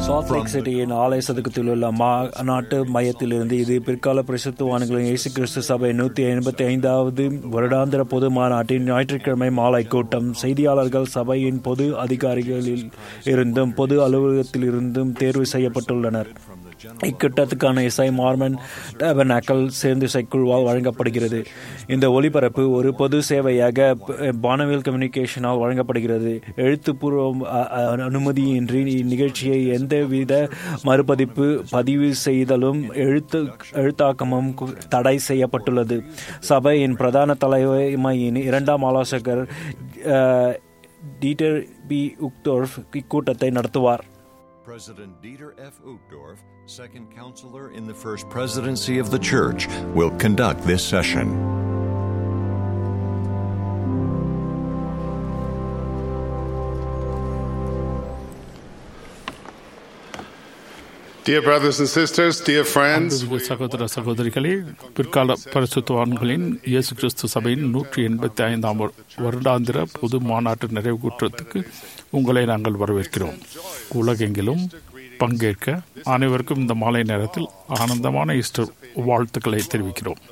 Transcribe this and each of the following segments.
Salt Lake சிட்டியின் ஆலய சதுக்கத்தில் உள்ள மாநாட்டு மையத்திலிருந்து இது பிற்கால பிரசுத்துவான்களின் இயேசு கிறிஸ்து சபை நூற்றி எண்பத்தி ஐந்தாவது வருடாந்திர பொது மாநாட்டின் ஞாயிற்றுக்கிழமை மாலை கூட்டம் செய்தியாளர்கள் சபையின் பொது அதிகாரிகளில் இருந்தும் பொது அலுவலகத்தில் இருந்தும் தேர்வு செய்யப்பட்டுள்ளனர் இக்கூட்டத்துக்கான இசை மார்மன் டேபனாக்கல் சேர்ந்து இசைக்குழுவால் வழங்கப்படுகிறது இந்த ஒலிபரப்பு ஒரு பொது சேவையாக பானவில் கம்யூனிகேஷனால் வழங்கப்படுகிறது எழுத்துப்பூர்வ அ- அ- அனுமதியின்றி இந்நிகழ்ச்சியை எந்தவித மறுபதிப்பு பதிவு செய்தலும் எழுத்து எழுத்தாக்கமும் கு- தடை செய்யப்பட்டுள்ளது சபையின் பிரதான தலைமையின் இரண்டாம் ஆலோசகர் அஹ், டீட்டர் பி உக்தோர்ஃப் இக்கூட்டத்தை நடத்துவார் President Dieter F. Uchtdorf, second counselor in the First Presidency of the Church, will conduct this session. Dear brothers and sisters, dear friends, அன்புமிகு சகோதர சகோதரிகளே பிற்கால பரிசுத்தவான்களின் இயேசு கிறிஸ்து சபையின் நூற்றி எண்பத்தி ஐந்தாம் வரு- வருடாந்திர பொது மாநாட்டு நிறைவு கூட்டத்துக்கு உங்களை நாங்கள் வரவேற்கிறோம் உலகெங்கிலும் பங்கேற்க அனைவருக்கும் இந்த மாலை நேரத்தில் ஆனந்தமான ஈஸ்டர் வாழ்த்துக்களை தெரிவிக்கிறோம்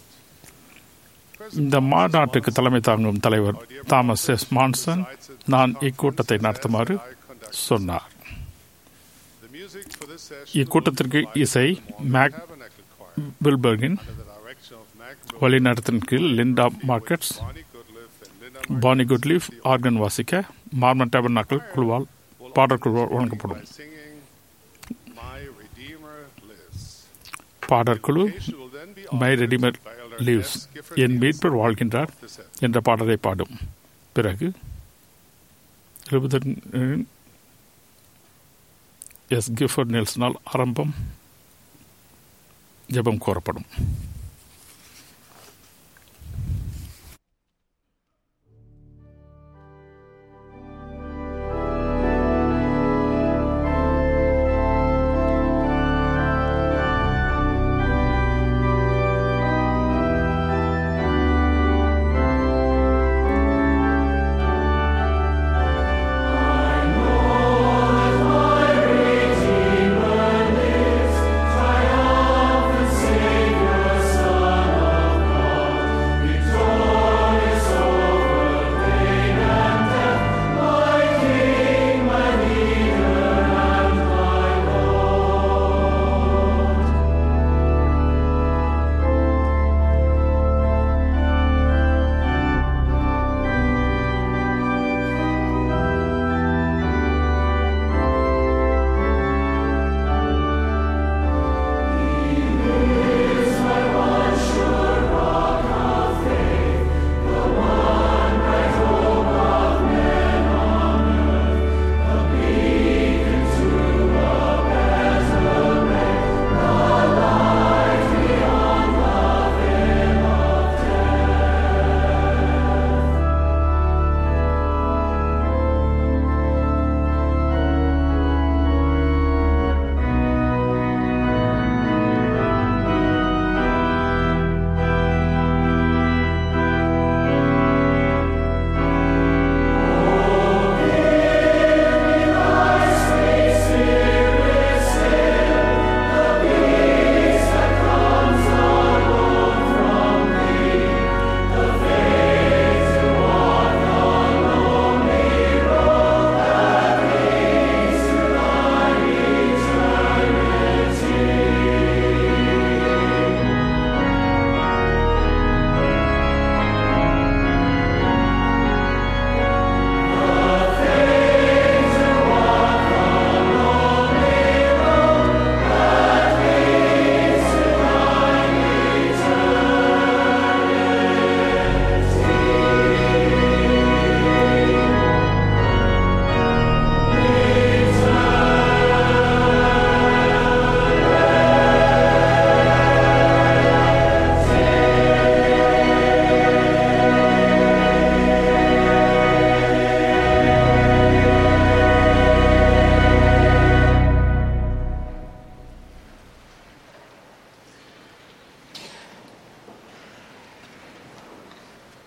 இந்த மாநாட்டுக்கு தலைமை தாங்கும் தலைவர் தாமஸ் எஸ் மான்சன் நான் இக்கூட்டத்தை நடத்துமாறு சொன்னார் the music for this session இக்கூட்டத்திற்கு இசை மேக் Tabernacle Choir பில்பர்கின் under the direction of Mac வழிநடத்தின் கீழ் Linda Margetts Bonnie Goodliff and Linda Bonnie Goodliff organ வாசிக்க மார்மன் டேபர்னாக்கள் குழுவால் பாடல் குழுவால் வழங்கப்படும் by singing My Redeemer Lives. பாடற்குழு She will then be my honored Redeemer by Elder lives S. Gifford என் மீட்பர் வாழ்கின்றார் the set. என்ற பாடலை பாடும் பிறகு எழுபது எஸ் கிஃபர்ட் நெல்சனால் ஆரம்பம் ஜெபம் கோரப்படும்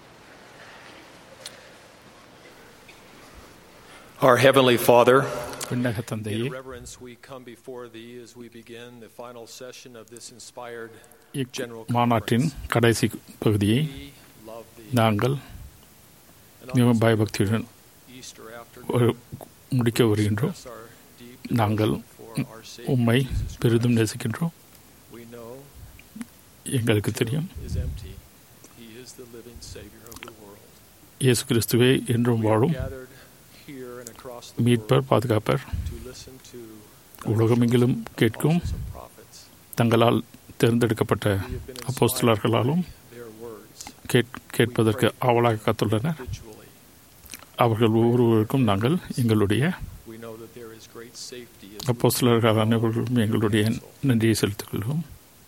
Our Heavenly Father, விண்ணக தந்தையே In reverence, we come before Thee as we begin the final session of this inspired general மாநாட்டின் கடைசி பகுதியை We love Thee. நாங்கள் And மிகவும் on this பயபக்தியுடன் Easter ஒரு afternoon, முடிக்க வருகின்றோம் express our deep நாங்கள் devotion for our Savior உம்மை Jesus பெரிதும் Christ. நேசிக்கின்றோம் We know எங்களுக்கு the தெரியும் tomb is empty. He is the living Savior of the world. இயேசு கிறிஸ்துவே என்றும் We are வாழும் gathered here and across the மீட்பர் world பாதுகாப்பர் to listen to உலகமெங்கிலும் the கேட்கும் apostles and prophets. தங்களால் தேர்ந்தெடுக்கப்பட்ட We have been அப்போஸ்தலர்களாலும் inspired by their words கேட்- கேட்பதற்கு ஆவலாக காத்துள்ளனர் individually. அவர்கள் ஒவ்வொருவருக்கும் நாங்கள் எங்களுடைய We know that there is great safety as we அப்போஸ்தலர்கள் அனைவர்களும் எங்களுடைய நன்றியை செலுத்திக் கொள்வோம்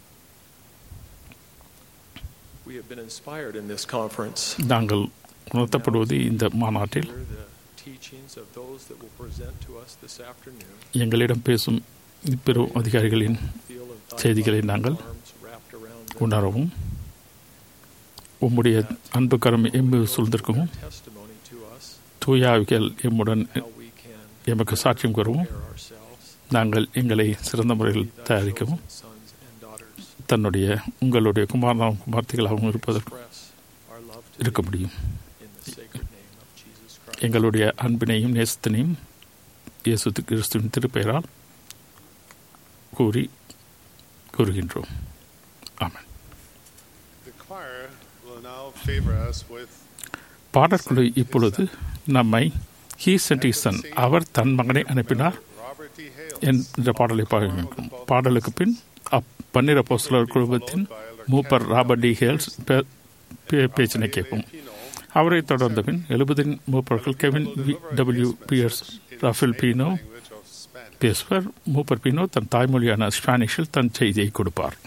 We have been inspired in this conference. நாங்கள் உணர்த்தப்படுவது இந்த மாநாட்டில் Hear the teachings of those that will present to us this afternoon. எங்களிடம் பேசும் பெரும் அதிகாரிகளின் Feel of thy செய்திகளை loving நாங்கள் arms wrapped around them. உணரவும் உம்முடைய அன்பு கரம் எம்மு சூழ்ந்திருக்கவும் Testimony to us தூயாவிகள் எம்முடன் how we can எமக்கு சாட்சியம் கூறவும் prepare ourselves நாங்கள் எங்களை சிறந்த முறையில் be thy தயாரிக்கவும் chosen sons and daughters. தன்னுடைய உங்களுடைய குமாரனாகவும் குமார்த்திகளாகவும் இருப்பதற்கு Express our love to இருக்க thee முடியும் in the sacred name of Jesus Christ. எங்களுடைய அன்பினையும் நேசத்தினையும் இயேசு கிறிஸ்துவின் திருப்பெயரால் கூறி கூறுகின்றோம் ஆமென் The choir will now favor us with பாடற்குழு இப்பொழுது நம்மை ஹீ சென்ட் சன் அவர் தன் மகனை அனுப்பினார் Robert D. Hales. என்ற பாடலை பாடுகின்றோம் பாடலுக்கு பின் அப் பன்னிர போஸ்டலர் குழுமத்தின் மூப்பர் ராபர்ட் டி ஹேல்ஸ் பே- பே- பேச்சினை கேட்போம் அவரை தொடர்ந்த பின் எழுபதின் மூப்பர்கள் Kevin W Pearson Rafael Pino language of Spanish. பேசுவர் மூப்பர் பீனோ தன் தாய்மொழியான ஸ்பானிஷில் தன் செய்தியை கொடுப்பார்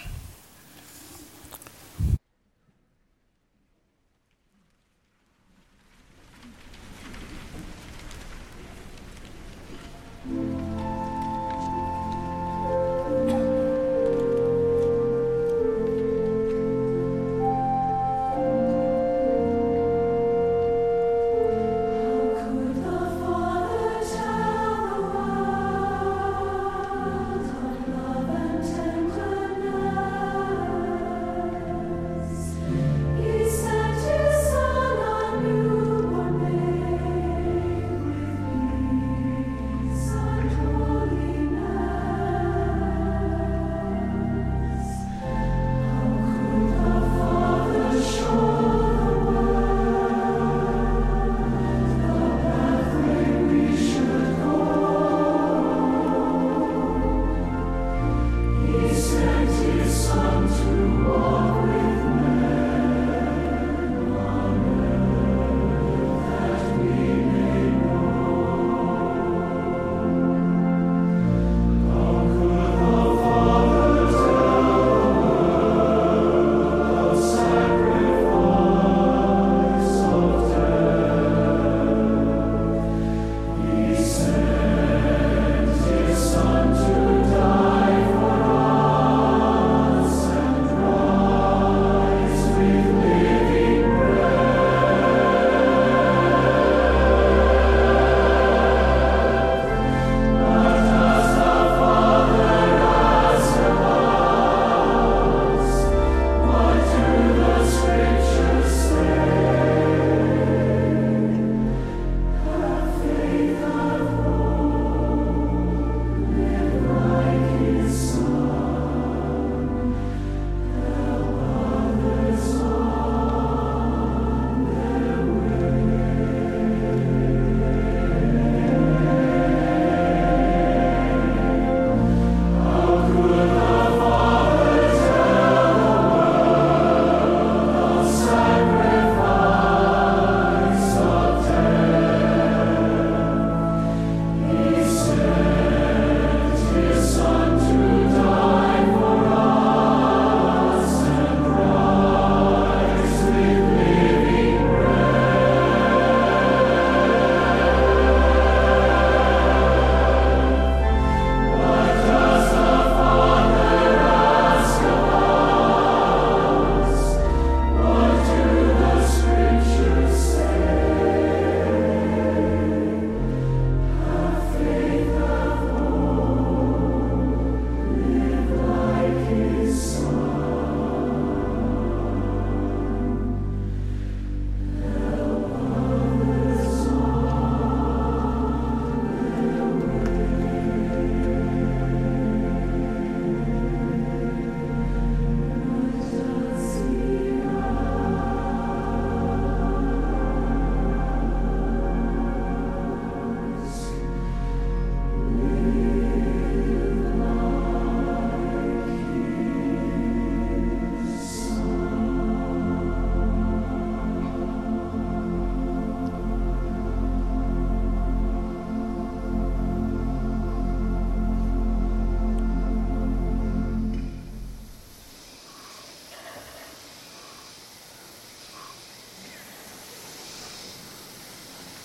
Love and tenderness.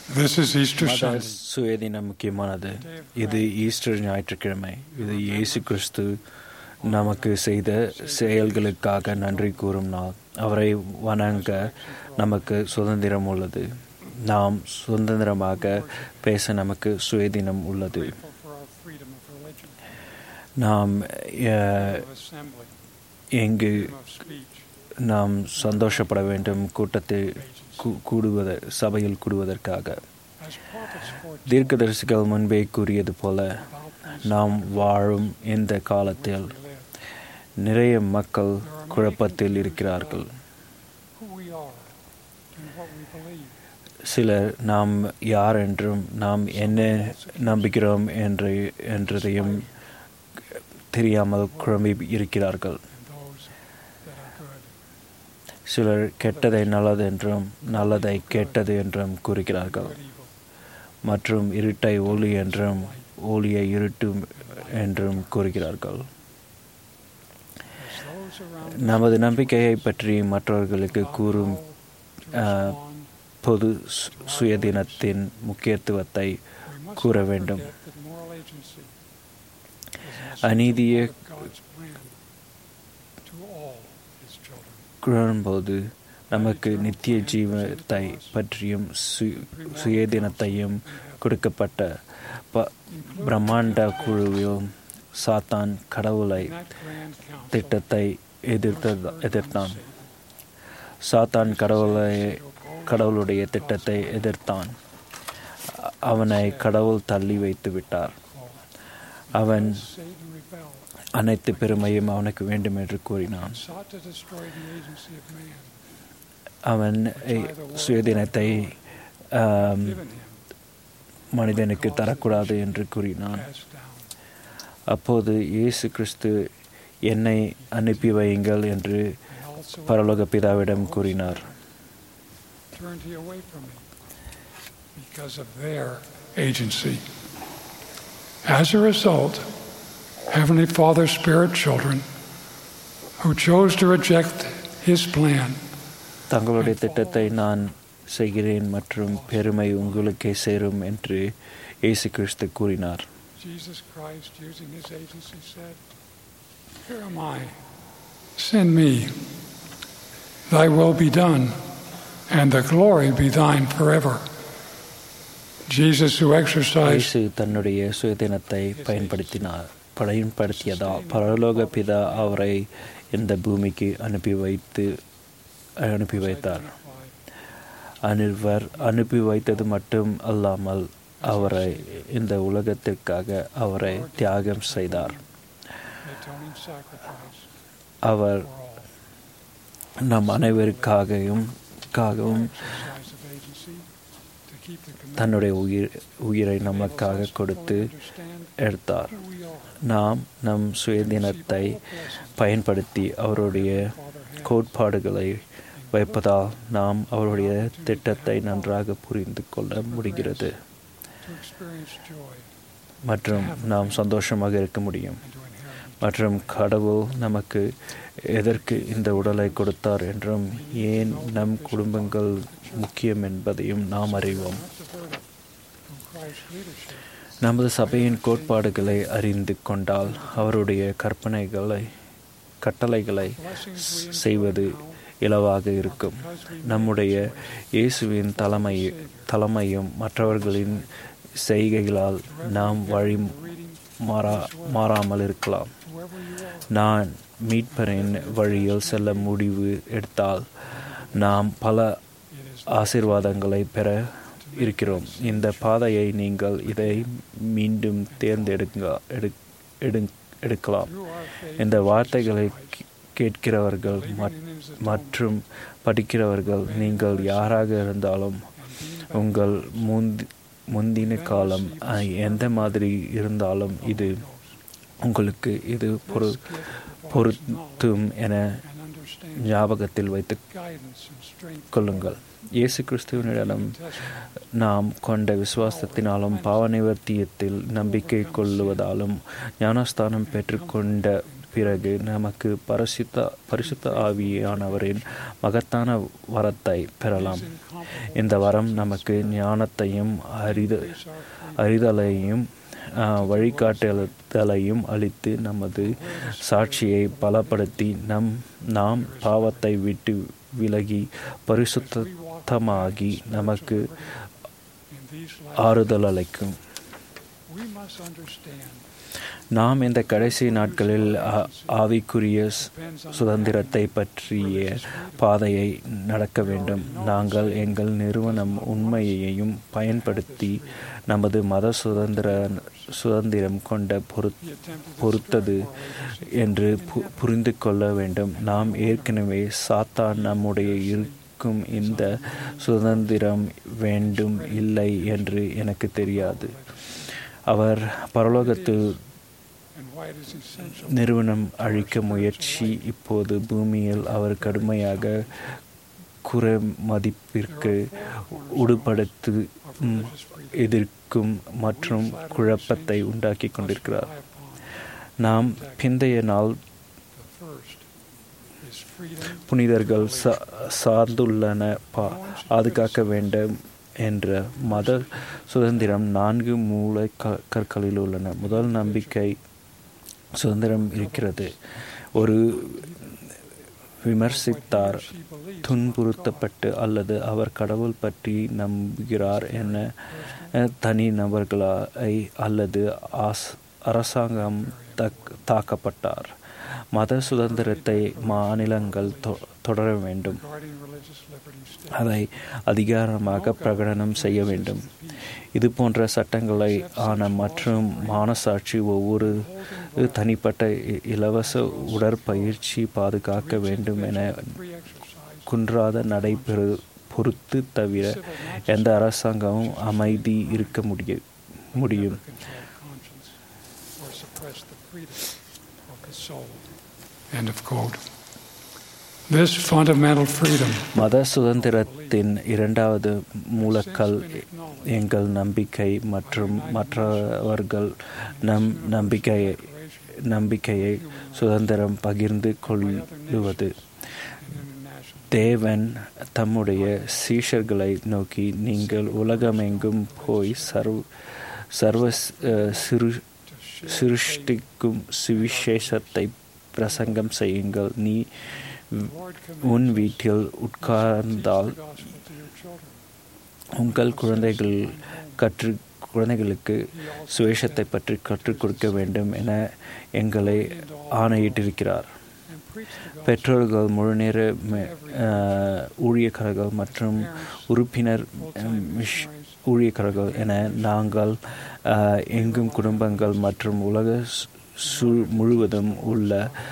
This is Easter மத Sunday. சுயதினம் முக்கியமானது இது ஈஸ்டர் ஞாயிற்றுக்கிழமை இது இயேசு கிறிஸ்து நமக்கு செய்த செயல்களுக்காக நன்றி கூறும் நாள் அவரை வணங்க நமக்கு சுதந்திரம் உள்ளது நாம் சுதந்திரமாக பேச நமக்கு சுயதினம் உள்ளது Grateful for our freedom of religion, நாம் அஹ், of assembly, எங்கு freedom of speech, நாம் சந்தோஷப்பட வேண்டும் கூட்டத்தில் கூ- கூடுவத சபையில் கூடுவதற்காக as prophets foretold தீர்க்கதரிசிகள் முன்பே கூறியது போல about these நாம் வாழும் இந்த காலத்தில் we live, நிறைய மக்கள் குழப்பத்தில் இருக்கிறார்கள் who we are, and what we believe. சிலர் நாம் யார் என்றும் நாம் என்ன நம்புகிறோம் என்று என்றதையும் தெரியாமல் குழம்பி இருக்கிறார்கள் and those that are good. சிலர் கெட்டதை நல்லது என்றும் நல்லதை கெட்டது என்றும் கூறுகிறார்கள் Good evil. மற்றும் இருட்டை ஒளி என்றும் ஒளியை இருட்டு என்றும் கூறுகிறார்கள் As those around நமது நம்பிக்கையை பற்றி மற்றவர்களுக்கு கூறும் to uh, respond, பொது சு- சுயதினத்தின் முக்கியத்துவத்தை we must கூற not வேண்டும். forget that moral agency is an அநீதியை essential part of God's plan to all His children. கூறும்போது நமக்கு நித்திய ஜீவத்தை பற்றியும் சு- சுயதினத்தையும் கொடுக்கப்பட்ட ப பிரம்மாண்ட குழுவில் சாத்தான் கடவுளை In that grand council, திட்டத்தை எதிர்த்த heard எதிர்த்தான் one say, சாத்தான் கடவுளை "To oppose கடவுளுடைய திட்டத்தை எதிர்த்தான் அ- அவனை கடவுள் தள்ளி வைத்து விட்டார் அவன் Satan rebelled அனைத்து பெருமையும் அவனுக்கு வேண்டும் என்று கூறினான் and sought to destroy the agency of man அவன் எ- சுயதினத்தை ஆம், given him மனிதனுக்கு தரக்கூடாது என்று கூறினான் passed down. அப்போது இயேசு கிறிஸ்து என்னை அனுப்பி வையுங்கள் என்று They also பரலோக பிதாவிடம் கூறினார் turned he away from me because of their agency. As a result, Heavenly Father's spirit children who chose to reject his plan தங்களுடைய திட்டத்தை நான் செய்கிறேன் மற்றும் பெருமை உங்களுக்கே சேரும் என்று இயேசு கிறிஸ்து கூறினார் Jesus Christ, using his agency, said, Here am I. Send me. Thy will be done, and the glory be thine forever. Jesus, who exercised இயேசு தன்னுடைய சுயதினத்தை பயன்படுத்தினார் பயன்படுத்தியதால் பரலோக பிதா அவரை இந்த பூமிக்கு அனுப்பி வைத்து அனுப்பி வைத்தார் அனிவர் அனுப்பி வைத்தது மட்டும் அல்லாமல் அவரை இந்த உலகத்திற்காக அவரை தியாகம் செய்தார் atoning sacrifice our for all. நம் அனைவருக்காகவும் காகவும் Exercise of agency to keep the commandments தன்னுடைய உயிர் உயிரை நமக்காக கொடுத்து understand எடுத்தார் who we are. நாம் நம் சுயதினத்தை பயன்படுத்தி அவருடைய கோட்பாடுகளை வைப்பதால் நாம் அவருடைய திட்டத்தை நன்றாக புரிந்து கொள்ள முடிகிறது to experience joy மற்றும் நாம் சந்தோஷமாக இருக்க முடியும் and to inherit மற்றும் கடவுள் நமக்கு எதற்கு இந்த உடலை கொடுத்தார் என்றும் ஏன் நம் குடும்பங்கள் முக்கியம் என்பதையும் நாம் அறிவோம் not diverted from Christ's leadership. நமது சபையின் கோட்பாடுகளை அறிந்து கொண்டால் அவருடைய கற்பனைகளை கட்டளைகளை Blessings we enjoy செய்வது now இலவாக இருக்கும் because we நம்முடைய இயேசுவின் தலைமை தலைமையும் மற்றவர்களின் செய்கைகளால் நாம் வழி reading மாறா மாறாமல் இருக்கலாம் whoever you are. நான் மீட்பரின் வழியில் செல்ல முடிவு எடுத்தால் நாம் பல It is ஆசீர்வாதங்களை பெற இருக்கிறோம் இந்த பாதையை நீங்கள் இதை மீண்டும் தேர்ந்தெடுங்க எடு- எடு- எடுக்கலாம் through our faith இந்த in வார்த்தைகளை Jesus Christ, கேட்கிறவர்கள் believing மற்- in his atonement, மற்றும் படிக்கிறவர்கள் நீங்கள் யாராக இருந்தாலும் and being உங்கள் முந்தி முந்தின காலம் அஹ், எந்த மாதிரி இருந்தாலும் இது உங்களுக்கு இது பொரு This gift provides பொருத்தும் என knowledge and understanding, ஞாபகத்தில் வைத்துக் guidance and strength. கொள்ளுங்கள் இயேசு கிறிஸ்துவனிடம் Testament. நாம் கொண்ட விசுவாசத்தினாலும் பாவ நிவர்த்தியத்தில் நம்பிக்கை கொள்ளுவதாலும் ஞானஸ்தானம் பெற்றுக்கொண்ட பிறகு நமக்கு பரிசுத்த பரிசுத்த ஆவியானவரின் மகத்தான வரத்தை பெறலாம் இந்த வரம் நமக்கு ஞானத்தையும் அறித அறிதலையும் வழிகாட்டுதலையும் அளித்து நமது சாட்சியை பலப்படுத்தி நம் நாம் பாவத்தை விட்டு விலகி பரிசுத்தமாகி நமக்கு ஆறுதல் அளிக்கும் நாம் இந்த கடைசி நாட்களில் ஆவிக்குரிய சுதந்திரத்தை பற்றிய பாதையை நடக்க வேண்டும் நாங்கள் எங்கள் நிறுவனம் உண்மையையும் பயன்படுத்தி நமது மத சுதந்திர சுதந்திரம் கொண்ட பொரு பொறுத்தது என்று புரிந்து கொள்ள வேண்டும் நாம் ஏற்கனவே சாத்தான் நம்முடைய இருக்கும் இந்த சுதந்திரம் வேண்டும் இல்லை என்று எனக்கு தெரியாது அவர் பரலோகத்து நிறுவனம் அழிக்க முயற்சி இப்போது பூமியில் அவர் கடுமையாக குற மதிப்பிற்கு உடுபடுத்து எதிர்க்கும் மற்றும் குழப்பத்தை உண்டாக்கி கொண்டிருக்கிறார் நாம் பிந்தைய நாள் புனிதர்கள் சார்ந்துள்ளன பாதுகாக்க வேண்டும் என்ற மத சுதந்திரம் நான்கு மூளை கற்களில் உள்ளன முதல் நம்பிக்கை சுதந்திரம் இருக்கிறது ஒரு விமர்சித்தார் துன்புறுத்தப்பட்டு அல்லது அவர் கடவுள் பற்றி நம்புகிறார் என தனி நபர்களாய் அல்லது ஆஸ் அரசாங்கம் தக் தாக்கப்பட்டார் மத சுதந்திரத்தை மாநிலங்கள் தொடர வேண்டும் அதை அதிகாரமாக பிரகடனம் செய்ய வேண்டும் இது போன்ற சட்டங்களை ஆன மற்றும் மானசாட்சி ஒவ்வொரு தனிப்பட்ட இலவச உடற்பயிற்சி பாதுகாக்க வேண்டும் என குன்றாத நடைபெறு பொறுத்து தவிர எந்த அரசாங்கமும் அமைதி இருக்க முடிய முடியும் End of quote. This fundamental freedom மத சுதந்திரத்தின் இரண்டாவது மூலக்கல் எங்கள் நம்பிக்கை மற்றும் மற்றவர்கள் நம் நம்பிக்கையை நம்பிக்கையை சுதந்திரம் பகிர்ந்து கொள்ளுவது தேவன் தம்முடைய சீஷர்களை நோக்கி நீங்கள் உலகமெங்கும் போய் சர்வ சர்வ சிறு சிருஷ்டிக்கும் சுவிசேஷத்தை பிரசங்கம் செய்யுங்கள் நீ உன் வீட்டில் உட்கார்ந்தால் உங்கள் குழந்தைகள் கற்று குழந்தைகளுக்கு சுவேஷத்தை பற்றி கற்றுக் கொடுக்க வேண்டும் என எங்களை ஆணையிட்டிருக்கிறார் பெற்றோர்கள் முழுநேர ஊழியக்காரர்கள் மற்றும் உறுப்பினர் ஊழியக்காரர்கள் என நாங்கள் எங்கும் குடும்பங்கள் மற்றும் உலக சு முழுவதும் உள்ள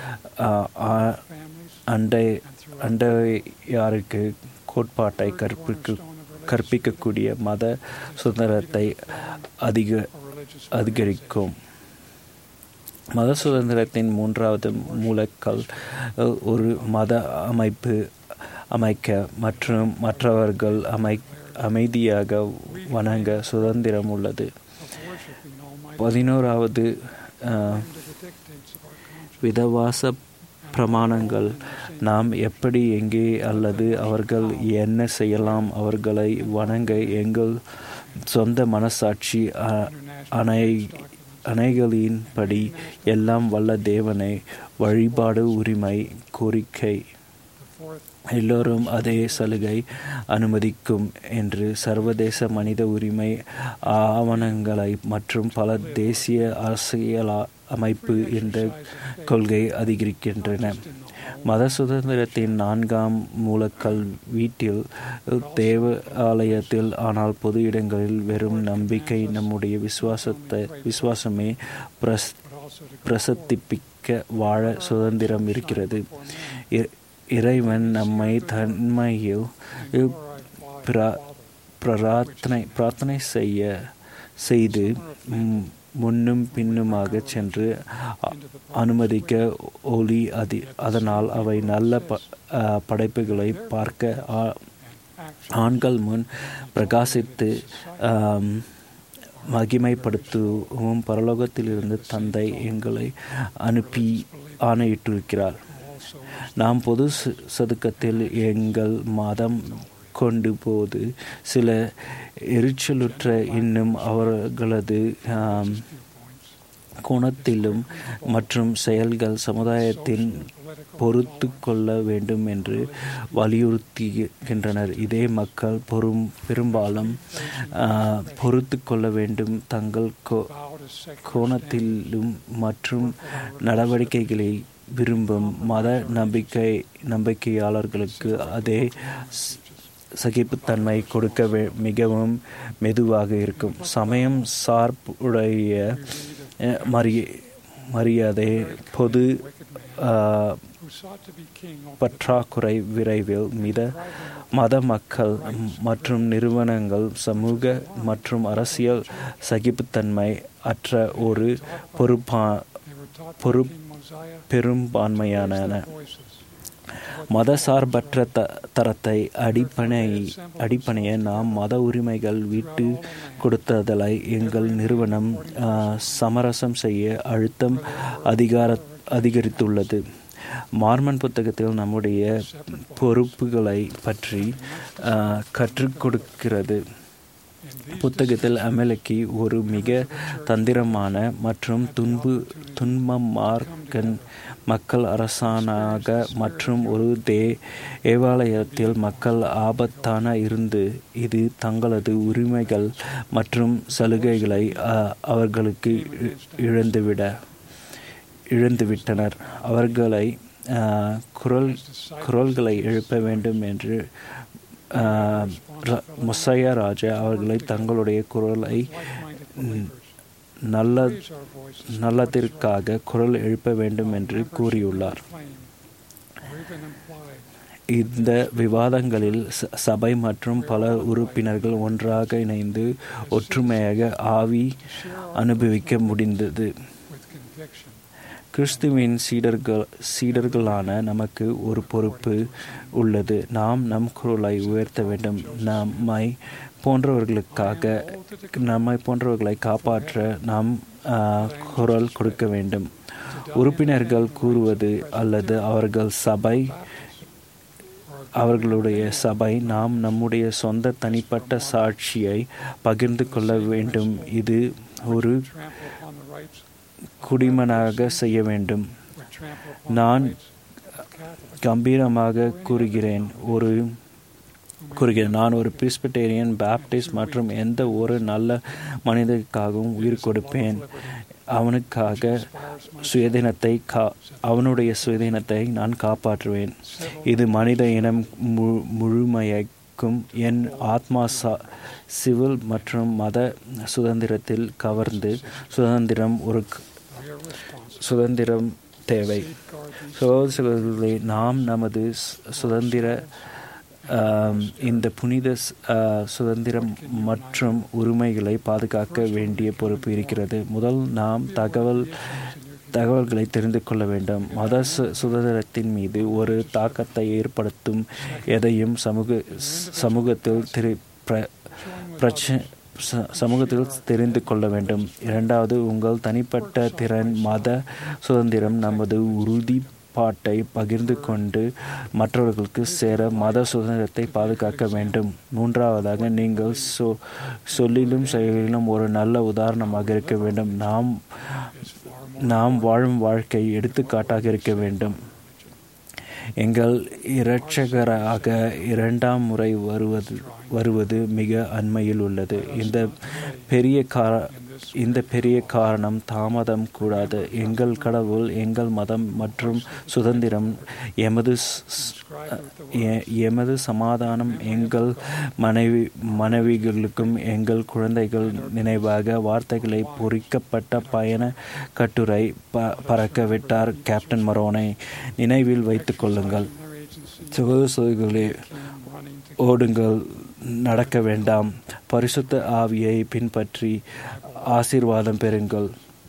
அண்டை அண்டையாருக்கு கோட்பாட்டை கற்பிக்க கற்பிக்கக்கூடிய மத சுதந்திரத்தை அதிக அதிகரிக்கும் மத சுதந்திரத்தின் மூன்றாவது மூலக்கல் ஒரு மத அமைப்பு அமைக்க மற்றும் மற்றவர்கள் அமை அமைதியாக வணங்க சுதந்திரம் உள்ளது பதினோராவது விதவாச பிரமாணங்கள் நாம் எப்படி எங்கே அல்லது அவர்கள் என்ன செய்யலாம் அவர்களை வணங்க எங்கள் சொந்த மனசாட்சி அணை அணைகளின்படி எல்லாம் வல்ல தேவனை வழிபாடு உரிமை கோரிக்கை எல்லோரும் அதே சலுகை அனுமதிக்கும் என்று சர்வதேச மனித உரிமை ஆவணங்களை மற்றும் பல தேசிய அரசியல் அமைப்பு இந்த கொள்கை அதிகரிக்கின்றன மத சுதந்திரத்தின் நான்காம் மூலக்கல் வீட்டில் தேவாலயத்தில் ஆனால் பொது இடங்களில் வெறும் நம்பிக்கை நம்முடைய விசுவாசத்தை விசுவாசமே பிரஸ் பிரசத்திப்பிக்க வாழ சுதந்திரம் இருக்கிறது இறைவன் நம்மை தன்மையில் பிரார்த்தனை பிரார்த்தனை செய்ய செய்து முன்னும் பின்னுமாக சென்று அனுமதிக்க ஒளி அதி அதனால் அவை நல்ல ப படைப்புகளை பார்க்க ஆண்கள் முன் பிரகாசித்து மகிமைப்படுத்துவோம் பரலோகத்திலிருந்து தந்தை எங்களை அனுப்பி ஆணையிட்டிருக்கிறார் also நாம் பொது ச- சதுக்கத்தில் எங்கள் மதம் கொண்டு போது சில எரிச்சலுற்ற இன்னும் அவர்களது ஆம், குணத்திலும் மற்றும் செயல்கள் சமுதாயத்தின் பொறுத்து கொள்ள வேண்டும் என்று வலியுறுத்துகின்றனர் இதே மக்கள் பொறும் பெரும்பாலும் ஆ, பொறுத்து கொள்ள வேண்டும் தங்கள் கோ- bow to secular கோணத்திலும் மற்றும் நடவடிக்கைகளை விரும்பும் மத நம்பிக்கை நம்பிக்கையாளர்களுக்கு அதே ஸ்- சகிப்புத்தன்மை கொடுக்க வே- மிகவும் மெதுவாக இருக்கும் சமயம் சார்புடைய அஹ், மரி மரியாதை பொது ஆஹ், who sought to be king over பற்றாக்குறை விரைவில் மித மத மக்கள் மற்றும் நிறுவனங்கள் சமூக மற்றும் அரசியல் சகிப்புத்தன்மை அற்ற ஒரு பொறுப்பா they were taught by பொறுப் King Mosiah பெரும்பான்மையான voices. மதசார்பற்ற த தரத்தை அடிப்படை அடிப்படைய நாம் மத உரிமைகள் விட்டு கொடுத்ததலை எங்கள் நிறுவனம் ஆ, சமரசம் செய்ய அழுத்தம் அதிகார அதிகரித்துள்ளது மார்மன் புத்தகத்தில் நம்முடைய பொறுப்புகளை பற்றி ஆ, கற்றுக் கொடுக்கிறது புத்தகத்தில் அமெலக்கி ஒரு மிக தந்திரமான மற்றும் துன்பு துன்பமார்க்கன் மக்கள் அரசானாக மற்றும் ஒரு தே தேவாலயத்தில் மக்கள் ஆபத்தான இருந்து இது தங்களது உரிமைகள் மற்றும் சலுகைகளை அ, அவர்களுக்கு இ- இழந்துவிட இழந்துவிட்டனர் அவர்களை ஆ, குரல் குரல்களை எழுப்ப வேண்டும் என்று ஆ, ர- முசையா ராஜா அவர்களை தங்களுடைய குரலை ம், நல்ல Raise our voices நல்லதிற்காக குரல் எழுப்ப வேண்டும் என்று கூறியுள்ளார் claim, or even implied, இந்த விவாதங்களில் ச- சபை மற்றும் பல உறுப்பினர்கள் ஒன்றாக இணைந்து ஒற்றுமையாக ஆவி அனுபவிக்க முடிந்தது with conviction. கிறிஸ்துவின் சீடர்கள் சீடர்களான நமக்கு ஒரு பொறுப்பு உள்ளது நாம் நம் குரலை உயர்த்த வேண்டும் நம்மை போன்றவர்களுக்காக நம்மை போன்றவர்களை காப்பாற்ற நாம் ஆ, குரல் கொடுக்க வேண்டும் உறுப்பினர்கள் கூறுவது அல்லது அவர்கள் சபை அவர்களுடைய சபை நாம் நம்முடைய சொந்த தனிப்பட்ட சாட்சியை பகிர்ந்து கொள்ள வேண்டும் இது ஒரு Trample upon the rights, குடிமனாக செய்ய வேண்டும் would trample upon நான் the rights of Catholics. கம்பீரமாக கூறுகிறேன் ஒரு கூறுகிறேன் நான் ஒரு பிரிஸ்பிட்டேரியன் பாப்டிஸ்ட் மற்றும் எந்த ஒரு நல்ல மனிதனுக்காகவும் உயிர் கொடுப்பேன் அவனுக்காக சுயதினத்தை கா அவனுடைய சுயதினத்தை நான் காப்பாற்றுவேன் இது மனித இனம் மு முழுமையாக்கும் என் ஆத்மா சா சிவில் மற்றும் மத சுதந்திரத்தில் கவர்ந்து சுதந்திரம் ஒரு க- We are responsible. சுதந்திரம் தேவை Guard these சகோதர சகோதரிகளே நாம் நமது சு- சுதந்திர ஆம், இந்த புனித ஸ்- ஆ, சுதந்திரம் மற்றும் உரிமைகளை பாதுகாக்க வேண்டிய பொறுப்பு இருக்கிறது முதல் நாம் தகவல் தகவல்களை தெரிந்து கொள்ள வேண்டும் மத சு- சுதந்திரத்தின் மீது ஒரு தாக்கத்தை ஏற்படுத்தும் எதையும் சமூக சமூகத்தில் திரு பிர- பிரச்ச ச- சமூகத்தில் தெரிந்து கொள்ள வேண்டும் இரண்டாவது உங்கள் தனிப்பட்ட திறன் மத சுதந்திரம் நமது உறுதிப்பாட்டை பகிர்ந்து கொண்டு மற்றவர்களுக்கு சேர மத சுதந்திரத்தை பாதுகாக்க வேண்டும் மூன்றாவதாக நீங்கள் சொ சொல்லிலும் செயலிலும் ஒரு நல்ல உதாரணமாக இருக்க வேண்டும் நாம் நாம் வாழும் வாழ்க்கை எடுத்துக்காட்டாக இருக்க வேண்டும் எங்கள் இரட்சகராக இரண்டாம் முறை வருவது வருவது மிக அண்மையில் உள்ளது இந்த பெரிய கா இந்த பெரிய காரணம் தாமதம் கூடாது எங்கள் கடவுள் எங்கள் மதம் மற்றும் சுதந்திரம் எமது ஸ்- ஸ்- எ- எமது சமாதானம் எங்கள் மனைவி மனைவிகளுக்கும் எங்கள் குழந்தைகள் நினைவாக வார்த்தைகளை பொறிக்கப்பட்ட பயண கட்டுரை ப பறக்க விட்டார் கேப்டன் மரோனை நினைவில் வைத்துக் கொள்ளுங்கள் their agency சகோதர சகோதரிகளே running to ஓடுங்கள் நடக்க வேண்டாம் பரிசுத்த ஆவியை பின்பற்றி ஆசீர்வாதம் பெறுங்கள்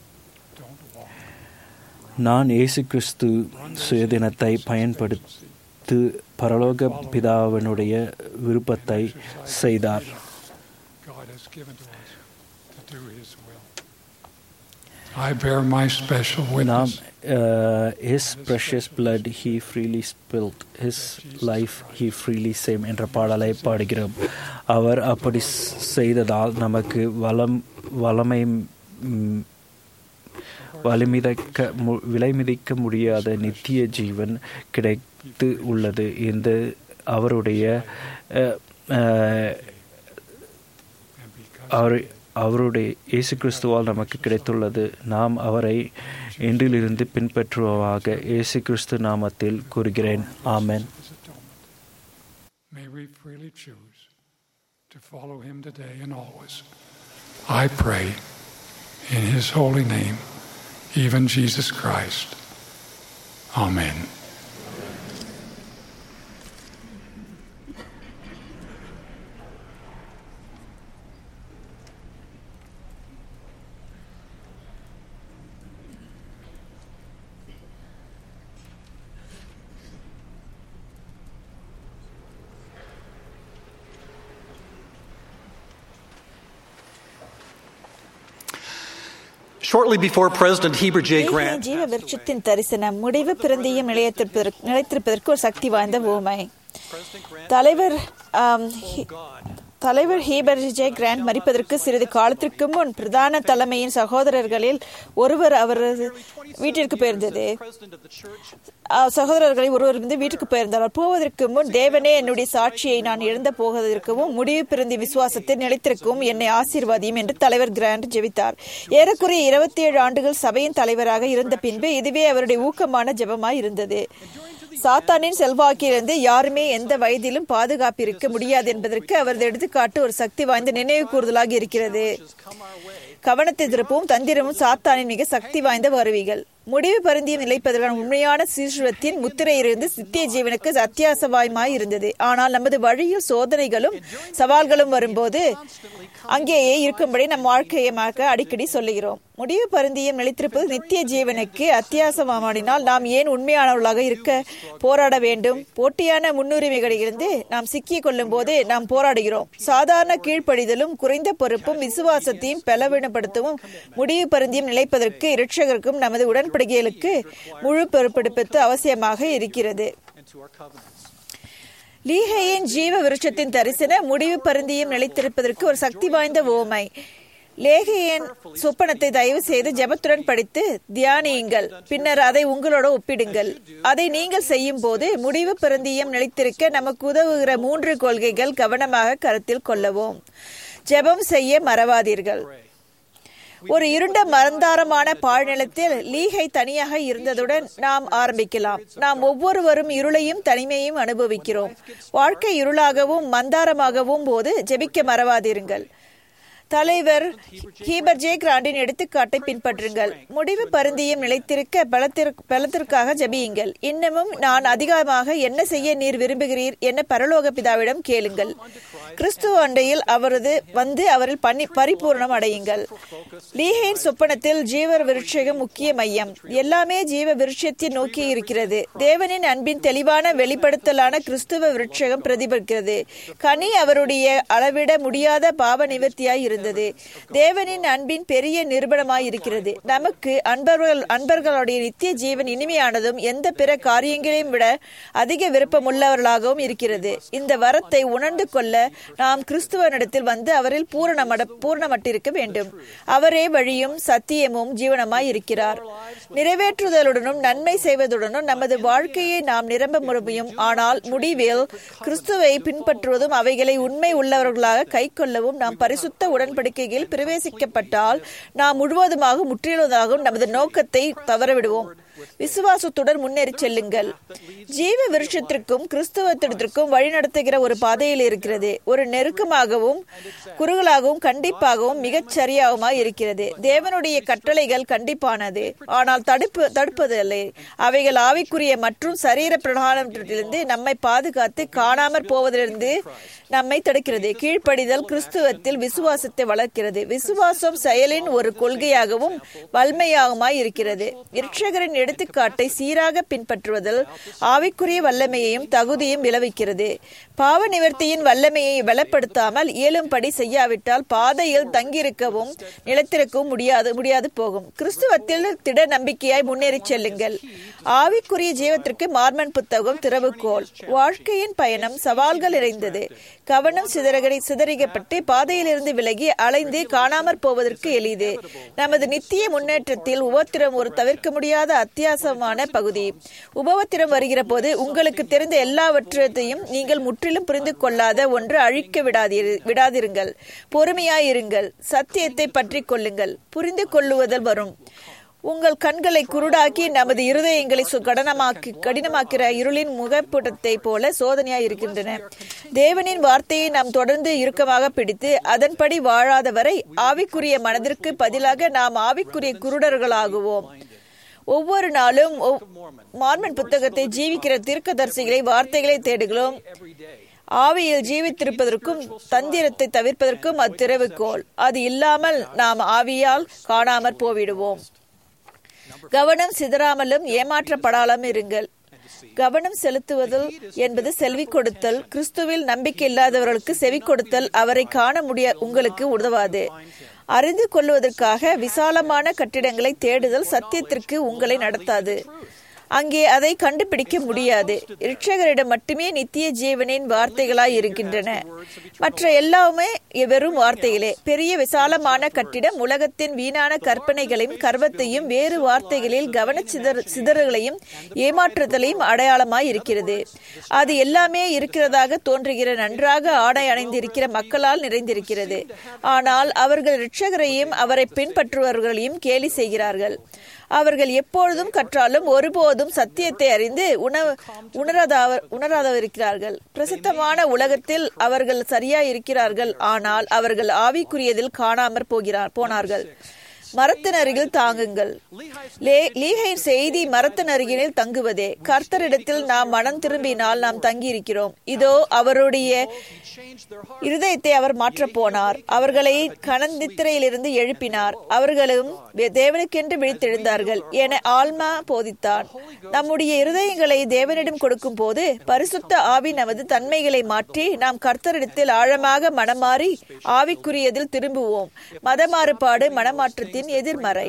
நான் இயேசு கிறிஸ்து சுயதினத்தை பயன்படுத்தி பரலோக பிதாவினுடைய விருப்பத்தை செய்தார் God has given to us to do His will. I bear my special நாம் witness. uh, his precious blood he freely spilled his life he freely saved என்ற பாடலை பாடுகிறோம் அவர் அப்படி ஸ்- செய்ததால் நமக்கு வளம் வளமை ம், வலிமிதக்க மு- விலைமதிக்க முடியாத நித்திய ஜீவன் கிடைத்து உள்ளது இந்த அவருடைய அஹ், அஹ், அவர் அவருடைய இயேசு கிறிஸ்துவால் நமக்கு கிடைத்துள்ளது நாம் அவரை இன்றிலிருந்து பின்பற்றுவதாக இயேசு கிறிஸ்து நாமத்தில் கூறுகிறேன் ஆமென் His atonement. May we freely choose to follow him today and always. I pray in his holy name, even Jesus Christ. Amen. Shortly before President Heber J. தேவ Grant ஜீவ விருட்சத்தின் தரிசனம் முடிவு பிறந்தியும் நிலையத்திருப்பதற்கு நிலைத்திருப்பதற்கு ஒரு சக்தி வாய்ந்த ஊமை தலைவர் ஆம், ஹி- தலைவர் ஹீபர் ஜே கிராண்ட் மறிப்பதற்கு சிறிது காலத்திற்கு முன் பிரதான தலைமையின் சகோதரர்களில் ஒருவர் அவரது வீட்டிற்கு போயிருந்தது ஆ, சகோதரர்களில் ஒருவர் வந்து வீட்டுக்கு போயிருந்தார் அவர் போவதற்கு முன் தேவனே என்னுடைய சாட்சியை நான் இழந்த போவதற்கவும் முடிவு பிறந்தி விசுவாசத்தை நிலைத்திருக்கவும் என்னை ஆசீர்வாதியும் என்று தலைவர் கிராண்ட் ஜெபித்தார் ஏறக்குறைய இருபத்தி ஏழு ஆண்டுகள் சபையின் தலைவராக இருந்த பின்பு இதுவே அவருடைய ஊக்கமான ஜெபமாய் இருந்தது சாத்தானின் செல்வாக்கிலிருந்து யாருமே எந்த வயதிலும் பாதுகாப்பு இருக்க முடியாது என்பதற்கு அவரது எடுத்துக்காட்டு ஒரு சக்தி வாய்ந்த நினைவு கூறுதலாக இருக்கிறது கவனத்தை திருப்பவும் தந்திரமும் சாத்தானின் மிக சக்தி வாய்ந்த வருவிகள் முடிவு பருந்தியும் நிலைப்பதற்கான உண்மையான சீசுவத்தின் முத்திரையிலிருந்து சித்திய ஜீவனுக்கு அத்தியாசமாய் இருந்தது ஆனால் நமது வழியில் சோதனைகளும் சவால்களும் வரும்போது அங்கேயே இருக்கும்படி நம் வாழ்க்கையமாக அடிக்கடி சொல்லுகிறோம் முடிவு பருந்தியும் நிலைத்திருப்பது நித்திய ஜீவனுக்கு அத்தியாசமாடினால் நாம் ஏன் உண்மையானவர்களாக இருக்க போராட வேண்டும் போட்டியான முன்னுரிமைகளிலிருந்து நாம் சிக்கிக் கொள்ளும் போது நாம் போராடுகிறோம் சாதாரண கீழ்ப்படிதலும் குறைந்த பொறுப்பும் விசுவாசத்தையும் பலவீனப்படுத்தவும் முடிவு பருந்தியும் நிலைப்பதற்கு இரட்சகருக்கும் நமது உடன்படிக்கைகளுக்கு முழு பொறுப்பெடுப்பது அவசியமாக இருக்கிறது லீகையின் ஜீவ விருட்சத்தின் தரிசன முடிவு பருந்தியும் நிலைத்திருப்பதற்கு ஒரு சக்தி வாய்ந்த ஓமை லேகையின் சொப்பனத்தை தயவு செய்து ஜெபத்துடன் படித்து தியானியுங்கள் பின்னர் அதை உங்களோட ஒப்பிடுங்கள் அதை நீங்கள் செய்யும் போது முடிவு பிறந்தியம் நிலைத்திருக்க நமக்கு உதவுகிற மூன்று கொள்கைகள் கவனமாக கருத்தில் கொள்ளவும் ஜெபம் செய்ய மறவாதீர்கள் ஒரு இருண்ட மரந்தாரமான பாழ்நிலத்தில் லீகை தனியாக இருந்ததுடன் நாம் ஆரம்பிக்கலாம் நாம் ஒவ்வொருவரும் இருளையும் தனிமையும் அனுபவிக்கிறோம் வாழ்க்கை இருளாகவும் மந்தாரமாகவும் போது ஜெபிக்க மறவாதிருங்கள் தலைவர் ஹீபர் ஜே கிராண்டின் எடுத்துக்காட்டை பின்பற்றுங்கள் முடிவு பருந்தியும் நிலைத்திருக்க பலத்திற்கு பலத்திற்காக ஜபியுங்கள் இன்னமும் நான் அதிகமாக என்ன செய்ய நீர் விரும்புகிறீர் என்ன பரலோக பிதாவிடம் கேளுங்கள் கிறிஸ்துவ அண்டையில் அவரது வந்து அவரில் பணி பரிபூர்ணம் அடையுங்கள் லீஹேன் சொப்பனத்தில் ஜீவ விருட்சகம் முக்கிய மையம் எல்லாமே ஜீவ விருட்சத்தை நோக்கி இருக்கிறது தேவனின் அன்பின் தெளிவான வெளிப்படுத்தலான கிறிஸ்துவ விருட்சகம் பிரதிபலிக்கிறது கனி அவருடைய அளவிட முடியாத பாவ நிவர்த்தியாய் இருந்தது தேவனின் அன்பின் பெரிய நிரூபணமாய் இருக்கிறது நமக்கு அன்பர்கள் அன்பர்களுடைய நித்திய ஜீவன் இனிமையானதும் எந்த பிற காரியங்களையும் விட அதிக விருப்பமுள்ளவர்களாகவும் இருக்கிறது இந்த வரத்தை உணர்ந்து கொள்ள நாம் கிறிஸ்துவனிடத்தில் வந்து அவரில் பூரணமட பூர்ணமட்டிருக்க வேண்டும் அவரே வழியும் சத்தியமும் ஜீவனமாய் இருக்கிறார் நிறைவேற்றுதலுடனும் நன்மை செய்வதுடனும் நமது வாழ்க்கையை நாம் நிரம்ப முடியும் ஆனால் முடிவில் கிறிஸ்துவை பின்பற்றுவதும் அவைகளை உண்மை உள்ளவர்களாக கை கொள்ளவும் நாம் பரிசுத்த உடன்படிக்கையில் பிரவேசிக்கப்பட்டால் நாம் முழுவதுமாக முற்றிலுவதாகவும் நமது நோக்கத்தை தவறவிடுவோம் விசுவாசத்துடன் முன்னேறி செல்லுங்கள் ஜீவ விருட்சத்திற்கும் கிறிஸ்துவத்திற்கும் வழிநடத்துகிற ஒரு பாதையில் இருக்கிறது ஒரு நெருக்கமாகவும் குறுகலாகவும் கண்டிப்பாகவும் மிகச் சரியாகவுமாய் இருக்கிறது தேவனுடைய கட்டளைகள் கண்டிப்பானது ஆனால் தடுப்பு தடுப்பதில்லை அவைகள் ஆவிக்குரிய மற்றும் சரீர பிரதானத்திலிருந்து நம்மை பாதுகாத்து காணாமற் போவதிலிருந்து நம்மை தடுக்கிறது கீழ்ப்படிதல் கிறிஸ்துவத்தில் விசுவாசத்தை வளர்க்கிறது விசுவாசம் செயலின் ஒரு கொள்கையாகவும் வல்மையாகவுமாய் இருக்கிறது இரட்சகரின் எடுத்துக்காட்டை சீராக பின்பற்றுவதில் ஆவிக்குரிய வல்லமையையும் தகுதியும் விளைவிக்கிறது பாவ நிவர்த்தியின் வல்லமையை பலப்படுத்தாமல் இயலும்படி செய்யாவிட்டால் பாதையில் தங்கியிருக்கவும் நிலைத்திருக்கவும் முடியாது முடியாது போகும் கிறிஸ்துவத்தில் திட நம்பிக்கையாய் முன்னேறி செல்லுங்கள் ஆவிக்குரிய ஜீவத்திற்கு மார்மன் புத்தகம் திறவுகோல் வாழ்க்கையின் பயணம் சவால்கள் நிறைந்தது கவனம் சிதறகடி சிதறிக்கப்பட்டு பாதையிலிருந்து விலகி அலைந்து காணாமற் போவதற்கு எளிது நமது நித்திய முன்னேற்றத்தில் உபத்திரம் ஒரு தவிர்க்க முடியாத அத்தியாசமான பகுதி உபத்திரம் வருகிற போது உங்களுக்கு தெரிந்த எல்லாவற்றையும் நீங்கள் முற்றிலும் புரிந்து கொள்ளாத ஒன்று அழிக்க விடாதீர் விடாதிருங்கள் பொறுமையாயிருங்கள் சத்தியத்தை பற்றி கொள்ளுங்கள் புரிந்து கொள்ளுவதில் வரும் உங்கள் கண்களை குருடாக்கி நமது இருதயங்களை கடனமாக்கி கடினமாக்கிற இருளின் முகப்புடத்தை போல சோதனையாய் இருக்கின்றன தேவனின் வார்த்தையை நாம் தொடர்ந்து இறுக்கமாக பிடித்து அதன்படி வாழாதவரை ஆவிக்குரிய மனதிற்கு பதிலாக நாம் ஆவிக்குரிய குருடர்களாகுவோம் ஒவ்வொரு நாளும் மார்மன் புத்தகத்தை ஜீவிக்கிற தீர்க்கதரிசிகளை வார்த்தைகளை தேடுகிறோம் ஆவியில் ஜீவித்திருப்பதற்கும் தந்திரத்தை தவிர்ப்பதற்கும் அத்திறவுகோல் அது இல்லாமல் நாம் ஆவியால் காணாமற் போவிடுவோம் கவனம் சிதறாமலும் ஏமாற்றப்படாமலும் இருங்கள் கவனம் செலுத்துவதில் என்பது செல்வி கொடுத்தல் கிறிஸ்துவில் நம்பிக்கை இல்லாதவர்களுக்கு செவி கொடுத்தல் அவரை காண முடிய உங்களுக்கு உதவாது அறிந்து கொள்வதற்காக விசாலமான கட்டிடங்களை தேடுதல் சத்தியத்திற்கு உங்களை நடத்தாது அங்கே அதை கண்டுபிடிக்க முடியாது இரட்சகரிடம் மட்டுமே நித்திய ஜீவனின் வார்த்தைகளாய் இருக்கின்றன மற்ற எல்லாமே வெறும் வார்த்தைகளே பெரிய விசாலமான கட்டிடம் உலகத்தின் வீணான கற்பனைகளையும் கர்வத்தையும் வேறு வார்த்தைகளில் கவன சிதற சிதறல்களையும் ஏமாற்றுதலையும் அடையாளமாய் இருக்கிறது அது எல்லாமே இருக்கிறதாக தோன்றுகிற நன்றாக ஆடை அணைந்திருக்கிற மக்களால் நிறைந்திருக்கிறது ஆனால் அவர்கள் இரட்சகரையும் அவரை பின்பற்றுபவர்களையும் கேலி செய்கிறார்கள் அவர்கள் எப்பொழுதும் கற்றாலும் ஒருபோதும் சத்தியத்தை அறிந்து உண உணராதவர் உணராதவிருக்கிறார்கள் பிரசித்தமான உலகத்தில் அவர்கள் சரியா இருக்கிறார்கள் ஆனால் அவர்கள் ஆவிக்குரியதில் காணாமற் போகிறார் போனார்கள் மரத்தின் அருகில் தாங்குங்கள் லீகையின் செய்தி மரத்தின் அருகினில் தங்குவதே கர்த்தரிடத்தில் நாம் மனம் திரும்பினால் நாம் தங்கியிருக்கிறோம் இதோ அவருடைய இருதயத்தை அவர் மாற்றப் போனார் அவர்களை கணந்தித்திரையிலிருந்து எழுப்பினார் அவர்களும் தேவனுக்கென்று விழித்தெழுந்தார்கள் என ஆல்மா போதித்தான் நம்முடைய இருதயங்களை தேவனிடம் கொடுக்கும் போது பரிசுத்த ஆவி நமது தன்மைகளை மாற்றி நாம் கர்த்தரிடத்தில் ஆழமாக மனமாறி ஆவிக்குரியதில் திரும்புவோம் மதமாறுபாடு மனமாற்றத்தின் எதிர்மறை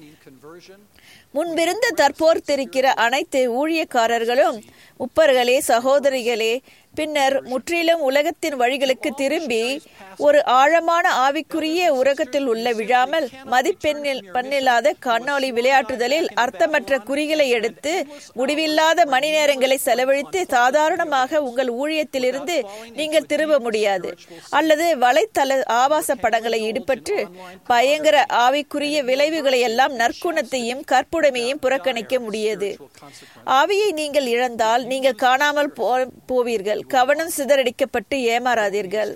முன்பிருந்த தற்போர்த்திருக்கிற அனைத்து ஊழியக்காரர்களும் முப்பர்களே சகோதரிகளே பின்னர் முற்றிலும் உலகத்தின் வழிகளுக்கு திரும்பி ஒரு ஆழமான ஆவிக்குரிய உலகத்தில் உள்ள விழாமல் மதிப்பெண்ணில் பண்ணில்லாத கண்ணொளி விளையாட்டுதலில் அர்த்தமற்ற குறிகளை எடுத்து முடிவில்லாத மணி நேரங்களை செலவழித்து சாதாரணமாக உங்கள் ஊழியத்திலிருந்து நீங்கள் திரும்ப முடியாது அல்லது வலைத்தள ஆபாச படங்களை ஈடுபட்டு பயங்கர ஆவிக்குரிய விளைவுகளை எல்லாம் நற்குணத்தையும் கற்புடைமையும் புறக்கணிக்க முடியாது ஆவியை நீங்கள் இழந்தால் நீங்கள் காணாமல் போவீர்கள் கவனம் சிதறடிக்கப்பட்டு ஏமாறாதீர்கள்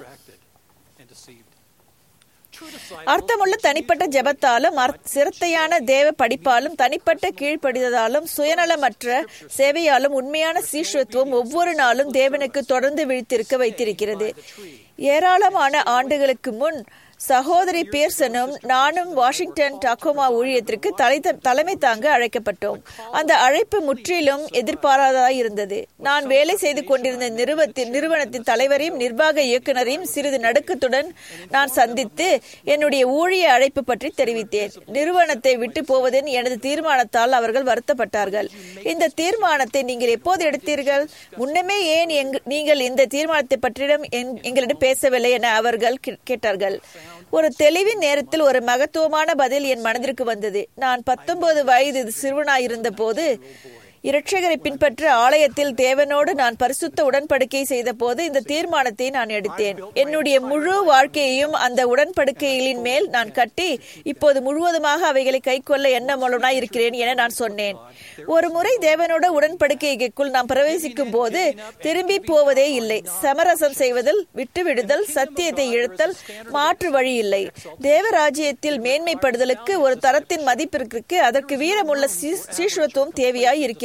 அர்த்தமுள்ள தனிப்பட்ட ஜெபத்தாலும் சிரத்தையான தேவ படிப்பாலும் தனிப்பட்ட கீழ்ப்படிதலாலும் சுயநலமற்ற சேவையாலும் உண்மையான சீஷ்வத்துவம் ஒவ்வொரு நாளும் தேவனுக்கு தொடர்ந்து விழித்திருக்க வைத்திருக்கிறது ஏராளமான ஆண்டுகளுக்கு முன் சகோதரி பியர்சனும் நானும் வாஷிங்டன் டாக்கோமா ஊழியத்திற்கு தலை தலைமை தாங்க அழைக்கப்பட்டோம் அந்த அழைப்பு முற்றிலும் எதிர்பாராததாய் இருந்தது நான் வேலை செய்து கொண்டிருந்த நிறுவத்தின் நிறுவனத்தின் தலைவரையும் நிர்வாக இயக்குநரையும் சிறிது நடுக்கத்துடன் நான் சந்தித்து என்னுடைய ஊழிய அழைப்பு பற்றி தெரிவித்தேன் நிறுவனத்தை விட்டு போவதன் எனது தீர்மானத்தால் அவர்கள் வருத்தப்பட்டார்கள் இந்த தீர்மானத்தை நீங்கள் எப்போது எடுத்தீர்கள் முன்னமே ஏன் நீங்கள் இந்த தீர்மானத்தை பற்றிடம் எங்களிடம் பேசவில்லை என அவர்கள் கேட்டார்கள் ஒரு தெளிவின் நேரத்தில் ஒரு மகத்துவமான பதில் என் மனதிற்கு வந்தது நான் பத்தொன்பது வயது சிறுவனாயிருந்த போது இரட்சகரை பின்பற்ற ஆலயத்தில் தேவனோடு நான் பரிசுத்த உடன்படிக்கை செய்த போது இந்த தீர்மானத்தை நான் எடுத்தேன் என்னுடைய முழு வாழ்க்கையையும் அந்த உடன்படிக்கைகளின் மேல் நான் கட்டி இப்போது முழுவதுமாக அவைகளை கைக்கொள்ள எண்ணமுள்ளனாய் இருக்கிறேன் என நான் சொன்னேன் ஒரு முறை தேவனோட உடன்படிக்கைக்குள் நாம் பிரவேசிக்கும் போது திரும்பி போவதே இல்லை சமரசம் செய்வதில் விட்டுவிடுதல் சத்தியத்தை இழுத்தல் மாற்று வழி இல்லை தேவராஜ்யத்தில் மேன்மைப்படுதலுக்கு ஒரு தரத்தின் மதிப்பிற்கு அதற்கு வீரமுள்ள சீஸ்வத்துவம் தேவையாய் இருக்கிறது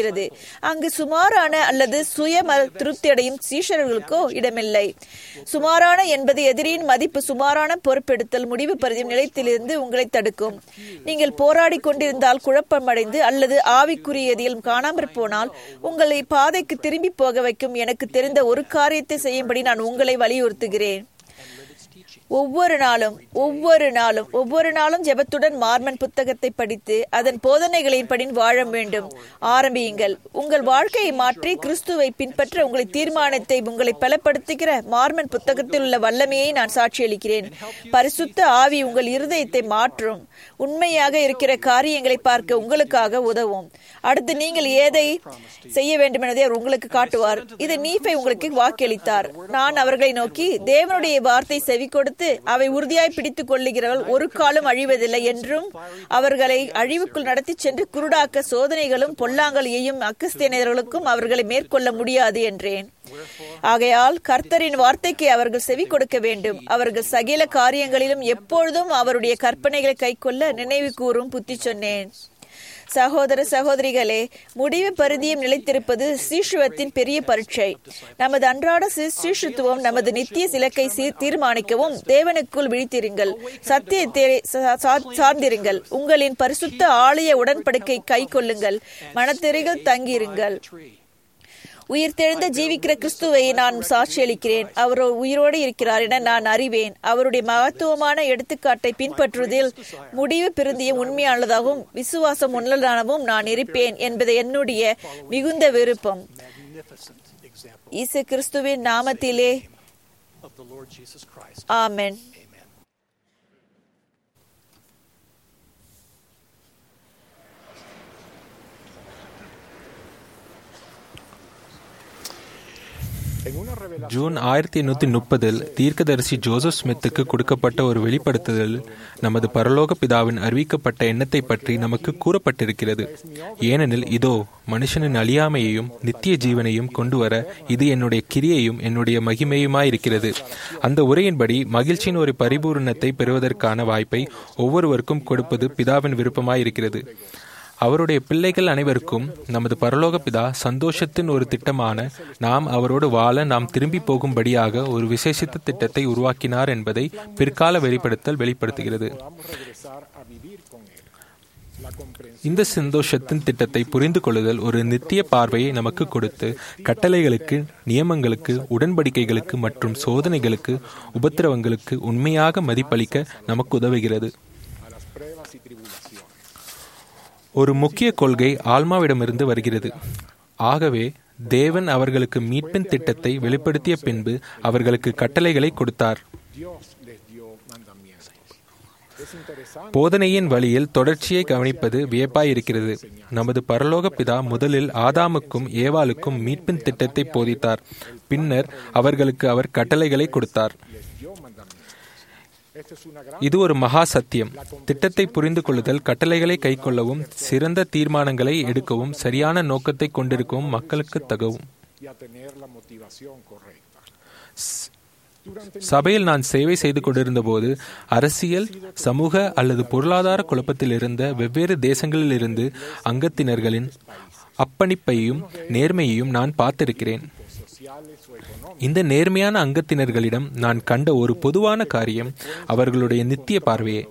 இருக்கிறது அங்கு சுமாரான அல்லது சுய திருப்தியடையும் சீஷர்களுக்கோ இடமில்லை சுமாரான என்பது எதிரியின் மதிப்பு சுமாரான பொறுப்பெடுத்தல் முடிவு பருதியும் நிலையத்திலிருந்து உங்களை தடுக்கும் நீங்கள் போராடி கொண்டிருந்தால் குழப்பமடைந்து அல்லது ஆவிக்குரியதிலும் காணாமற் போனால் உங்களை பாதைக்கு திரும்பி போக வைக்கும் எனக்கு தெரிந்த ஒரு காரியத்தை செய்யும்படி நான் உங்களை வலியுறுத்துகிறேன் ஒவ்வொரு நாளும் ஒவ்வொரு நாளும் ஒவ்வொரு நாளும் ஜெபத்துடன் மார்மன் புத்தகத்தை படித்து அதன் போதனைகளின்படி வாழ வேண்டும் ஆரம்பியுங்கள் உங்கள் வாழ்க்கையை மாற்றி கிறிஸ்துவை பின்பற்ற உங்களை தீர்மானத்தை உங்களை பலப்படுத்துகிற மார்மன் புத்தகத்தில் உள்ள வல்லமையை நான் சாட்சியளிக்கிறேன் பரிசுத்த ஆவி உங்கள் இருதயத்தை மாற்றும் உண்மையாக இருக்கிற காரியங்களை பார்க்க உங்களுக்காக உதவும் அடுத்து நீங்கள் ஏதை செய்ய வேண்டும் என்பதை அவர் உங்களுக்கு காட்டுவார் இது நீஃபை உங்களுக்கு வாக்களித்தார் நான் அவர்களை நோக்கி தேவனுடைய வார்த்தை செவி கொடுத்து அவை உறுதியாய் பிடித்துக் கொள்ளுகிறவள் ஒரு காலம் அழிவதில்லை என்றும் அவர்களை அழிவுக்குள் நடத்தி சென்று குருடாக்க சோதனைகளும் பொல்லாங்கலையும் அக்கஸ்தியனர்களுக்கும் அவர்களை மேற்கொள்ள முடியாது என்றேன் ஆகையால் கர்த்தரின் வார்த்தைக்கு அவர்கள் செவி கொடுக்க வேண்டும் அவர்கள் சகில காரியங்களிலும் எப்பொழுதும் அவருடைய கற்பனைகளை கைக்கொள்ள நினைவு கூறும் புத்தி சொன்னேன் சகோதர சகோதரிகளே முடிவு பருதியும் நிலைத்திருப்பது சீஷுவத்தின் பெரிய பரீட்சை நமது அன்றாட சீஷுத்துவம் நமது நித்திய இலக்கை தீர்மானிக்கவும் தேவனுக்குள் விழித்திருங்கள் சத்தியத்தை சார்ந்திருங்கள் உங்களின் பரிசுத்த ஆலய உடன்படிக்கை கை கொள்ளுங்கள் மனத்தெறிகள் தங்கியிருங்கள் உயிர்த்தெழுந்த ஜீவிக்கிற கிறிஸ்துவை நான் சாட்சியளிக்கிறேன் அவர் உயிரோடு இருக்கிறார் என நான் அறிவேன் அவருடைய மகத்துவமான எடுத்துக்காட்டை பின்பற்றுவதில் முடிவு பிறந்தியும் உண்மையானதாகவும் விசுவாசம் உள்ளதானவும் நான் இருப்பேன் என்பது என்னுடைய மிகுந்த விருப்பம் இசு கிறிஸ்துவின் நாமத்திலே ஆமென் ஜூன் ஆயிரத்தி எண்ணூத்தி முப்பதில் தீர்க்கதரிசி ஜோசப் ஸ்மித்துக்கு கொடுக்கப்பட்ட ஒரு வெளிப்படுத்துதல் நமது பரலோக பிதாவின் அறிவிக்கப்பட்ட எண்ணத்தை பற்றி நமக்கு கூறப்பட்டிருக்கிறது ஏனெனில் இதோ மனுஷனின் அழியாமையையும் நித்திய ஜீவனையும் கொண்டு வர இது என்னுடைய கிரியையும் என்னுடைய மகிமையுமாயிருக்கிறது அந்த உரையின்படி மகிழ்ச்சியின் ஒரு பரிபூரணத்தை பெறுவதற்கான வாய்ப்பை ஒவ்வொருவருக்கும் கொடுப்பது பிதாவின் விருப்பமாயிருக்கிறது அவருடைய பிள்ளைகள் அனைவருக்கும் நமது பரலோக பிதா சந்தோஷத்தின் ஒரு திட்டமான நாம் அவரோடு வாழ நாம் திரும்பி போகும்படியாக ஒரு விசேஷித்த திட்டத்தை உருவாக்கினார் என்பதை பிற்கால வெளிப்படுத்தல் வெளிப்படுத்துகிறது இந்த சந்தோஷத்தின் திட்டத்தை புரிந்து கொள்ளுதல் ஒரு நித்திய பார்வையை நமக்கு கொடுத்து கட்டளைகளுக்கு நியமங்களுக்கு உடன்படிக்கைகளுக்கு மற்றும் சோதனைகளுக்கு உபத்திரவங்களுக்கு உண்மையாக மதிப்பளிக்க நமக்கு உதவுகிறது ஒரு முக்கிய கொள்கை ஆல்மாவிடமிருந்து வருகிறது ஆகவே தேவன் அவர்களுக்கு மீட்பின் திட்டத்தை வெளிப்படுத்திய பின்பு அவர்களுக்கு கட்டளைகளை கொடுத்தார் போதனையின் வழியில் தொடர்ச்சியை கவனிப்பது வியப்பாயிருக்கிறது நமது பரலோக பிதா முதலில் ஆதாமுக்கும் ஏவாளுக்கும் மீட்பின் திட்டத்தை போதித்தார் பின்னர் அவர்களுக்கு அவர் கட்டளைகளை கொடுத்தார் இது ஒரு மகா சத்தியம் திட்டத்தை புரிந்து கொள்ளுதல் கட்டளைகளை கைக்கொள்ளவும் சிறந்த தீர்மானங்களை எடுக்கவும் சரியான நோக்கத்தை கொண்டிருக்கவும் மக்களுக்கு தகவும் சபையில் நான் சேவை செய்து கொண்டிருந்த போது அரசியல் சமூக அல்லது பொருளாதார குழப்பத்தில் இருந்த வெவ்வேறு தேசங்களில் இருந்து அங்கத்தினர்களின் அப்பணிப்பையும் நேர்மையையும் நான் பார்த்திருக்கிறேன் இந்த நேர்மையான அங்கத்தினர்களிடம் நான் கண்ட ஒரு பொதுவான காரியம் அவர்களுடைய நித்திய பார்வையே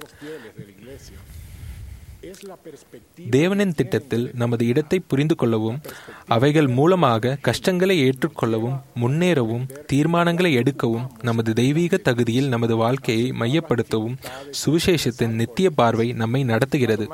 தேவனின் திட்டத்தில் நமது இடத்தை புரிந்து கொள்ளவும் அவைகள் மூலமாக கஷ்டங்களை ஏற்றுக்கொள்ளவும் முன்னேறவும் தீர்மானங்களை எடுக்கவும் நமது தெய்வீக தகுதியில் நமது வாழ்க்கையை மையப்படுத்தவும் சுவிசேஷத்தின் நித்திய பார்வை நம்மை நடத்துகிறது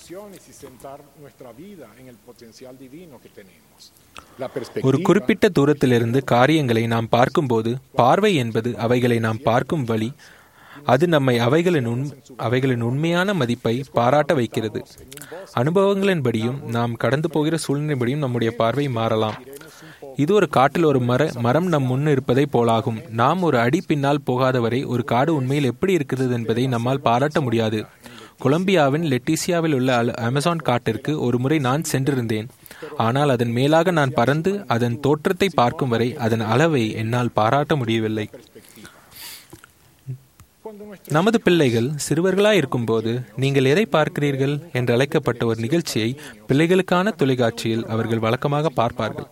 ஒரு குறிப்பிட்ட தூரத்திலிருந்து காரியங்களை நாம் பார்க்கும்போது பார்வை என்பது அவைகளை நாம் பார்க்கும் வழி அது நம்மை அவைகளின் உண் அவைகளின் உண்மையான மதிப்பை பாராட்ட வைக்கிறது அனுபவங்களின்படியும் நாம் கடந்து போகிற சூழ்நிலைப்படியும் நம்முடைய பார்வை மாறலாம் இது ஒரு காட்டில் ஒரு மர மரம் நம் முன் இருப்பதை போலாகும் நாம் ஒரு அடி பின்னால் போகாதவரை ஒரு காடு உண்மையில் எப்படி இருக்கிறது என்பதை நம்மால் பாராட்ட முடியாது கொலம்பியாவின் லெட்டிசியாவில் உள்ள அமேசான் காட்டிற்கு ஒரு முறை நான் சென்றிருந்தேன் ஆனால் அதன் மேலாக நான் பறந்து அதன் தோற்றத்தை பார்க்கும் வரை அதன் அளவை என்னால் பாராட்ட முடியவில்லை நமது பிள்ளைகள் சிறுவர்களாய் இருக்கும்போது நீங்கள் எதை பார்க்கிறீர்கள் என்று அழைக்கப்பட்ட ஒரு நிகழ்ச்சியை பிள்ளைகளுக்கான தொலைக்காட்சியில் அவர்கள் வழக்கமாக பார்ப்பார்கள்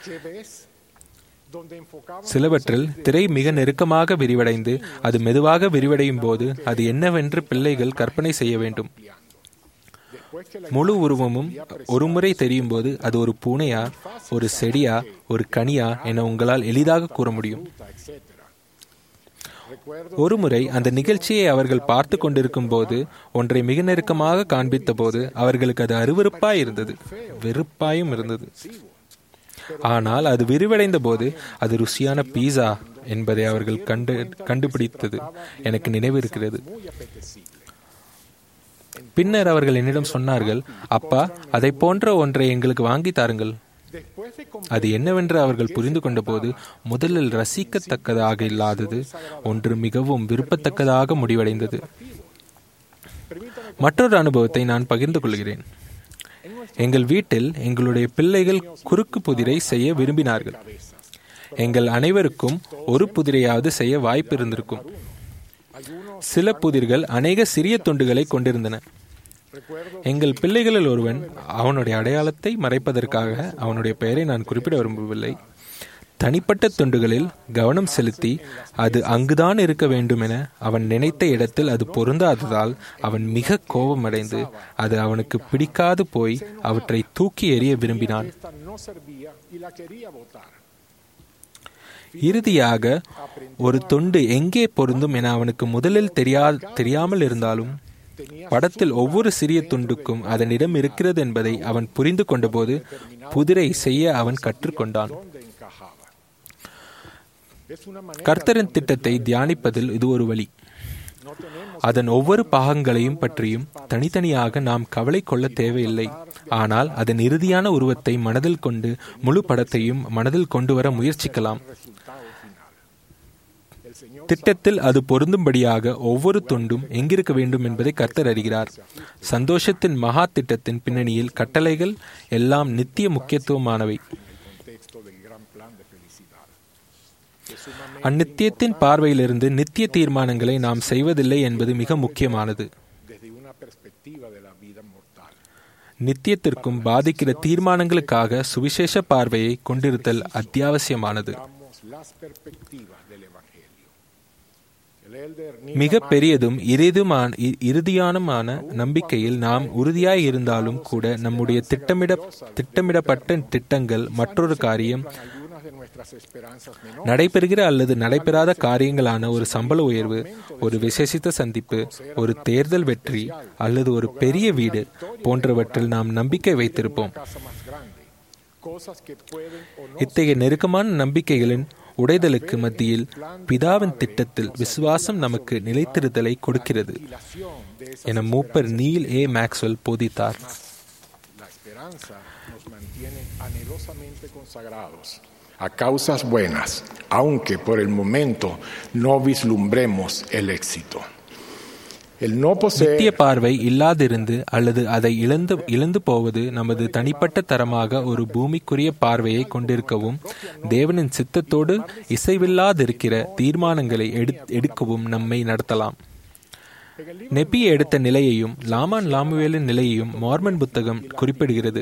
சிலவற்றில் திரை மிக நெருக்கமாக விரிவடைந்து அது மெதுவாக விரிவடையும் போது அது என்னவென்று பிள்ளைகள் கற்பனை செய்ய வேண்டும் முழு உருவமும் ஒருமுறை தெரியும் போது அது ஒரு பூனையா ஒரு செடியா ஒரு கனியா என உங்களால் எளிதாக கூற முடியும் ஒருமுறை அந்த நிகழ்ச்சியை அவர்கள் பார்த்து கொண்டிருக்கும் போது ஒன்றை மிக நெருக்கமாக காண்பித்த போது அவர்களுக்கு அது அருவருப்பாய் இருந்தது வெறுப்பாயும் இருந்தது ஆனால் அது விரிவடைந்த போது அது ருசியான பீஸா என்பதை அவர்கள் கண்டு கண்டுபிடித்தது எனக்கு நினைவிருக்கிறது பின்னர் அவர்கள் என்னிடம் சொன்னார்கள் அப்பா அதை போன்ற ஒன்றை எங்களுக்கு வாங்கி தாருங்கள் அது என்னவென்று அவர்கள் புரிந்து கொண்டபோது முதலில் ரசிக்கத்தக்கதாக இல்லாதது ஒன்று மிகவும் விருப்பத்தக்கதாக முடிவடைந்தது மற்றொரு அனுபவத்தை நான் பகிர்ந்து கொள்கிறேன் எங்கள் வீட்டில் எங்களுடைய பிள்ளைகள் குறுக்கு புதிரை செய்ய விரும்பினார்கள் எங்கள் அனைவருக்கும் ஒரு புதிரையாவது செய்ய வாய்ப்பு இருந்திருக்கும் சில புதிர்கள் அநேக சிறிய துண்டுகளை கொண்டிருந்தன எங்கள் பிள்ளைகளில் ஒருவன் அவனுடைய அடையாளத்தை மறைப்பதற்காக அவனுடைய பெயரை நான் குறிப்பிட விரும்பவில்லை தனிப்பட்ட துண்டுகளில் கவனம் செலுத்தி அது அங்குதான் இருக்க வேண்டும் என அவன் நினைத்த இடத்தில் அது பொருந்தாததால் அவன் மிக கோபமடைந்து அது அவனுக்கு பிடிக்காது போய் அவற்றை தூக்கி எறிய விரும்பினான் இறுதியாக ஒரு தொண்டு எங்கே பொருந்தும் என அவனுக்கு முதலில் தெரியா தெரியாமல் இருந்தாலும் படத்தில் ஒவ்வொரு சிறிய துண்டுக்கும் அதனிடம் இருக்கிறது என்பதை அவன் புரிந்து கொண்டபோது புதிரை செய்ய அவன் கற்றுக்கொண்டான் கர்த்தரின் திட்டத்தை தியானிப்பதில் இது ஒரு வழி அதன் ஒவ்வொரு பாகங்களையும் பற்றியும் தனித்தனியாக நாம் கவலை கொள்ள தேவையில்லை ஆனால் அதன் இறுதியான உருவத்தை மனதில் கொண்டு முழு படத்தையும் மனதில் கொண்டு வர முயற்சிக்கலாம் திட்டத்தில் அது பொருந்தும்படியாக ஒவ்வொரு தொண்டும் எங்கிருக்க வேண்டும் என்பதை கர்த்தர் அறிகிறார் சந்தோஷத்தின் மகா திட்டத்தின் பின்னணியில் கட்டளைகள் எல்லாம் நித்திய முக்கியத்துவமானவை அந்நித்தியத்தின் பார்வையிலிருந்து நித்திய தீர்மானங்களை நாம் செய்வதில்லை என்பது மிக முக்கியமானது நித்தியத்திற்கும் பாதிக்கிற தீர்மானங்களுக்காக சுவிசேஷ பார்வையை கொண்டிருத்தல் அத்தியாவசியமானது மிக பெரியதும் இறுதியுமான இறுதியானமான நம்பிக்கையில் நாம் உறுதியாய் இருந்தாலும் கூட நம்முடைய திட்டமிட திட்டமிடப்பட்ட திட்டங்கள் மற்றொரு காரியம் நடைபெறுகிற அல்லது நடைபெறாத காரியங்களான ஒரு சம்பள உயர்வு ஒரு விசேஷித்த சந்திப்பு ஒரு தேர்தல் வெற்றி அல்லது ஒரு பெரிய வீடு போன்றவற்றில் நாம் நம்பிக்கை வைத்திருப்போம் இத்தகைய நெருக்கமான நம்பிக்கைகளின் உடைதலுக்கு மத்தியில் பிதாவின் திட்டத்தில் விசுவாசம் நமக்கு நிலைத்திருத்தலை கொடுக்கிறது என மூப்பர் நீல் ஏ மேக்ஸ்வெல் போதித்தார் a causas buenas, aunque por el momento no vislumbremos el éxito. நித்திய பார்வை இல்லாதிருந்து அல்லது அதை இழந்து இழந்து போவது நமது தனிப்பட்ட தரமாக ஒரு பூமிக்குரிய பார்வையை கொண்டிருக்கவும் தேவனின் சித்தத்தோடு இசைவில்லாதிருக்கிற தீர்மானங்களை எடுக்கவும் நம்மை நடத்தலாம் நெப்பி எடுத்த நிலையையும் லாமான் லாமுவேலின் நிலையையும் மார்மன் புத்தகம் குறிப்பிடுகிறது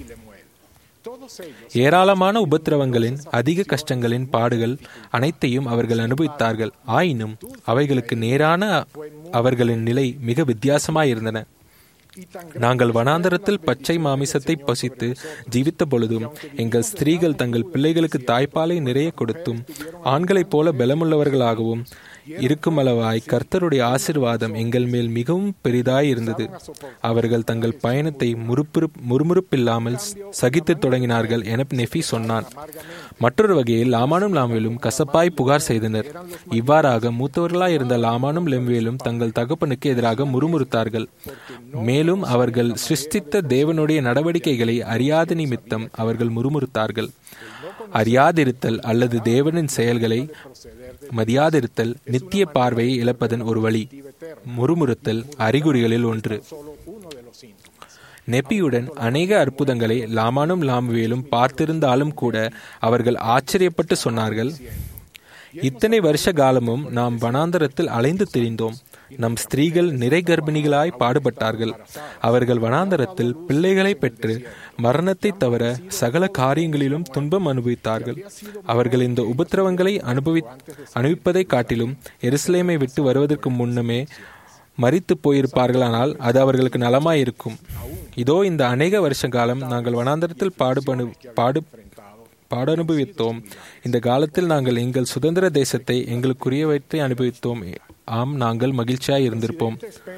ஏராளமான உபத்திரவங்களின் அதிக கஷ்டங்களின் பாடுகள் அனைத்தையும் அவர்கள் அனுபவித்தார்கள் ஆயினும் அவைகளுக்கு நேரான அவர்களின் நிலை மிக வித்தியாசமாயிருந்தன நாங்கள் வனாந்தரத்தில் பச்சை மாமிசத்தை பசித்து ஜீவித்த பொழுதும் எங்கள் ஸ்திரீகள் தங்கள் பிள்ளைகளுக்கு தாய்ப்பாலை நிறைய கொடுத்தும் ஆண்களைப் போல பலமுள்ளவர்களாகவும் இருக்குமளவாய் கர்த்தருடைய ஆசிர்வாதம் எங்கள் மேல் மிகவும் பெரிதாய் இருந்தது அவர்கள் தங்கள் பயணத்தை முறுப்புறு முறுமுறுப்பில்லாமல் சகித்து தொடங்கினார்கள் என நெஃபி சொன்னான் மற்றொரு வகையில் லாமானும் லாம்வேலும் கசப்பாய் புகார் செய்தனர் இவ்வாறாக மூத்தவர்களாய் இருந்த லாமானும் லெம்வேலும் தங்கள் தகப்பனுக்கு எதிராக முறுமுறுத்தார்கள் மேலும் அவர்கள் சிருஷ்டித்த தேவனுடைய நடவடிக்கைகளை அறியாத நிமித்தம் அவர்கள் முறுமுறுத்தார்கள் அறியாதிருத்தல் அல்லது தேவனின் செயல்களை மதியாதிருத்தல் நித்திய பார்வையை இழப்பதன் ஒரு வழி முறுமுறுத்தல் அறிகுறிகளில் ஒன்று நெப்பியுடன் அநேக அற்புதங்களை லாமானும் லாமுவேலும் பார்த்திருந்தாலும் கூட அவர்கள் ஆச்சரியப்பட்டு சொன்னார்கள் இத்தனை வருஷ காலமும் நாம் வனாந்தரத்தில் அலைந்து திரிந்தோம் நம் ஸ்திரீகள் நிறை கர்ப்பிணிகளாய் பாடுபட்டார்கள் அவர்கள் வனாந்தரத்தில் பிள்ளைகளை பெற்று மரணத்தை தவிர சகல காரியங்களிலும் துன்பம் அனுபவித்தார்கள் அவர்கள் இந்த உபத்திரவங்களை அனுபவி அனுபவிப்பதை காட்டிலும் எருசலேமை விட்டு வருவதற்கு முன்னமே மறித்து போயிருப்பார்களானால் அது அவர்களுக்கு நலமாயிருக்கும் இதோ இந்த அநேக வருஷ காலம் நாங்கள் வனாந்தரத்தில் பாடுபணு பாடு பாடனுபவித்தோம் இந்த காலத்தில் நாங்கள் எங்கள் சுதந்திர தேசத்தை எங்களுக்குரியவற்றை அனுபவித்தோம் ஆம் நாங்கள் மகிழ்ச்சியாய் இருந்திருப்போம்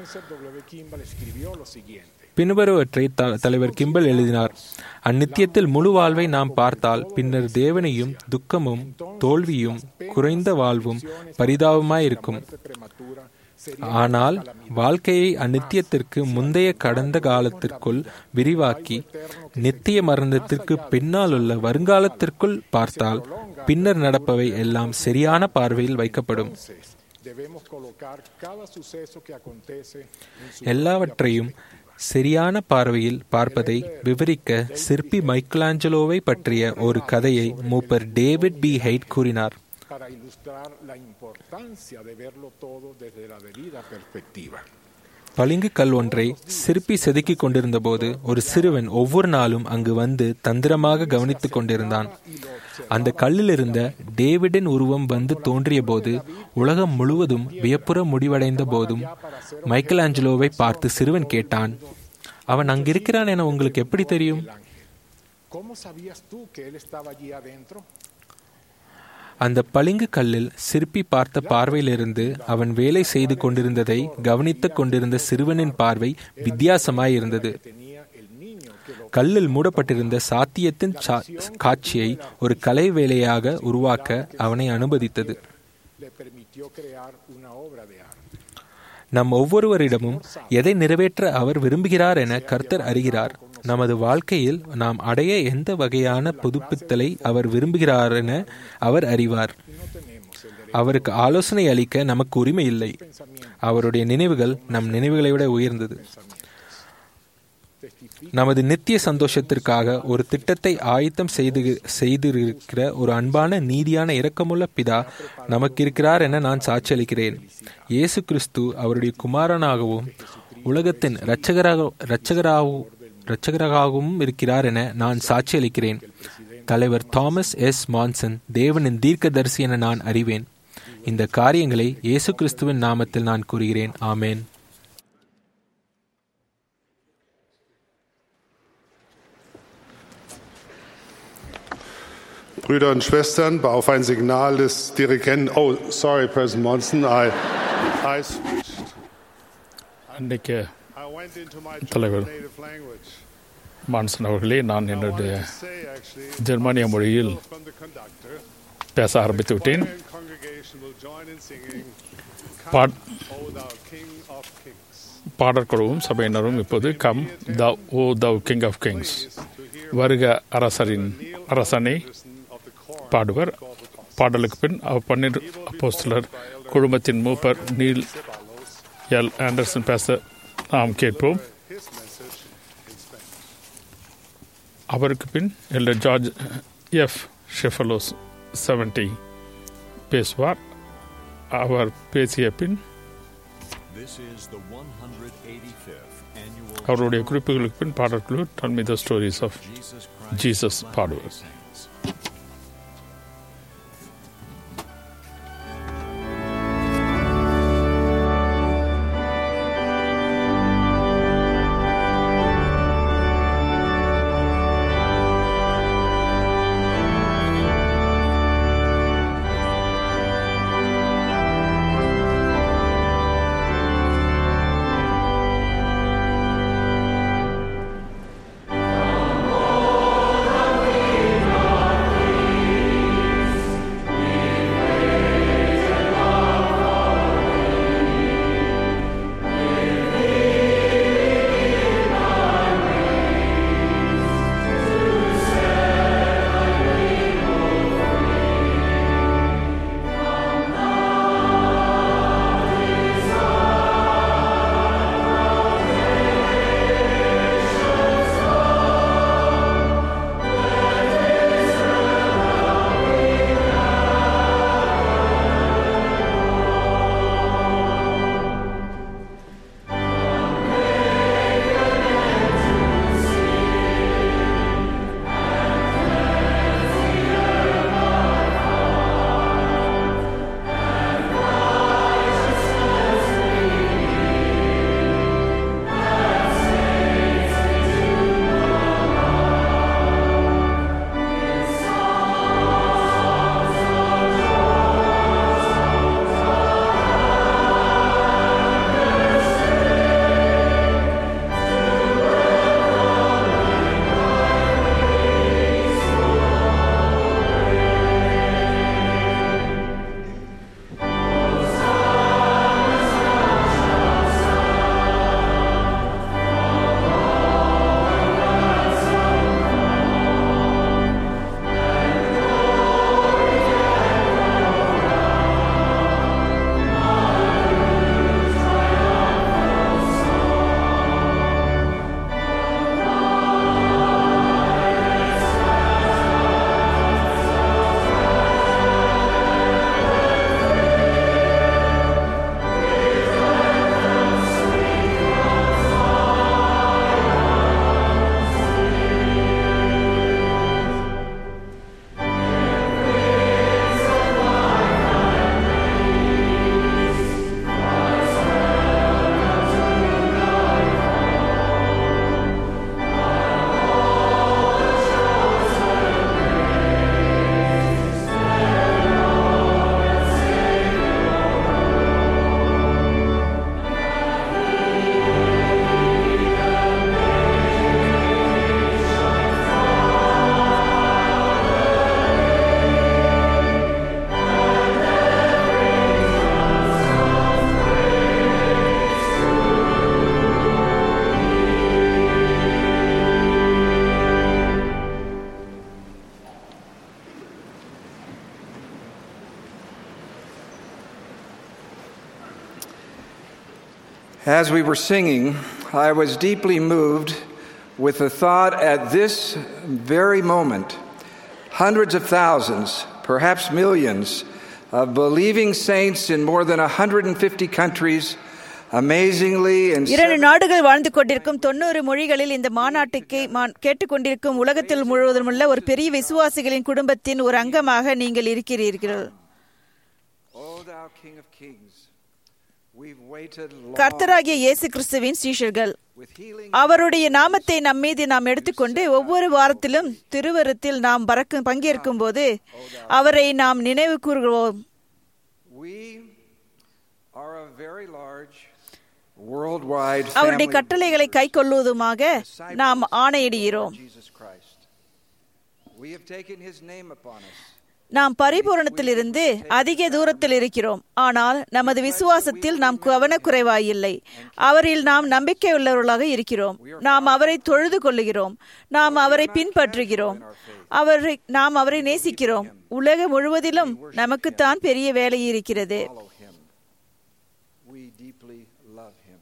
பின்வருவற்றை த- தலைவர் கிம்பல் எழுதினார் அந்நித்தியத்தில் முழு வாழ்வை நாம் பார்த்தால் பின்னர் தேவனையும் துக்கமும் தோல்வியும் குறைந்த வாழ்வும் பரிதாபமாயிருக்கும் ஆனால் வாழ்க்கையை அந்நித்தியத்திற்கு முந்தைய கடந்த காலத்திற்குள் விரிவாக்கி நித்திய மரணத்திற்கு பின்னால் உள்ள வருங்காலத்திற்குள் பார்த்தால் பின்னர் நடப்பவை எல்லாம் சரியான பார்வையில் வைக்கப்படும் Debemos colocar cada suceso que acontece en su எல்லாவற்றையும் சரியான பார்வையில் பார்ப்பதை விவரிக்க சிற்பி மைக்கலாஞ்சலோவை பற்றிய ஒரு கதையை மூப்பர் டேவிட் பி ஹைட் கூறினார் para ilustrar la importancia de verlo todo desde la debida perspectiva. பளிங்கு கல் ஒன்றை சிற்பி செதுக்கிக் கொண்டிருந்தபோது ஒரு சிறுவன் ஒவ்வொரு நாளும் அங்கு வந்து தந்திரமாக கவனித்துக் கொண்டிருந்தான் அந்த கல்லில் இருந்த டேவிடின் உருவம் வந்து தோன்றிய போது உலகம் முழுவதும் வியப்புற முடிவடைந்த போதும் மைக்கேல் ஆஞ்சலோவை பார்த்து சிறுவன் கேட்டான் அவன் அங்கிருக்கிறான் என உங்களுக்கு எப்படி தெரியும் ¿Cómo sabías tú que él estaba allí adentro? அந்த பளிங்கு கல்லில் சிற்பி பார்த்த பார்வையிலிருந்து அவன் வேலை செய்து கொண்டிருந்ததை கவனித்துக் கொண்டிருந்த சிறுவனின் பார்வை வித்தியாசமாய் இருந்தது கல்லில் மூடப்பட்டிருந்த சாத்தியத்தின் சா- காட்சியை ஒரு கலை வேலையாக உருவாக்க அவனை அனுமதித்தது Le permitió crear una obra de arte. நம் ஒவ்வொருவரிடமும் எதை நிறைவேற்ற அவர் விரும்புகிறார் என கர்த்தர் அறிகிறார் நமது வாழ்க்கையில் நாம் அடைய எந்த வகையான புதுப்பித்தலை அவர் விரும்புகிறார் என அவர் அறிவார் அவருக்கு ஆலோசனை அளிக்க நமக்கு உரிமை இல்லை அவருடைய நினைவுகள் நம் நினைவுகளை விட உயர்ந்தது நமது நித்திய சந்தோஷத்திற்காக ஒரு திட்டத்தை ஆயத்தம் செய்து செய்திருக்கிற ஒரு அன்பான நீதியான இரக்கமுள்ள பிதா நமக்கு இருக்கிறார் என நான் சாட்சியளிக்கிறேன் இயேசு கிறிஸ்து அவருடைய குமாரனாகவும் உலகத்தின் இரட்சகராக இரட்சகராகவும் இரட்சகராகவும் இருக்கிறார் என நான் சாட்சியளிக்கிறேன் தலைவர் தாமஸ் எஸ் மான்சன் தேவனின் தீர்க்கதரிசி என நான் அறிவேன் இந்த காரியங்களை இயேசு கிறிஸ்துவின் நாமத்தில் நான் கூறுகிறேன் ஆமேன் Brüder und Schwestern, auf ein Signal des Dirigenten. Oh, sorry, President Monson, I, I switched. அன்றைக்கு I went into my தலைவர் German native language. மான்சன் அவர்களே நான் I என்னுடைய wanted to say, actually, ஜெர்மானிய மொழியில் from the conductor, பேச ஆரம்பித்து விட்டேன் choir and congregation will join in singing, pot O thou King of Kings. பாடற்குழுவும் சபையினரும் இப்போது come the O thou King of Kings வருக அரசரின் அரசனை பாடுவர் பாடலுக்கு பின் அவர் பன்னீர் அப்போஸ்தலர் குழுமத்தின் மூப்பர் நீல் எல் ஆண்டர்சன் பேச நாம் கேட்போம் His message in Spanish. அவருக்கு பின் elder George F Zeballos Seventy பேசுவார் அவர் பேசிய பின் This is the 185th annual அவருடைய குறிப்புகளுக்கு பின் பாடற்குழு tell me the stories of Jesus Christ Jesus பாடுவர் Saints. Amen. As we were singing, I was deeply moved with the thought at this very moment, hundreds of thousands, perhaps millions, of believing saints in more than 150 countries, amazingly in இரண்டு நாடுகள் வாழ்ந்து கொண்டிருக்கும் தொண்ணூறு மொழிகளில் இந்த மாநாட்டுக்கு மா- கேட்டுக்கொண்டிருக்கும் உலகத்தில் முழுவதும் உள்ள ஒரு பெரிய விசுவாசிகளின் குடும்பத்தின் ஒரு அங்கமாக நீங்கள் இருக்கிறீர்கள் O thou King of Kings, we've waited long கர்த்தராகிய இயேசு கிறிஸ்துவின் சீஷர்கள் with healing அவருடைய நாமத்தை நம் மீது நாம் எடுத்துக்கொண்டு ஒவ்வொரு வாரத்திலும் திருவரத்தில் நாம் பறக்கும் பங்கேற்கும் போது அவரை நாம் நினைவு கூறுகிறோம் We are a very large worldwide அவருடைய family கட்டளைகளை கை கொள்வதுமாக நாம் ஆணையிடுகிறோம் Jesus Christ. We have taken his name upon us. நாம் பரிபூரணத்திலிருந்து அதிக தூரத்தில் இருக்கிறோம் ஆனால் நமது விசுவாசத்தில் நாம் கவனக்குறைவாயில்லை அவரில் நாம் நம்பிக்கை உள்ளவர்களாக இருக்கிறோம் நாம் அவரை தொழுது கொள்ளுகிறோம் நாம் அவரை பின்பற்றுகிறோம் அவரை நாம் அவரை நேசிக்கிறோம் உலகம் முழுவதிலும் நமக்குத்தான் பெரிய வேலை இருக்கிறது Follow him. We deeply love him.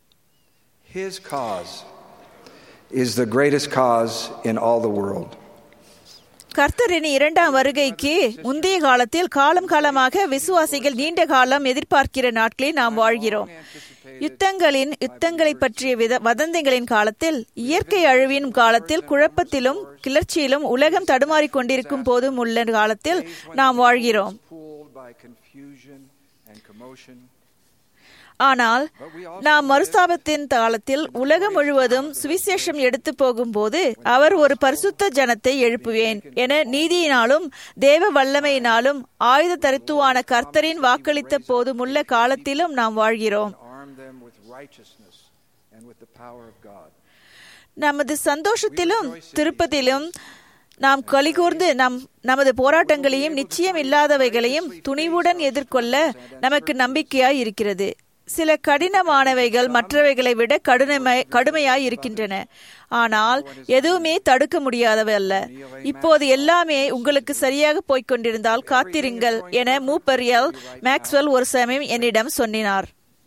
His cause is the greatest cause in all the world. கர்த்தரின் இரண்டாம் வருகைக்கு முந்தைய காலத்தில் காலம் காலமாக விசுவாசிகள் நீண்ட காலம் எதிர்பார்க்கிற நாட்களில் நாம் வாழ்கிறோம் யுத்தங்களின் யுத்தங்களை பற்றிய வித வதந்திகளின் காலத்தில் இயற்கை அழிவின் காலத்தில் குழப்பத்திலும் கிளர்ச்சியிலும் உலகம் தடுமாறிக் கொண்டிருக்கும் போதும் உள்ள காலத்தில் நாம் வாழ்கிறோம் Fooled by confusion and commotion. ஆனால் நாம் மறுஸ்தாபத்தின் காலத்தில் உலகம் முழுவதும் சுவிசேஷம் எடுத்து போகும்போது அவர் ஒரு பரிசுத்த ஜனத்தை எழுப்புவேன் என நீதியினாலும் தேவ வல்லமையினாலும் ஆயுத தரித்துவான கர்த்தரின் வாக்களித்த போதுமுள்ள காலத்திலும் நாம் வாழ்கிறோம் Arm them with righteousness and with the power of God. நமது சந்தோஷத்திலும் திருப்பத்திலும் நாம் கலிகூர்ந்து நம் நமது போராட்டங்களையும் நிச்சயம் இல்லாதவைகளையும் துணிவுடன் எதிர்கொள்ள நமக்கு நம்பிக்கையாய் இருக்கிறது சில கடினமானவைகள் மற்றவைகளை விட கடுமையாய் கடுமையாய் இருக்கின்றன ஆனால் எதுவுமே தடுக்க முடியாதவை அல்ல இப்போது எல்லாமே உங்களுக்கு சரியாக போய்க் கொண்டிருந்தால் காத்திருங்கள் என மூப்பர் எல் மேக்ஸ்வெல் ஒரு சமயம் என்னிடம் சொன்னார்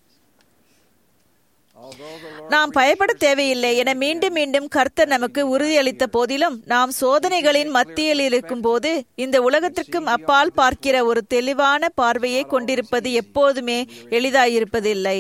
நாம் பயப்பட தேவையில்லை என மீண்டும் மீண்டும் கர்த்தர் நமக்கு உறுதியளித்த போதிலும் நாம் சோதனைகளின் மத்தியில் இருக்கும் போது இந்த உலகத்திற்கும் அப்பால் பார்க்கிற ஒரு தெளிவான பார்வையை கொண்டிருப்பது எப்போதுமே எளிதாயிருப்பதில்லை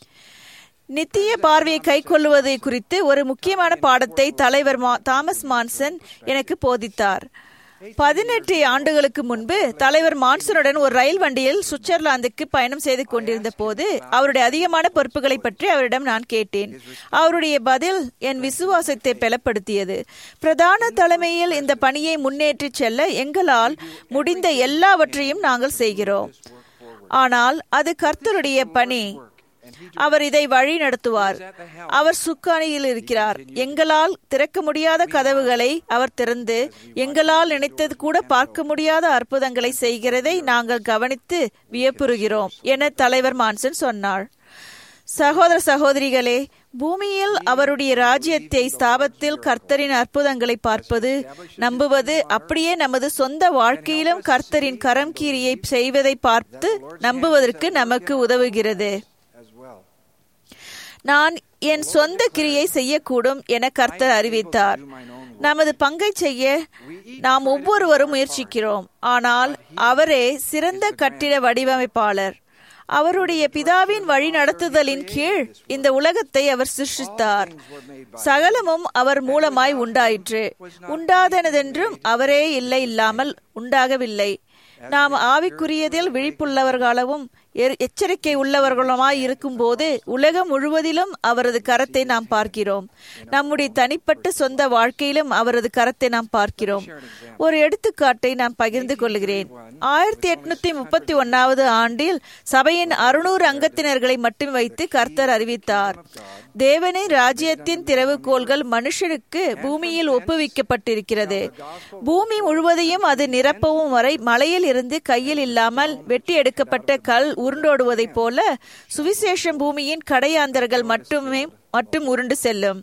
நித்திய பார்வையை கை கொள்வது குறித்து ஒரு முக்கியமான பாடத்தை தலைவர் மா- தாமஸ் மான்சன் எனக்கு போதித்தார் பதினெட்டு ஆண்டுகளுக்கு முன்பு தலைவர் மான்சனுடன் ஒரு ரயில் வண்டியில் சுவிட்சர்லாந்துக்கு பயணம் செய்து கொண்டிருந்த போது அவருடைய அதிகமான பொறுப்புகளை பற்றி அவரிடம் நான் கேட்டேன் அவருடைய பதில் என் விசுவாசத்தை பலப்படுத்தியது பிரதான தலைமையில் இந்த பணியை முன்னேற்றிச் செல்ல எங்களால் முடிந்த எல்லாவற்றையும் நாங்கள் செய்கிறோம் ஆனால் அது கர்த்தருடைய பணி அவர் இதை வழி நடத்துவார் அவர் சுக்கானியில் இருக்கிறார் எங்களால் திறக்க முடியாத கதவுகளை அவர் திறந்து எங்களால் நினைத்தது கூட பார்க்க முடியாத அற்புதங்களை செய்கிறதை நாங்கள் கவனித்து வியப்புறுகிறோம் என தலைவர் மான்சன் சொன்னார் சகோதர சகோதரிகளே பூமியில் அவருடைய ராஜ்யத்தை ஸ்தாபத்தில் கர்த்தரின் அற்புதங்களை பார்ப்பது நம்புவது அப்படியே நமது சொந்த வாழ்க்கையிலும் கர்த்தரின் கரம் கீரியை செய்வதை பார்த்து நம்புவதற்கு நமக்கு உதவுகிறது as well. நான் என் சொந்த கிரியை செய்யக்கூடும் என கர்த்தர் அறிவித்தார் நமது பங்கை செய்ய நாம் ஒவ்வொருவரும் முயற்சிக்கிறோம் ஆனால் அவரே சிறந்த கட்டிட வடிவமைப்பாளர் அவருடைய பிதாவின் வழி நடத்துதலின் கீழ் இந்த உலகத்தை அவர் சிருஷ்டித்தார் சகலமும் அவர் மூலமாய் உண்டாயிற்று உண்டாதனதென்றும் அவரே இல்லை இல்லாமல் உண்டாகவில்லை நாம் ஆவிக்குரியதில் விழிப்புள்ளவர்களாகவும் எ- எச்சரிக்கை உள்ளவர்களுமாய் இருக்கும்போது உலகம் முழுவதிலும் அவரது கரத்தை நாம் பார்க்கிறோம் நம்முடைய தனிப்பட்ட சொந்த வாழ்க்கையிலும் அவரது கரத்தை நாம் பார்க்கிறோம் ஒரு எடுத்துக்காட்டை நான் பகிர்ந்து கொள்கிறேன் ஆயிரத்தி எட்நூத்தி முப்பத்தி ஒன்னாவது ஆண்டில் சபையின் அறுநூறு அங்கத்தினர்களை மட்டும் வைத்து கர்த்தர் அறிவித்தார் தேவனின் ராஜ்யத்தின் திறவுகோள்கள் மனுஷனுக்கு பூமியில் ஒப்புவிக்கப்பட்டிருக்கிறது பூமி முழுவதையும் அது நிரப்பவும் வரை மலையில் இருந்து கையில் இல்லாமல் வெட்டி எடுக்கப்பட்ட கல் உருண்டோடுவதைப் போல சுவிசேஷம் பூமியின் கடையாந்தர்கள் மட்டுமே மட்டும் உருண்டு செல்லும்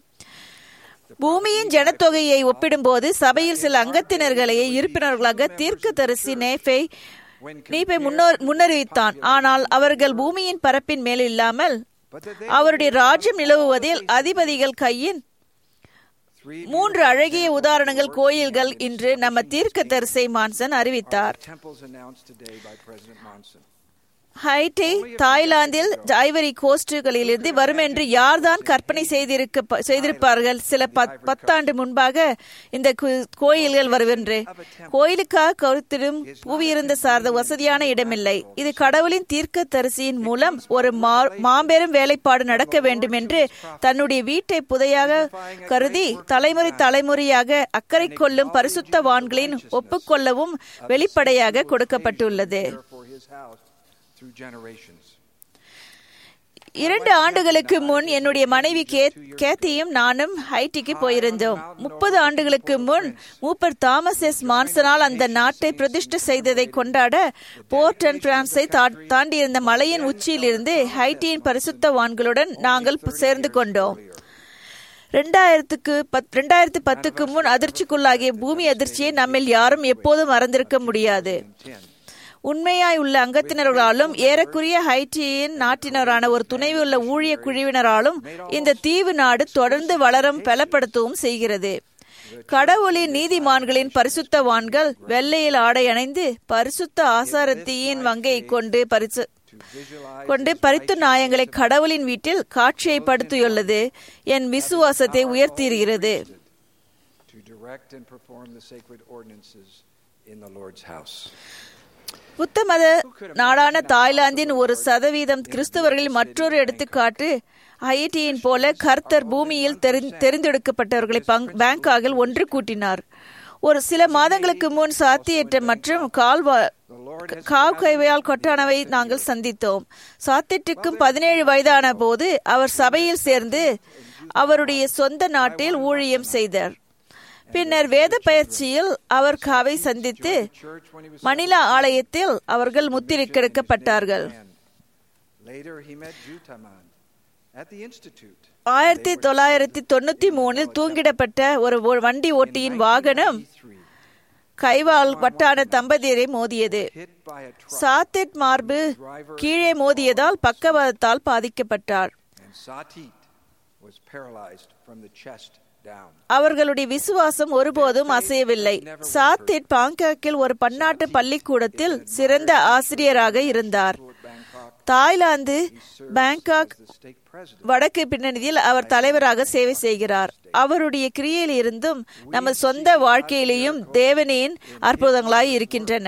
பூமியின் ஜனத்தொகையை ஒப்பிடும்போது சபையில் சில அங்கத்தினர்களை இருப்பினர்களாக தீர்க்கதரிசி நேஃபை நீப்பை முன்னோ- முன்னறிவித்தான் ஆனால் அவர்கள் பூமியின் பரப்பின் மேல் இல்லாமல் அவருடைய ராஜ்யம் நிலவுவதில் அதிபதிகள் கையின் மூன்று அழகிய உதாரணங்கள் கோயில்கள் இன்று நம்ம தீர்க்க தரிசை மான்சன் அறிவித்தார் ஹைட்டி தாய்லாந்தில் ஐவரி கோஸ்டுகளிலிருந்து வரும் என்று யார்தான் கற்பனை செய்திருக்க செய்திருப்பார்கள் சில பத்தாண்டு முன்பாக இந்த கோயில்கள் வருவென்று கோயிலுக்காக கருத்திடும் புவியிருந்த சார்ந்த வசதியான இடமில்லை இது கடவுளின் தீர்க்க தரிசியின் மூலம் ஒரு மாபெரும் வேலைப்பாடு நடக்க வேண்டும் என்று தன்னுடைய வீட்டை புதையாக கருதி தலைமுறை தலைமுறையாக அக்கறை கொள்ளும் பரிசுத்தவான்களின் ஒப்புக்கொள்ளவும் வெளிப்படையாக கொடுக்கப்பட்டுள்ளது இரண்டு ஆண்டுகளுக்கு முன் என்னுடைய மனைவி கேத்தியும் நானும் ஹைட்டிக்கு போயிருந்தோம் முப்பது ஆண்டுகளுக்கு முன் மூப்பர் தாமஸ் எஸ் மான்சனால் அந்த நாட்டை பிரதிஷ்டை செய்ததை கொண்டாட போர்ட் அண்ட் பிரான்ஸை தாண்டியிருந்த மலையின் உச்சியிலிருந்து ஹைட்டியின் பரிசுத்தவான்களுடன் நாங்கள் சேர்ந்து கொண்டோம் ரெண்டாயிரத்துக்கு பத் ரெண்டாயிரத்தி பத்துக்கு முன் அதிர்ச்சிக்குள்ளாகிய பூமி அதிர்ச்சியை நம்மில் யாரும் எப்போதும் மறந்திருக்க முடியாது உண்மையாய் உள்ள அங்கத்தினர்களாலும் ஏறக்குறைய ஹைட்டியின் நாட்டினரான ஒரு துணைவு உள்ள ஊழிய குழுவினராலும் இந்த தீவு நாடு தொடர்ந்து வளரும் பலப்படுத்தவும் செய்கிறது கடவுளின் நீதிமான்களின் பரிசுத்தவான்கள் வெள்ளையில் ஆடை அணைந்து பரிசுத்த ஆசாரத்தியின் வங்கை கொண்டு பரிசு கொண்டு பரித்து நாயங்களை கடவுளின் வீட்டில் காட்சியை படுத்தியுள்ளது என் விசுவாசத்தை உயர்த்தியிருக்கிறது புத்த மத நாடான தாய்லாந்தின் ஒரு சதவீதம் கிறிஸ்தவர்களில் மற்றொரு எடுத்துக்காட்டு ஹைட்டியின் போல கர்த்தர் பூமியில் தெரிந்தெடுக்கப்பட்டவர்களை பேங்காகில் ஒன்று கூட்டினார் ஒரு சில மாதங்களுக்கு முன் சாத்தியற்ற மற்றும் கால்வா காவ் கைவையால் கொட்டானவை நாங்கள் சந்தித்தோம் சாத்தியற்றுக்கும் பதினேழு வயதான போது அவர் சபையில் சேர்ந்து அவருடைய சொந்த நாட்டில் ஊழியம் செய்தார் பின்னர் வேத பயிற்சியில் அவர் காவை சந்தித்து மணிலா ஆலயத்தில் அவர்கள் முத்திரிக்கெடுக்கப்பட்டார்கள் ஆயிரத்தி தொள்ளாயிரத்தி தொண்ணூத்தி மூணில் தூங்கிடப்பட்ட ஒரு வண்டி ஓட்டியின் வாகனம் கைவால் வட்டான தம்பதியரை மோதியது சாத்திட் மார்பு கீழே மோதியதால் பக்கவாதத்தால் பாதிக்கப்பட்டார் அவர்களுடைய விசுவாசம் ஒருபோதும் அசையவில்லை சாத்திட் பாங்காக்கில் ஒரு பன்னாட்டு பள்ளிக்கூடத்தில் சிறந்த ஆசிரியராக இருந்தார் தாய்லாந்து பேங்காக் வடக்கு பின்னணியில் அவர் தலைவராக சேவை செய்கிறார் அவருடைய கிரியையில் இருந்தும் நமது சொந்த வாழ்க்கையிலேயும் தேவனின் அற்புதங்களாய் இருக்கின்றன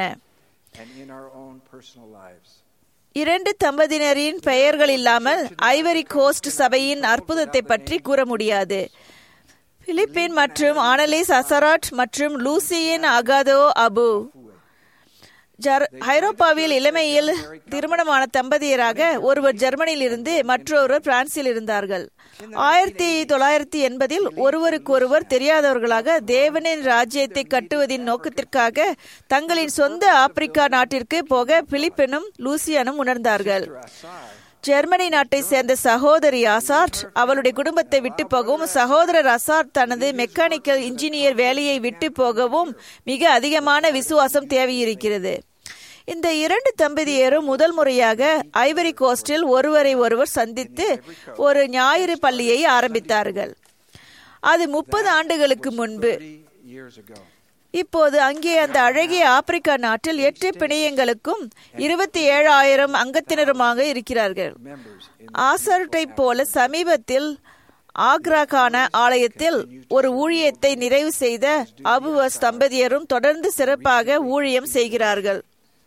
இரண்டு தம்பதியினரின் பெயர்கள் இல்லாமல் ஐவரி கோஸ்ட் சபையின் அற்புதத்தை பற்றி கூற முடியாது பிலிப்பின் மற்றும் ஆனலிஸ் அசராட் மற்றும் லூசியின் அகாதோ அபு ஐரோப்பாவில் இளமையில் திருமணமான தம்பதியராக ஒருவர் ஜெர்மனியில் இருந்து மற்றொருவர் பிரான்சில் இருந்தார்கள் ஆயிரத்தி தொள்ளாயிரத்தி எண்பதில் ஒருவருக்கொருவர் தெரியாதவர்களாக தேவனின் ராஜ்யத்தை கட்டுவதின் நோக்கத்திற்காக தங்களின் சொந்த ஆப்பிரிக்கா நாட்டிற்கு போக பிலிப்பினும் லூசியனும் உணர்ந்தார்கள் ஜெர்மனி நாட்டை சேர்ந்த சகோதரி அசார்ட் அவளுடைய குடும்பத்தை விட்டு போகவும் சகோதரர் அசார்ட் தனது மெக்கானிக்கல் இன்ஜினியர் வேலையை விட்டு போகவும் மிக அதிகமான விசுவாசம் தேவையிருக்கிறது இந்த இரண்டு தம்பதியரும் முதல் முறையாக ஐவரி கோஸ்டில் ஒருவரை ஒருவர் சந்தித்து ஒரு ஞாயிறு பள்ளியை ஆரம்பித்தார்கள் அது முப்பது ஆண்டுகளுக்கு முன்பு இப்போது அங்கே அந்த அழகிய ஆப்பிரிக்கா நாட்டில் எட்டு பிணையங்களுக்கும் இருபத்தி ஏழாயிரம் அங்கத்தினருமாக இருக்கிறார்கள் ஆசர்ட்டை போல சமீபத்தில் ஆக்ராகான ஆலயத்தில் ஒரு ஊழியத்தை நிறைவு செய்த அபுவஸ் தம்பதியரும் தொடர்ந்து சிறப்பாக ஊழியம் செய்கிறார்கள்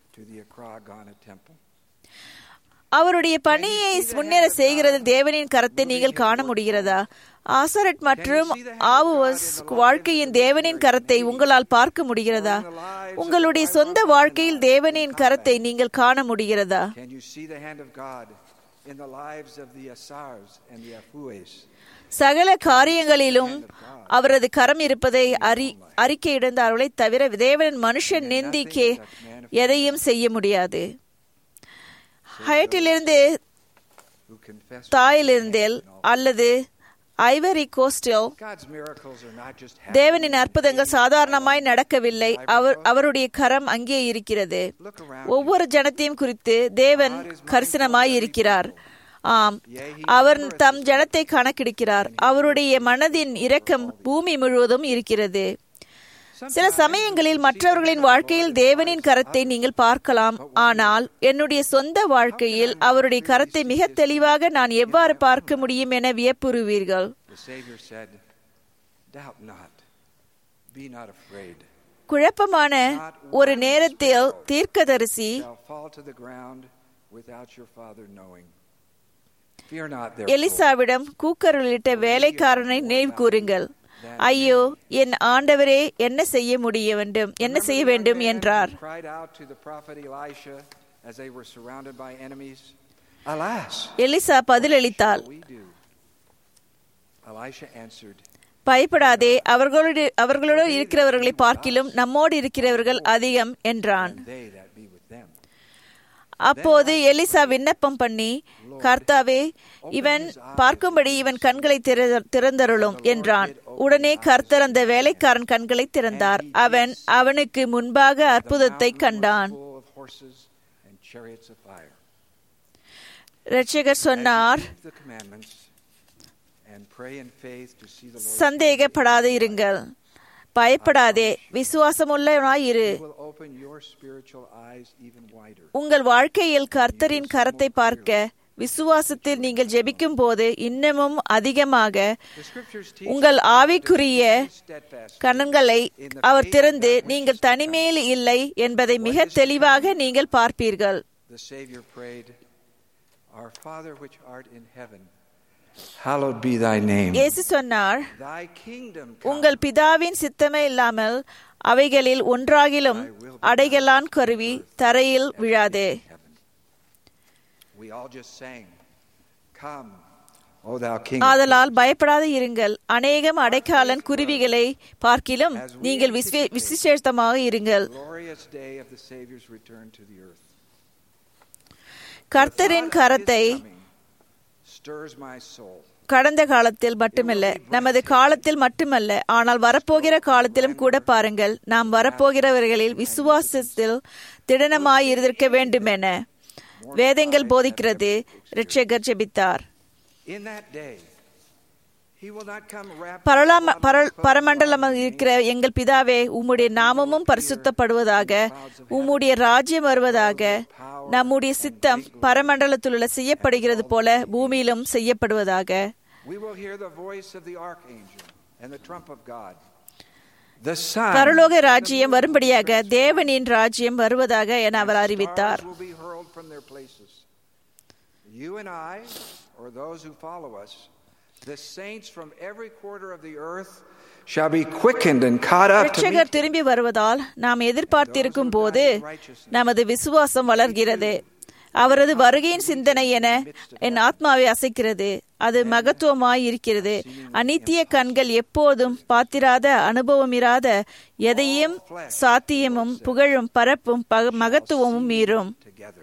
அவருடைய பணியை முன்னேற செய்கிறது தேவனின் கரத்தை நீங்கள் காண முடிகிறதா ஆசரட் மற்றும் ஆவுவஸ் வாழ்க்கையின் தேவனின் கரத்தை உங்களால் பார்க்க முடிகிறதா உங்களுடைய சொந்த வாழ்க்கையில் தேவனின் கரத்தை நீங்கள் காண முடிகிறதா சகல காரியங்களிலும் அவரது கரம் இருப்பதை அறி அறிக்கையிடந்தார்களே தவிர தேவனின் மனுஷன் நிந்திக்கே எதையும் செய்ய முடியாது ஹயட்டிலிருந்து தாயிலிருந்தேல் அல்லது ஐவரி கோஸ்டில் தேவனின் அற்புதங்கள் சாதாரணமாய் நடக்கவில்லை அவர் அவருடைய கரம் அங்கே இருக்கிறது ஒவ்வொரு ஜனத்தையும் குறித்து தேவன் கரிசனமாய் இருக்கிறார் ஆம் அவர் தம் ஜனத்தை கணக்கெடுக்கிறார் அவருடைய மனதின் இரக்கம் பூமி முழுவதும் இருக்கிறது சில சமயங்களில் மற்றவர்களின் வாழ்க்கையில் தேவனின் கரத்தை நீங்கள் பார்க்கலாம் ஆனால் என்னுடைய சொந்த வாழ்க்கையில் அவருடைய கரத்தை மிக தெளிவாக நான் எவ்வாறு பார்க்க முடியும் என வியப்புறுவீர்கள் குழப்பமான ஒரு நேரத்தில் தீர்க்கதரிசி எலிசாவிடம் கூக்கருளிட்ட வேலைக்காரனை நினைவு கூறுங்கள் ஐயோ என் ஆண்டவரே என்ன செய்ய முடிய வேண்டும் என்ன செய்ய வேண்டும் என்றார் எலிசா பதிலளித்தாள் பயப்படாதே அவர்களோடு அவர்களோடு இருக்கிறவர்களை பார்க்கிலும் நம்மோடு இருக்கிறவர்கள் அதிகம் என்றான் அப்போது எலிசா விண்ணப்பம் பண்ணி கர்த்தாவே இவன் பார்க்கும்படி இவன் கண்களை திறந்தருளும் என்றான் உடனே கர்த்தர் அந்த வேலைக்காரன் கண்களை திறந்தார் அவன் அவனுக்கு முன்பாக அற்புதத்தை கண்டான் ரட்சகர் சொன்னார் சந்தேகப்படாது இருங்கள் பயப்படாதே விசுவாசமுள்ளவனாயிரு உங்கள் வாழ்க்கையில் கர்த்தரின் கரத்தை பார்க்க விசுவாசத்தில் நீங்கள் ஜெபிக்கும் போது இன்னமும் அதிகமாக உங்கள் ஆவிக்குரிய கணங்களை அவர் திறந்து நீங்கள் தனிமையில் இல்லை என்பதை மிக தெளிவாக நீங்கள் பார்ப்பீர்கள் Hallowed be thy name. இயேசு சொன்னார் உங்கள் பிதாவின் சித்தமே இல்லாமல் அவைகளில் ஒன்றாகிலும் அடைகளான் கருவி தரையில் விழாதே ஆதலால் பயப்படாது இருங்கள் அநேகம் அடைக்காலன் குருவிகளை பார்க்கிலும் நீங்கள் விசேஷமாக இருங்கள் கர்த்தரின் கரத்தை கடந்த காலத்தில் மட்டுமல்ல நமது காலத்தில் மட்டுமல்ல ஆனால் வரப்போகிற காலத்திலும் கூட பாருங்கள் நாம் வரப்போகிறவர்களில் விசுவாசத்தில் திடனமாய் இருந்திருக்க வேண்டும் என வேதங்கள் போதிக்கிறது ரிட்சகர் ஜெபித்தார் பரமண்டலமாக இருக்கிற எங்கள் பிதாவே உம்முடைய நாமமும் பரிசுத்தப்படுவதாக உம்முடைய ராஜ்யம் வருவதாக நம்முடைய சித்தம் பரமண்டலத்தில் உள்ள செய்யப்படுகிறது போல பூமியிலும் செய்யப்படுவதாக பரலோக ராஜ்யம் வரும்படியாக தேவனின் ராஜ்யம் வருவதாக என அவர் அறிவித்தார் You and I, or those who follow us, the saints from every quarter of the earth shall be quickened and caught up to ரட்சகர் திரும்பி வருவதால் நாம் எதிர்பார்த்திருக்கும் போது நமது விசுவாசம் வளர்கிறது அவரது வருகையின் சிந்தனை என என் ஆத்மாவை அசைக்கிறது அது மகத்துவமாய் இருக்கிறது அனித்திய கண்கள் எப்போதும் பாத்திராத அனுபவமிராத எதையும் சாத்தியமும் புகழும் பரப்பும் மகத்துவமும் மீறும்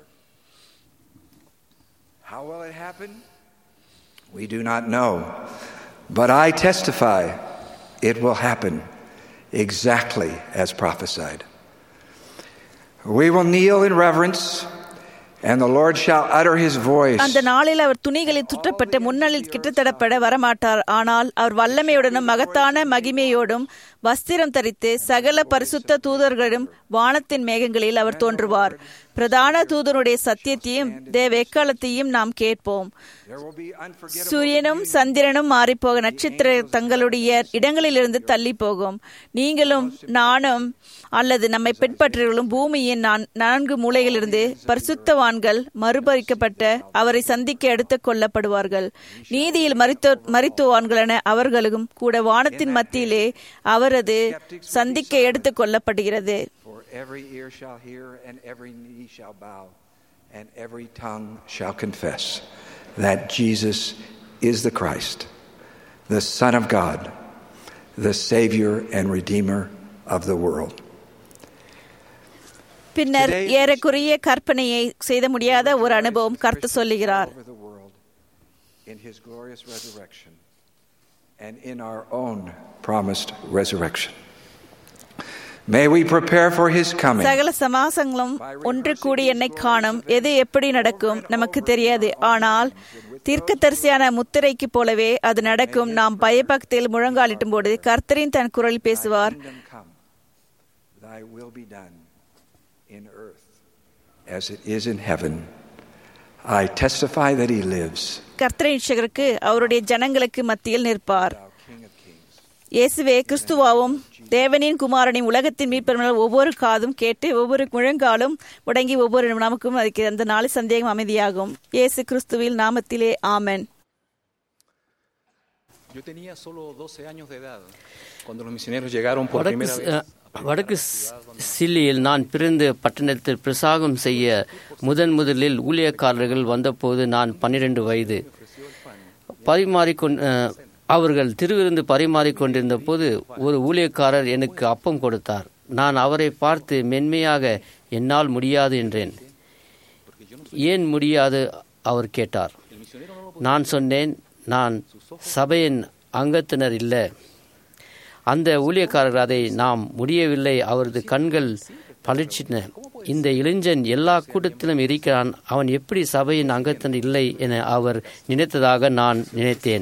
How will it happen? We do not know. But I testify it will happen exactly as prophesied. We will kneel in reverence, and the Lord shall utter his voice. அந்த நாளில் அவர் துணிகளில் சுற்றப்பட்ட முன்னலில் கிட்டத்தடப்பட வரமாட்டார் ஆனால் அவர் வல்லமையுடனும் மகத்தான மகிமையோடும் வஸ்திரம் தரித்து சகல பரிசுத்த தூதர்களும் வானத்தின் மேகங்களில் அவர் தோன்றுவார் பிரதான தூதனுடைய சத்தியத்தையும் தேவ எக்காலத்தையும் நாம் கேட்போம் சூரியனும் சந்திரனும் மாறிப்போக நட்சத்திர தங்களுடைய இடங்களிலிருந்து தள்ளி போகும் நீங்களும் நானும் அல்லது நம்மை பின்பற்றவர்களும் பூமியின் நான் நான்கு மூலைகளிலிருந்து பரிசுத்தவான்கள் மறுபறிக்கப்பட்ட அவரை சந்திக்க எடுத்துக் கொள்ளப்படுவார்கள் நீதியில் மறித்தோ மறித்துவான்களென அவர்களும் கூட வானத்தின் மத்தியிலே அவரது சந்திக்க எடுத்துக் கொள்ளப்படுகிறது Every ear shall hear, and every knee shall bow, and every tongue shall confess that Jesus is the Christ, the Son of God, the Savior and Redeemer of the world. பின்னர் ஏறக்குறைய கற்பனையை செய்த முடியாத ஒரு அனுபவம் கருத்து சொல்லுகிறார் In his glorious resurrection and in our own promised resurrection. May we prepare for his coming. சகல சமாசங்களும் ஒன்று கூடி என்னை காணும் எது எப்படி நடக்கும் நமக்கு தெரியாது ஆனால் தீர்க்கதரிசியான முத்திரைக்கு போலவே அது நடக்கும் நாம் பயபக்தியில் முழங்காலிட்டும் போது கர்த்தரின் தன் குரல் பேசுவார் Thy will be done in earth as it is in heaven. I testify that he lives. கர்த்தரின் ரட்சகருக்கு அவருடைய ஜனங்களுக்கு மத்தியில் நிற்பார் இயேசுவே கிறிஸ்துவாவும் தேவனின் குமாரனின் உலகத்தின் மீட்பெருமாள் ஒவ்வொரு காதும் கேட்டு ஒவ்வொரு முழங்காலும் முடங்கி ஒவ்வொரு நமக்கும் அதுக்கு அந்த நாளை சந்தேகம் அமைதியாகும் இயேசு கிறிஸ்துவில் நாமத்திலே ஆமென் Yo tenía solo 12 años de edad cuando los misioneros llegaron por வடக்கு primera சி- vez. அஹ், வடக்கு சி- சில்லியில் நான் பிறந்த பட்டணத்தில் பிரசாகம் செய்ய முதன் முதலில் ஊழியக்காரர்கள் வந்தபோது நான் பன்னிரண்டு வயது பரிமாறிக்கொண் அஹ், அவர்கள் திருவிருந்து பரிமாறிக்கொண்டிருந்த போது ஒரு ஊழியக்காரர் எனக்கு அப்பம் கொடுத்தார் நான் அவரை பார்த்து மென்மையாக என்னால் முடியாது என்றேன் ஏன் முடியாது அவர் கேட்டார் நான் சொன்னேன் நான் சபையின் அங்கத்தினர் இல்லை அந்த ஊழியக்காரர் அதை நாம் முடியவில்லை அவரது கண்கள் பளிச்சின இந்த இளைஞன் எல்லா கூட்டத்திலும் இருக்கிறான் அவன் எப்படி சபையின் அங்கத்தினர் இல்லை என அவர் நினைத்ததாக நான் நினைத்தேன்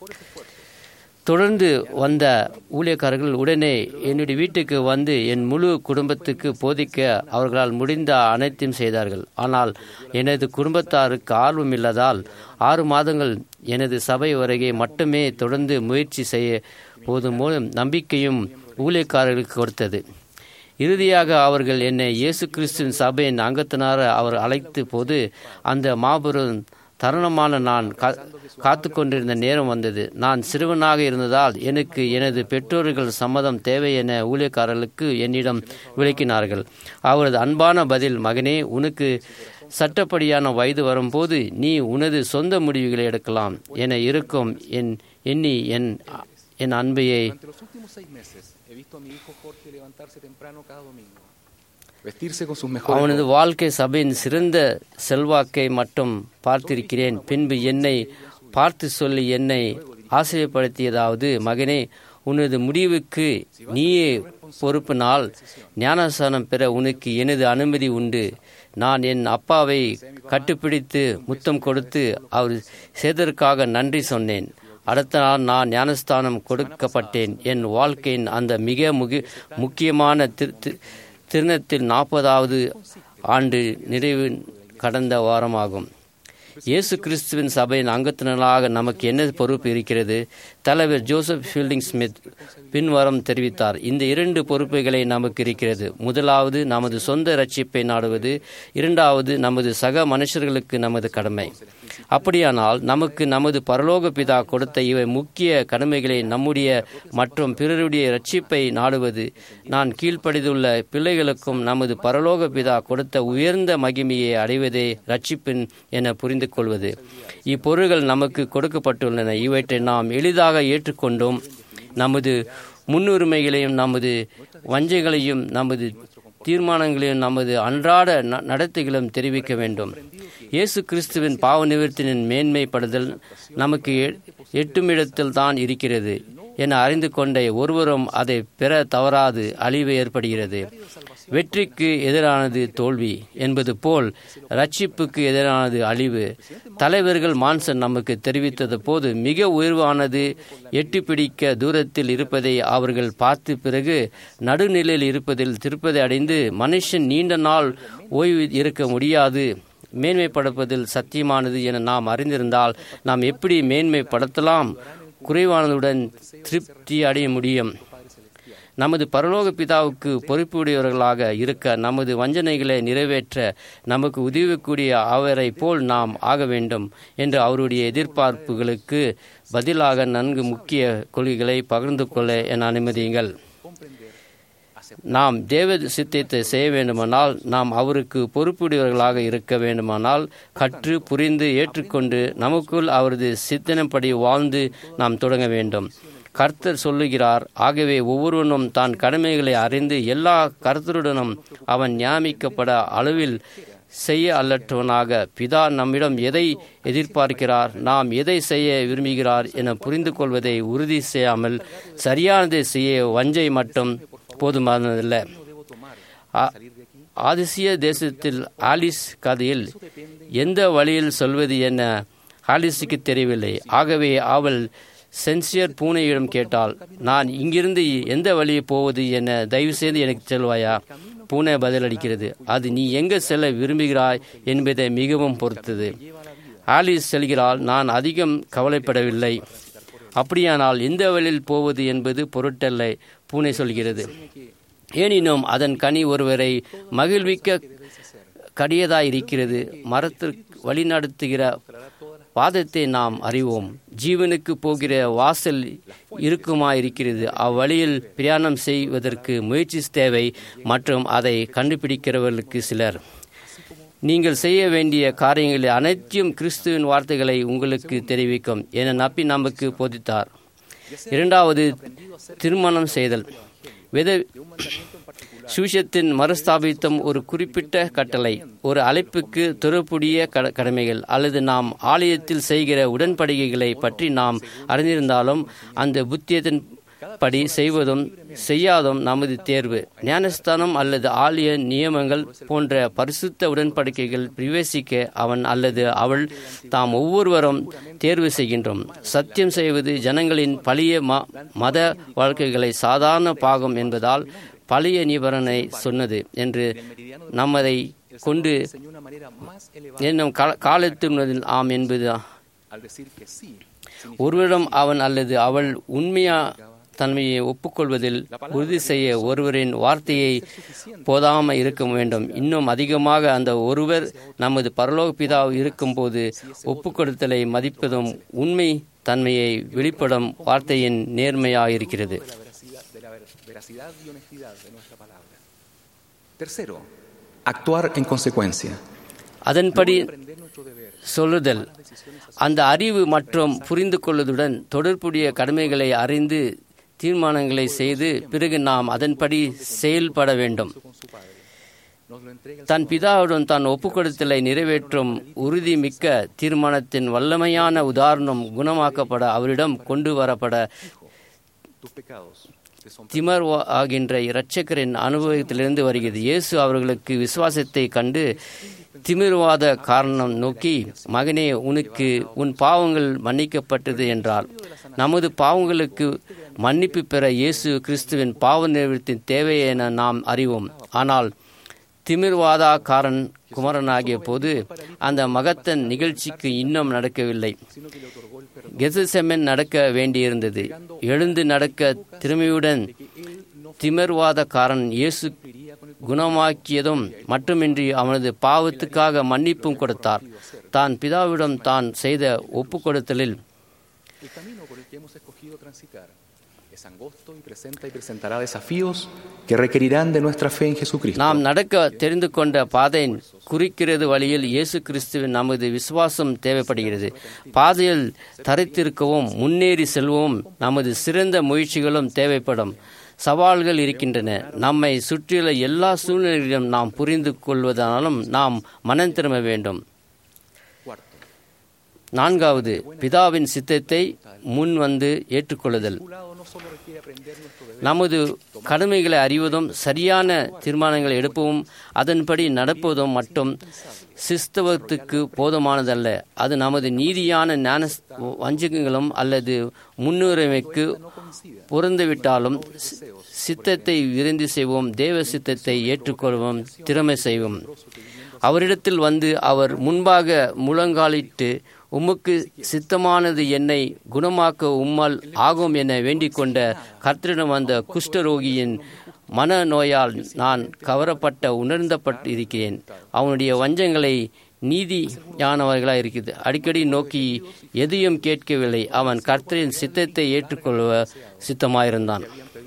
தொடர்ந்து வந்த ஊழியக்காரர்கள் உடனே என்னுடைய வீட்டுக்கு வந்து என் முழு குடும்பத்துக்கு போதிக்க அவர்களால் முடிந்த அனைத்தையும் செய்தார்கள் ஆனால் எனது குடும்பத்தாருக்கு ஆர்வம் இல்லாதால் ஆறு மாதங்கள் எனது சபை வருகை மட்டுமே தொடர்ந்து முயற்சி செய்ய போது மூலம் நம்பிக்கையும் ஊழியக்காரர்களுக்கு கொடுத்தது இறுதியாக அவர்கள் என்னை இயேசு கிறிஸ்துவின் சபையின் அங்கத்தினார அவர் அழைத்த போது அந்த மாபெரும் தருணமான நான் கா- காத்து கொண்டிருந்த நேரம் வந்தது நான் சிறுவனாக இருந்ததால் எனக்கு எனது பெற்றோர்கள் சம்மதம் தேவை என ஊழியக்காரர்களுக்கு என்னிடம் விளக்கினார்கள் அவரது அன்பான பதில் மகனே உனக்கு சட்டப்படியான வயது வரும்போது நீ உனது சொந்த முடிவுகளை எடுக்கலாம் என இருக்கும் என் எண்ணி என் என் அன்பையை Durante los últimos seis meses he visto a mi hijo Jorge levantarse temprano cada domingo, vestirse con sus mejores அவனது வாழ்க்கை சபையின் சிறந்த செல்வாக்கை மட்டும் பார்த்திருக்கிறேன் பின்பு என்னை பார்த்து சொல்லி என்னை ஆசிரியப்படுத்தியதாவது மகனே உனது முடிவுக்கு நீயே பொறுப்பு நாள் ஞானசானம் பெற உனக்கு எனது அனுமதி உண்டு நான் என் அப்பாவை கட்டுப்பிடித்து முத்தம் கொடுத்து அவர் செய்ததற்காக நன்றி சொன்னேன் அடுத்த நாள் நான் ஞானஸ்தானம் கொடுக்கப்பட்டேன் என் வாழ்க்கையின் அந்த மிக முகி முக்கியமான திரு- தி- திருநத்தில் நாற்பதாவது ஆண்டு நிறைவு கடந்த வாரமாகும் இயேசு கிறிஸ்துவின் சபையின் அங்கத்தினராக நமக்கு என்ன பொறுப்பு இருக்கிறது தலைவர் ஜோசப் ஃபீல்டிங் ஸ்மித் பின்வரம் தெரிவித்தார் இந்த இரண்டு பொறுப்புகளை நமக்கு இருக்கிறது முதலாவது நமது சொந்த ரட்சிப்பை நாடுவது இரண்டாவது நமது சக மனுஷர்களுக்கு நமது கடமை அப்படியானால் நமக்கு நமது பரலோக பிதா கொடுத்த இவை முக்கிய கடமைகளை நம்முடைய மற்றும் பிறருடைய ரட்சிப்பை நாடுவது நான் கீழ்ப்படிந்துள்ள பிள்ளைகளுக்கும் நமது பரலோக பிதா கொடுத்த உயர்ந்த மகிமையை அடைவதே ரட்சிப்பின் என புரிந்து கொள்வது இப்பொருள்கள் நமக்கு கொடுக்கப்பட்டுள்ளன இவற்றை நாம் எளிதாக ஏற்றுக்கொண்டோம் நமது முன்னுரிமைகளையும் நமது வஞ்சைகளையும் நமது தீர்மானங்களையும் நமது அன்றாட ந- நடத்தைகளும் தெரிவிக்க வேண்டும் இயேசு கிறிஸ்துவின் பாவ நிவர்த்தியின் மேன்மைப்படுதல் நமக்கு எ- எட்டுமிடத்தில் தான் இருக்கிறது என அறிந்து கொண்ட ஒருவரும் அதை பெற தவறாது அழிவு ஏற்படுகிறது வெற்றிக்கு எதிரானது தோல்வி என்பது போல் ரட்சிப்புக்கு எதிரானது அழிவு தலைவர்கள் மான்சன் நமக்கு தெரிவித்தது போது மிக உயர்வானது எட்டி பிடிக்க தூரத்தில் இருப்பதை அவர்கள் பார்த்த பிறகு நடுநிலையில் இருப்பதில் திருப்பதை அடைந்து மனுஷன் நீண்ட நாள் ஓய்வு இருக்க முடியாது மேன்மைப்படுத்துவதில் சத்தியமானது என நாம் அறிந்திருந்தால் நாம் எப்படி மேன்மைப்படுத்தலாம் குறைவானதுடன் திருப்தி அடைய முடியும் நமது பரலோக பிதாவுக்கு பொறுப்புடையவர்களாக இருக்க நமது வஞ்சனைகளை நிறைவேற்ற நமக்கு உதவக்கூடிய அவரை போல் நாம் ஆக வேண்டும் என்று அவருடைய எதிர்பார்ப்புகளுக்கு பதிலாக நன்கு முக்கிய கொள்கைகளை பகிர்ந்து கொள்ள என அனுமதியுங்கள் நாம் தேவ சித்தத்தை செய்ய வேண்டுமானால் நாம் அவருக்கு பொறுப்புடையவர்களாக இருக்க வேண்டுமானால் கற்று புரிந்து ஏற்றுக்கொண்டு நமக்குள் அவரது சித்தனப்படி வாழ்ந்து நாம் தொடங்க வேண்டும் கர்த்தர் சொல்லுகிறார் ஆகவே ஒவ்வொருவனும் தான் கடமைகளை அறிந்து எல்லா கர்த்தருடனும் அவன் நியமிக்கப்பட அளவில் செய்ய அல்லற்றவனாக பிதா நம்மிடம் எதை எதிர்பார்க்கிறார் நாம் எதை செய்ய விரும்புகிறார் என புரிந்து கொள்வதை உறுதி செய்யாமல் சரியானதை செய்ய வஞ்சை மட்டும் போதுமானதல்ல ஆ- ஆதிசிய தேசத்தில் ஆலிஸ் கதையில் எந்த வழியில் சொல்வது என ஆலிஸுக்கு தெரியவில்லை ஆகவே அவள் சென்சியர் பூனையிடம் கேட்டாள் நான் இங்கிருந்து எந்த வழியை போவது என தயவு செய்து எனக்கு சொல்வாயா பூனை பதிலளிக்கிறது அது நீ எங்க செல்ல விரும்புகிறாய் என்பதை மிகவும் பொறுத்தது ஆலிஸ் செல்கிறாள் நான் அதிகம் கவலைப்படவில்லை அப்படியானால் எந்த வழியில் போவது என்பது பொருட்டல்ல பூனை சொல்கிறது எனினும் அதன் கனி ஒருவரை மகிழ்விக்க கடியதாய் இருக்கிறது மரத்திற்கு வழிநடத்துகிற வாதத்தை நாம் அறிவோம் ஜீவனுக்கு போகிற வாசல் இருக்குமா இருக்கிறது அவ்வழியில் பிரயாணம் செய்வதற்கு முயற்சி தேவை மற்றும் அதை கண்டுபிடிக்கிறவர்களுக்கு சிலர் நீங்கள் செய்ய வேண்டிய காரியங்களில் அனைத்தையும் கிறிஸ்துவின் வார்த்தைகளை உங்களுக்கு தெரிவிக்கும் என நப்பி நமக்கு போதித்தார் இரண்டாவது திருமணம் செய்தல் வேத சுவிசத்தின் மறுஸ்தாபித்தம் ஒரு குறிப்பிட்ட கட்டளை ஒரு அழைப்புக்கு தொடர்புடைய கட- கடமைகள் அல்லது நாம் ஆலயத்தில் செய்கிற உடன்படிக்கைகளை பற்றி நாம் அறிந்திருந்தாலும் அந்த புத்தியத்தின் படி செய்வதும் செய்யாதும் நமது தேர்வு ஞானஸ்தானம் அல்லது ஆலய நியமங்கள் போன்ற பரிசுத்த உடன்படிக்கைகள் பிரவேசிக்க அவன் அல்லது அவள் தாம் ஒவ்வொருவரும் தேர்வு செய்கின்றோம் சத்தியம் செய்வது ஜனங்களின் பழைய ம- மத வாழ்க்கைகளை சாதாரண பாகம் என்பதால் பழைய நிபரணை சொன்னது என்று நம்மதை கொண்டு என்னும் கால- காலத்தின் ஆம் என்பது Al decir que sí, ஒருவரிடம் அவன் அல்லது அவள் உண்மையா தன்மையை ஒப்புக்கொள்வதில் உறுதி செய்ய ஒருவரின் வார்த்தையை போதாமல் இருக்க வேண்டும் இன்னும் அதிகமாக அந்த ஒருவர் நமது பரலோக பிதா இருக்கும்போது ஒப்புக்கொடுத்தலை மதிப்பதும் உண்மை தன்மையை வெளிப்படும் வார்த்தையின் நேர்மையாயிருக்கிறது de la veracidad, de la ver- veracidad y honestidad de nuestra palabra. Tercero, actuar en consecuencia. அதன்படி சொல்லுதல் அந்த அறிவு மற்றும் புரிந்து கொள்வதுடன் தொடர்புடைய கடமைகளை அறிந்து தீர்மானங்களை செய்து பிறகு நாம் அதன்படி செயல்பட வேண்டும் தன் பிதாவுடன் தான் ஒப்புக்கொடுத்தலை நிறைவேற்றும் உறுதி மிக்க தீர்மானத்தின் வல்லமையான உதாரணம் குணமாக்கப்பட அவரிடம் கொண்டு வரப்பட Tus pecados te son திமர் ஆகின்ற இரட்சகரின் அனுபவத்திலிருந்து வருகிறது இயேசு அவர்களுக்கு விசுவாசத்தை கண்டு திமிர்வாத காரணம் நோக்கி மகனே உனக்கு உன் பாவங்கள் மன்னிக்கப்பட்டது என்றார் நமது பாவங்களுக்கு மன்னிப்பு பெற இயேசு கிறிஸ்துவின் பாவ நிறுவனத்தின் தேவை என நாம் அறிவோம் ஆனால் திமிர்வாதாக்காரன் குமரனாகிய போது அந்த மகத்தன் நிகழ்ச்சிக்கு இன்னும் நடக்கவில்லை கெசசெமன் நடக்க வேண்டியிருந்தது எழுந்து நடக்க திறமையுடன் திமிர்வாதக்காரன் இயேசு குணமாக்கியதும் மட்டுமின்றி அவனது பாவத்துக்காக மன்னிப்பும் கொடுத்தார் தான் பிதாவிடம் தான் செய்த ஒப்புக்கொடுத்தலில் El camino por el que hemos escogido transitar es angosto y presenta y presentará desafíos que requerirán de nuestra fe en Jesucristo. நாம் நடக்க தெரிந்து கொண்ட பாதை குறிக்கிறது வழியில் இயேசு கிறிஸ்துவின் நமது விசுவாசம் தேவைப்படுகிறது பாதையில் தரித்திருக்கவும் முன்னேறி செல்வவும் நமது சிறந்த முயற்சிகளும் தேவைப்படும் சவால்கள் இருக்கின்றன நம்மை சுற்றியுள்ள எல்லா சூழ்நிலைகளிலும் நாம் புரிந்து கொள்வதாலும் நாம் மனம் திரும்ப வேண்டும் நான்காவது பிதாவின் சித்தத்தை முன் வந்து ஏற்றுக்கொள்ளுதல் நமது கடமைகளை அறிவதும் சரியான தீர்மானங்களை எடுப்பதும் அதன்படி நடப்பதும் மட்டும் சிஸ்தவத்துக்கு போதுமானதல்ல அது நமது நீதியான ஞான வஞ்சகங்களும் அல்லது முன்னுரிமைக்கு பொருந்துவிட்டாலும் சி- சித்தத்தை விருந்தி செய்வோம் தேவ சித்தத்தை ஏற்றுக்கொள்வோம் திறமை செய்வோம் அவரிடத்தில் வந்து அவர் முன்பாக முழங்காலிட்டு உமக்கு சித்தமானது என்னை குணமாக்க உம்மால் ஆகும் என வேண்டிக் கொண்ட கர்த்தரிடம் வந்த குஷ்டரோகியின் மன நோயால் நான் கவரப்பட்ட உணர்ந்தப்பட்டு இருக்கிறேன் அவனுடைய வஞ்சங்களை நீதியானவர்களாக இருக்குது அடிக்கடி நோக்கி எதையும் கேட்கவில்லை அவன் கர்த்தரின் சித்தத்தை ஏற்றுக்கொள்வ சித்தமாயிருந்தான்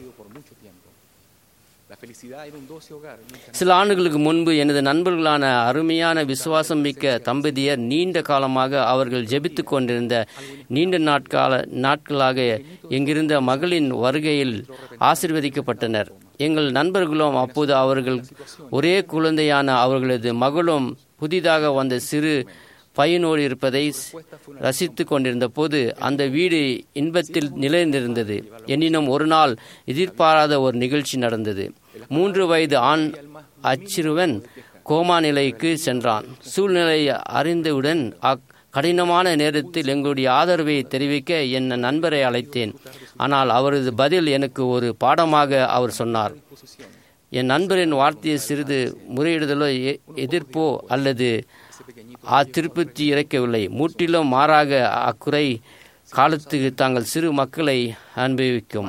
La felicidad inundó ese hogar. mientras சில ஆண்டுகளுக்கு முன்பு எனது நண்பர்களான அருமையான விசுவாசம் மிக்க தம்பதியர் நீண்ட காலமாக அவர்கள் ஜெபித்துக் கொண்டிருந்த நீண்ட நாட்கால நாட்களாக எங்கிருந்த மகளின் வருகையில் ஆசிர்வதிக்கப்பட்டனர் எங்கள் நண்பர்களும் அப்போது அவர்கள் ஒரே குழந்தையான அவர்களது மகளும் புதிதாக வந்த சிறு பையனோடு இருப்பதை ரசித்து கொண்டிருந்த போது அந்த வீடு இன்பத்தில் நிலைந்திருந்தது எனினும் ஒரு நாள் எதிர்பாராத ஒரு நிகழ்ச்சி நடந்தது மூன்று வயது ஆண் அச்சிறுவன் கோமா நிலைக்கு சென்றான் சூழ்நிலை அறிந்தவுடன் அக் கடினமான நேரத்தில் எங்களுடைய ஆதரவை தெரிவிக்க என் நண்பரை அழைத்தேன் ஆனால் அவரது பதில் எனக்கு ஒரு பாடமாக அவர் சொன்னார் என் நண்பரின் வார்த்தையை சிறிது முறையிடுதலோ எதிர்ப்போ அல்லது ஆ திருப்பத்தி இறைக்கவில்லை முற்றிலும் மாறாக அக்குறை காலத்துக்கு தாங்கள் சிறு மக்களை அனுபவிக்கும்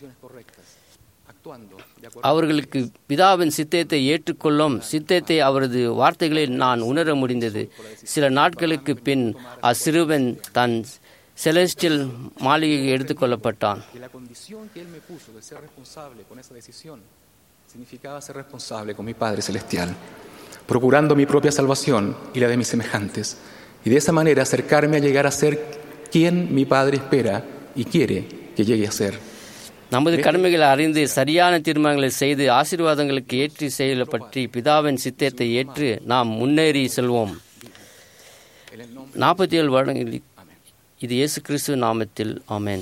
அவர்களுக்கு பிதாவின் சித்தத்தை ஏற்றுக்கொள்ளும் சித்தத்தை அவரது வார்த்தைகளில் நான் உணர முடிந்தது சில நாட்களுக்கு பின் அச்சிறுவன் தன் செலஸ்டியல் மாளிகைக்கு எடுத்துக்கொள்ளப்பட்டான் significaba ser responsable con mi Padre Celestial, procurando mi propia salvación y la de mis semejantes, y de esa manera acercarme a llegar a ser quien mi Padre espera y quiere que llegue a ser. நமது கடமைகளை அறிந்து சரியான தீர்மானங்களை செய்து ஆசீர்வாதங்களுக்கு ஏற்றி செயல பற்றி பிதாவின் சித்தத்தை ஏற்று நாம் முன்னேறி செல்வோம் நாற்பத்தி ஏழு வருடங்களில் இது இயேசு கிறிஸ்துவ நாமத்தில் ஆமேன்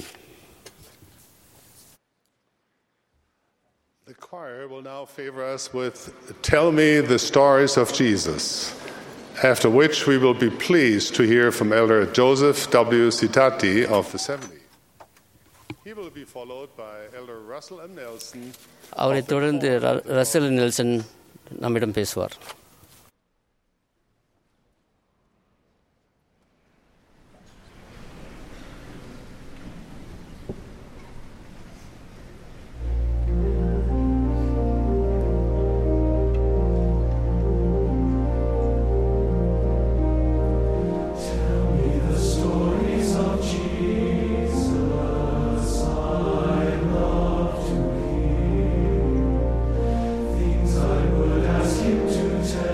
The choir will now favor us with Tell Me the Stories of Jesus, after which we will be pleased to hear from Elder Joseph W. Citati of the 70. He will be followed by Elder Russell M. Nelson. அவரை தொடர்ந்து Russell Nelson நம்மிடம் பேசுவார் Things I would ask him to tell.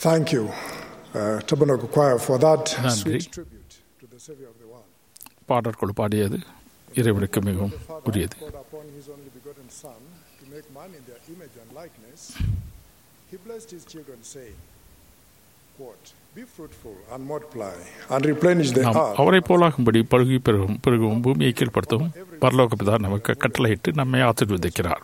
Thank you, uh, Tabernacle Choir, for that நன்றி sweet tribute to the Savior of the world. பாடற்குழு பாடியது இறைவனுக்கு மிகவும் உரியது poured upon his only begotten Son to make man in their image and likeness, he blessed his children, saying, quote, Be fruitful and multiply and replenish the நாம் earth. அவரை போலாகும்படி பழுகி பெருகும் பெருகவும் பூமியை கீழ்ப்படுத்தவும் பரலோக பிதா நமக்கு கட்டளையிட்டு நம்மை ஆசீர்வதிக்கிறார்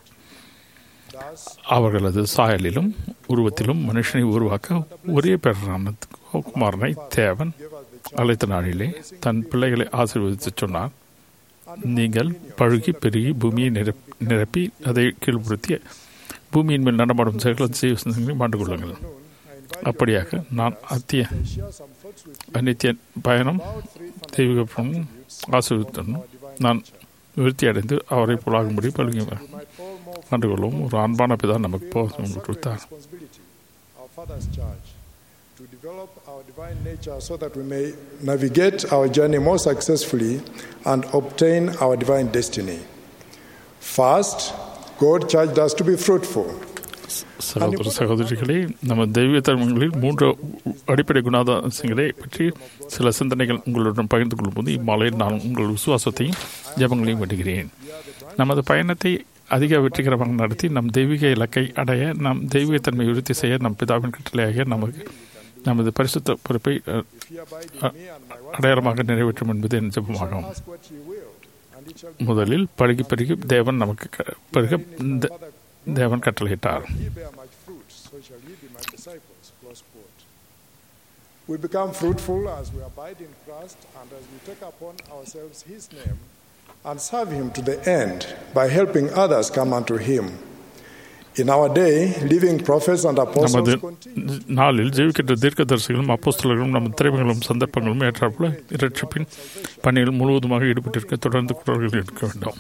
அவர்களது சாயலிலும் உருவத்திலும் மனுஷனை உருவாக்க ஒரே பேரான குமாரனை தேவன் அழைத்த நாளிலே தன் பிள்ளைகளை ஆசீர்வதித்து சொன்னார் நீங்கள் பழுகி பெருகி பூமியை நிரப்- நிரப்பி அதை கீழ்ப்படுத்தி பூமியின் மேல் நடமாடும் சகல ஜீவசங்களையும் ஆண்டு கொள்ளுங்கள் அப்படியாக நான் அத்திய அநித்திய பயணம் தெய்வீக பயணம் ஆசீர்வதித்தனும் நான் விருத்தி அடைந்து அவரை புலாகும்படி பழுகி கண்டுகொள்ளவும் ஒரு அன்பான பிதா நமக்கு போதும் கொடுத்தார் responsibility, our Father's charge, to develop our divine nature so that we may navigate our journey more successfully and obtain our divine destiny. First, God charged us to be fruitful. சகோதர சகோதரிகளே நம்ம தெய்வ தர்மங்களில் மூன்று அடிப்படை குணாதாசங்களை பற்றி சில சிந்தனைகள் உங்களுடன் பகிர்ந்து கொள்ளும்போது இம்மாலையில் நான் உங்கள் விசுவாசத்தையும் ஜெபங்களையும் வேண்டுகிறேன் நமது பயணத்தை அதிக வெற்றிகரமாக நடத்தி நம் தெய்வீக இலக்கை அடைய நம் தெய்வீகத்தன்மை உறுதி செய்ய நம் பிதாவின் கட்டளையாக நமக்கு நமது பரிசுத்த பொறுப்பை அஹ், அ- அடையாளமாக நிறைவேற்றும் என்பது என் ஜெபமாகும் Ask what ye will, and it shall be முதலில் பருகி பருகி தேவன் நமக்கு க- பருக இந்த தேவன் கட்டளையிட்டார் ye bear much fruit, so shall ye be my disciples. Close quote. We become fruitful as we abide in Christ and as we take upon ourselves his name and serve him to the end by helping others come unto him. In our day, living prophets and apostles நமது continue. நாளில் ஜீவிக்கின்ற தீர்க்கதரிசிகளும் அப்போஸ்தலர்களும் நம் திரைமைகளும் சந்தர்ப்பங்களும் ஏற்றாற்போல இரட்சிப்பின் பணியில் முழுவதுமாக ஈடுபட்டிருக்க தொடர்ந்து குரல்கள் எடுக்க வேண்டும்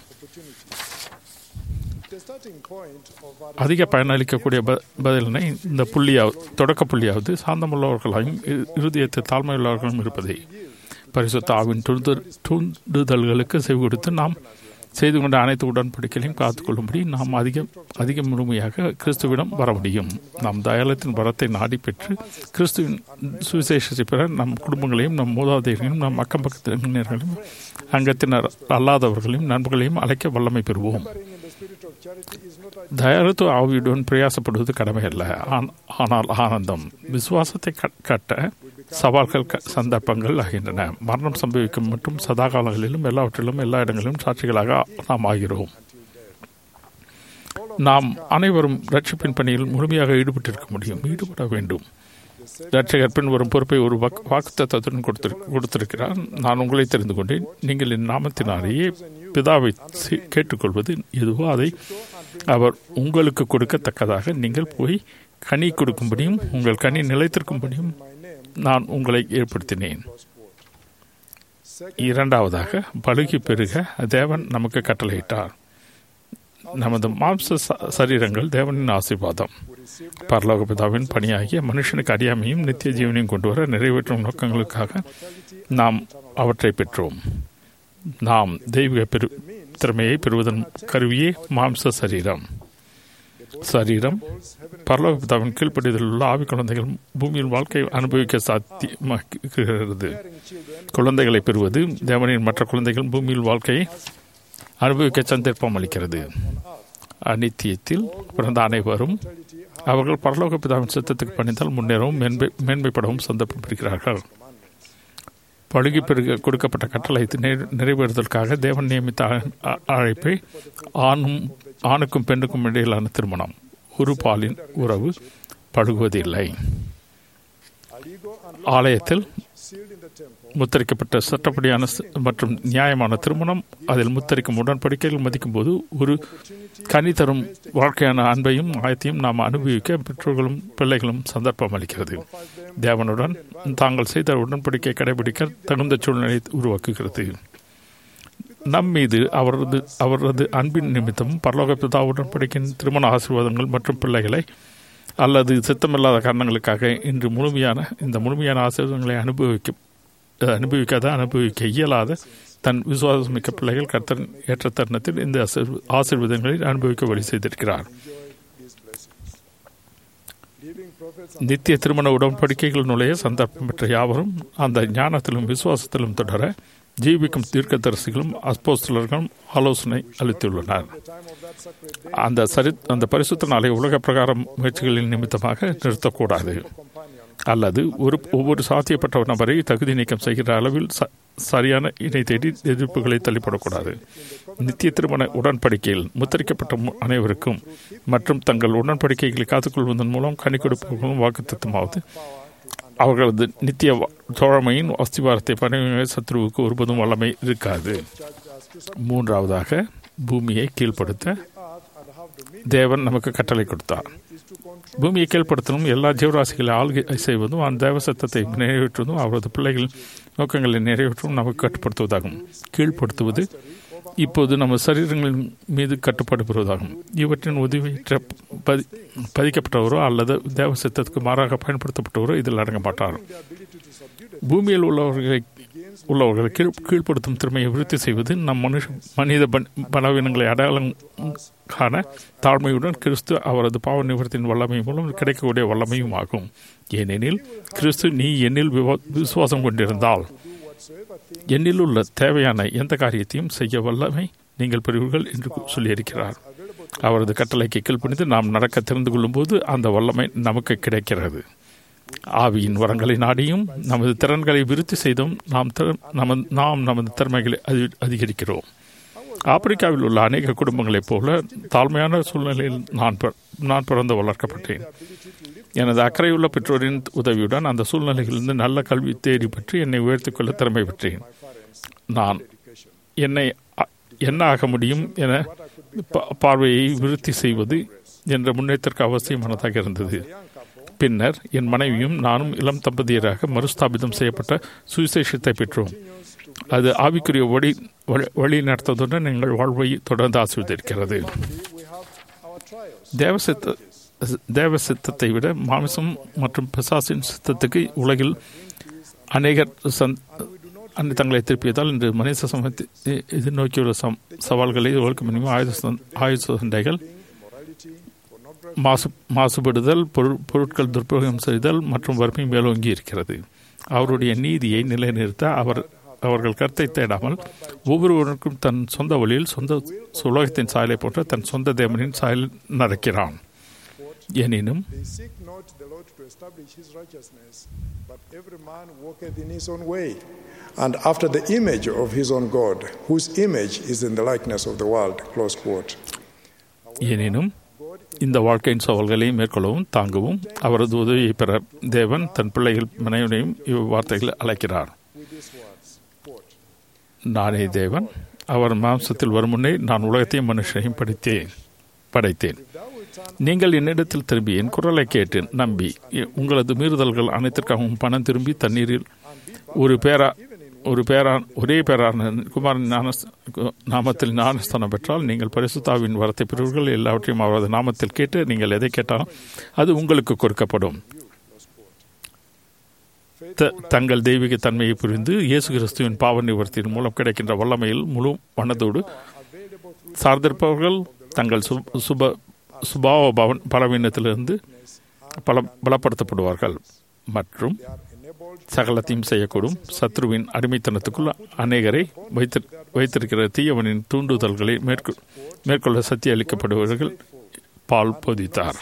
The starting point of our அதிக பயனளிக்கக்கூடிய ப- பதிலினை இந்த புள்ளியாவது தொடக்க புள்ளியாவது சாந்தமுள்ளவர்களாயும் இ- இருதயத்தை தாழ்மையுள்ளவர்களும் இருப்பதே பரிசுத்த ஆவின் தூண்டு- தூண்டுதல்களுக்கு செவி கொடுத்து நாம் செய்து கொண்ட அனைத்து உடன்படிக்கைகளையும் காத்துக்கொள்ளும்படி நாம் அதிக அதிக முழுமையாக கிறிஸ்துவிடம் வர முடியும் நாம் தயாலத்தின் வரத்தை நாடி பெற்று கிறிஸ்துவின் சுவிசேஷத்தை பெற நம் குடும்பங்களையும் நம் மூதாதைகளையும் நம் அக்கம் பக்கத்தினர்களையும் அங்கத்தினர் அல்லாதவர்களையும் நண்பர்களையும் அழைக்க வல்லமை பெறுவோம் தயாரித்து ஆவியுடன் பிரயாசப்படுவது கடமை அல்ல ஆன்- ஆனால் ஆனந்தம் விசுவாசத்தை கட்- கட்ட சவால்கள் க- சந்தர்ப்பங்கள் ஆகின்றன மரணம் சம்பவிக்கும் மற்றும் சதா காலங்களிலும் எல்லாவற்றிலும் எல்லா இடங்களிலும் சாட்சிகளாக நாம் ஆகிறோம் நாம் அனைவரும் ரட்சிப்பின் பணியில் முழுமையாக ஈடுபட்டிருக்க முடியும் ஈடுபட வேண்டும் ரட்சகர் பின் வரும் பொறுப்பை ஒரு வாக்கு வாக்குத்தத்துடன் கொடுத்திரு கொடுத்திருக்கிறார் நான் உங்களை தெரிந்து கொண்டேன் நீங்கள் என் நாமத்தினாலேயே பிதாவை சி- கேட்டுக்கொள்வது எதுவோ அதை அவர் உங்களுக்கு கொடுக்கத்தக்கதாக நீங்கள் போய் கனி கொடுக்கும்படியும் உங்கள் கனி நிலைத்திருக்கும்படியும் நான் உங்களை ஏற்படுத்தினேன் இரண்டாவதாக பழுகி பெருக தேவன் நமக்கு கட்டளையிட்டார் நமது மாம்ச ச- சரீரங்கள் தேவனின் ஆசீர்வாதம் பரலோக பிதாவின் பணியாகிய மனுஷனுக்கு அறியாமையும் நித்திய ஜீவனையும் கொண்டு வர நிறைவேற்றும் நோக்கங்களுக்காக நாம் அவற்றை பெற்றோம் நாம் தெய்வீக பெரு திறமையை பெறுவதன் கருவியே மாம்ச சரீரம் சரீரம் பரலோக பிதாவின் கீழ்ப்படிதல் உள்ள ஆவி குழந்தைகள் பூமியில் வாழ்க்கை அனுபவிக்க சாத்தியமாக்குகிறது குழந்தைகளை பெறுவது தேவனின் மற்ற குழந்தைகள் பூமியில் வாழ்க்கையை அனுபவிக்க சந்தர்ப்பம் அளிக்கிறது அநித்தியத்தில் பிறந்த அனைவரும் அவர்கள் பரலோக பிதாவின் சித்தத்துக்கு பணிந்தால் முன்னேறவும் மேன்மை மேன்மைப்படவும் சந்தர்ப்பம் பெறுகிறார்கள் பழுகி பெருக கொடுக்கப்பட்ட கட்டளை நிறை- நிறைவேறுதலுக்காக தேவன் நியமித்த அ- அ- அழைப்பை ஆணும் ஆணுக்கும் பெண்ணுக்கும் இடையிலான திருமணம் ஒரு பாலின் உறவு பழுகுவதில்லை ஆலயத்தில் முத்தரிக்கப்பட்ட சட்டப்படியான ச- மற்றும் நியாயமான திருமணம் அதில் முத்தரிக்கும் உடன்படிக்கைகள் மதிக்கும் போது ஒரு கனி தரும் வாழ்க்கையான அன்பையும் ஆயத்தையும் நாம் அனுபவிக்க பெற்றோர்களும் பிள்ளைகளும் சந்தர்ப்பம் அளிக்கிறது தேவனுடன் தாங்கள் செய்த உடன்படிக்கை கடைபிடிக்க தகுந்த சூழ்நிலை உருவாக்குகிறது நம் மீது அவரது அவரது அன்பின் நிமித்தமும் பரலோக பிதா உடன்படிக்கையின் திருமண ஆசீர்வாதங்கள் மற்றும் பிள்ளைகளை அல்லது சித்தமில்லாத காரணங்களுக்காக இன்று முழுமையான இந்த முழுமையான ஆசீர்வாதங்களை அனுபவிக்க அனுபவிக்காத அனுபவிக்க இயலாத தன் விசுவாசமிக்க பிள்ளைகள் கர்த்தர் ஏற்ற தருணத்தில் இந்த ஆசீர்வ- ஆசீர்வாதங்களை அனுபவிக்க வழி செய்திருக்கிறார் நித்திய திருமண உடன்படிக்கைகள் நுழைய சந்தர்ப்பம் பெற்ற யாவரும் அந்த ஞானத்திலும் விசுவாசத்திலும் தொடர ஜீவிக்கும் தீர்க்கதரிசிகளும் அஸ்போஸ்தலர்களும் ஆலோசனை அளித்துள்ளனர் அந்த சரி அந்த பரிசுத்த நாளை உலக பிரகாரம் முயற்சிகளின் நிமித்தமாக நிறுத்தக்கூடாது அல்லது ஒரு ஒவ்வொரு சாத்தியப்பட்ட நபரை தகுதி நீக்கம் செய்கிற அளவில் சரியான இணை தேடி எதிர்ப்புகளை தள்ளிப்படக்கூடாது நித்திய திருமண உடன்படிக்கையில் முத்தரிக்கப்பட்ட அனைவருக்கும் மற்றும் தங்கள் உடன்படிக்கைகளை காத்துக்கொள்வதன் மூலம் கனி கொடுப்பவர்களும் வாக்குத்தமாவது அவர்களது நித்திய தோழமையின் அஸ்திவாரத்தை பணிய சத்ருவுக்கு ஒருபதும் வல்லமை இருக்காது மூன்றாவதாக பூமியை கீழ்ப்படுத்த தேவன் நமக்கு கட்டளை கொடுத்தார் பூமியை கீழ்ப்படுத்தலும் எல்லா ஜீவராசிகளை ஆள்கை செய்வதும் அந்த தேவ சத்தத்தை நிறைவேற்றுவதும் அவரது பிள்ளைகள் நோக்கங்களை நிறைவேற்றவும் நமக்கு கட்டுப்படுத்துவதாகும் கீழ்ப்படுத்துவது இப்போது நம்ம சரீரங்களின் மீது கட்டுப்பாடு பெறுவதாகும் இவற்றின் உதவியற்ற பதி பதிக்கப்பட்டவரோ அல்லது தேவ சித்தத்துக்கு மாறாக பயன்படுத்தப்பட்டவரோ இதில் அடங்க மாட்டார் பூமியில் உள்ளவர்களை உள்ளவர்களை கீழ் கீழ்ப்படுத்தும் திறமையை விருத்தி செய்வது நம் மனுஷ மனித பலவீனங்களை அடையாளம் காண தாழ்மையுடன் கிறிஸ்து அவரது பாவ நிவர்த்தியின் வல்லமை மூலம் கிடைக்கக்கூடிய வல்லமையும் ஆகும் ஏனெனில் கிறிஸ்து நீ என்னில் விசுவாசம் கொண்டிருந்தால் என்னில் உள்ள தேவையான எந்த காரியத்தையும் செய்ய வல்லமை நீங்கள் பெறுவீர்கள் என்று சொல்லியிருக்கிறார் அவரது கட்டளைக்கு கீழ்ப்பணிந்து நாம் நடக்க தெரிந்து கொள்ளும்போது அந்த வல்லமை நமக்கு கிடைக்கிறது ஆவியின் வரங்களை நாடியும் நமது திறன்களை விருத்தி செய்தும் நாம் நமது நாம் நமது திறமைகளை அதிகரிக்கிறோம் ஆப்பிரிக்காவில் உள்ள அநேக குடும்பங்களைப் போல தாழ்மையான சூழ்நிலையில் நான் நான் பிறந்து வளர்க்கப்பட்டேன் எனது அக்கறையுள்ள பெற்றோரின் உதவியுடன் அந்த சூழ்நிலைகளிலிருந்து நல்ல கல்வி தேடி பற்றி என்னை உயர்த்திக் கொள்ள திறமை பெற்றேன் நான் என்னை என்ன ஆக முடியும் என பார்வையை விருத்தி செய்வது என்ற முன்னேற்றத்திற்கு அவசியமானதாக இருந்தது பின்னர் என் மனைவியும் நானும் இளம் தம்பதியராக மறுஸ்தாபிதம் செய்யப்பட்ட சுவிசேஷத்தை பெற்றோம் அது ஆவிக்குரிய வழி வழி நடத்துவதுடன் எங்கள் வாழ்வை தொடர்ந்து ஆசிர்வதிக்கிறது தேவசித்த தேவ சித்தத்தை விட மாமிசம் மற்றும் பிசாசின் சித்தத்துக்கு உலகில் அநேகர் தங்களை திருப்பியதால் இன்று மனித சமூகத்தை எதிர்நோக்கியுள்ள சவால்களை ஒழுக்க முடியும் ஆயுத ஆயுத சண்டைகள் மாசு மாசுபடுதல் பொருட்கள் துர்பிரயோகம் செய்தல் மற்றும் வறுமை மேலோங்கி இருக்கிறது அவருடைய நீதியை நிலைநிறுத்த அவர் அவர்கள் கருத்தை தேடாமல் ஒவ்வொருவருக்கும் தன் சொந்த வழியில் சொந்த உலகத்தின் சாயலை போன்ற தன் சொந்த தேவனின் சாயல் நடக்கிறான் எனினும் and after the image of his own God, whose image is in the likeness of the world. Close quote. எனினும் இந்த வாழ்க்கையின் சவால்களை மேற்கொள்ளவும் தாங்கவும் அவரது உதவியை பெற தேவன் தன் பிள்ளைகள் மனைவினையும் இவ்வார்த்தைகளை அழைக்கிறார் நானே தேவன் அவர் மாம்சத்தில் வரும் முன்னே நான் உலகத்தையும் மனுஷனையும் படித்தேன் படைத்தேன் நீங்கள் என்னிடத்தில் திரும்பி என் குரலை கேட்டு நம்பி உங்களது மீறுதல்கள் அனைத்திற்காகவும் பணம் திரும்பி தண்ணீரில் ஒரு பேரா ஒரு பேரான் ஒரே பேரான குமாரன் ஞான நாமத்தில் ஞானஸ்தானம் பெற்றால் நீங்கள் பரிசுத்தாவின் வரத்தை பெறுவீர்கள் எல்லாவற்றையும் அவரது நாமத்தில் கேட்டு நீங்கள் எதை கேட்டாலும் அது உங்களுக்கு கொடுக்கப்படும் தங்கள் தெய்வீக தன்மையை புரிந்து இயேசு கிறிஸ்துவின் பாவ நிவர்த்தியின் மூலம் கிடைக்கின்ற வல்லமையில் முழு மனதோடு சார்ந்திருப்பவர்கள் தங்கள் சுப சுபாவ பவன் பலவீனத்திலிருந்து பல பலப்படுத்தப்படுவார்கள் மற்றும் சகலத்தையும் செய்யக்கூடும் சத்ருவின் அடிமைத்தனத்துக்குள் அநேகரை வைத்து வைத்திருக்கிற தீயவனின் தூண்டுதல்களை மேற்கொள் மேற்கொள்ள சக்தி அளிக்கப்படுபவர்கள் பால் போதித்தார்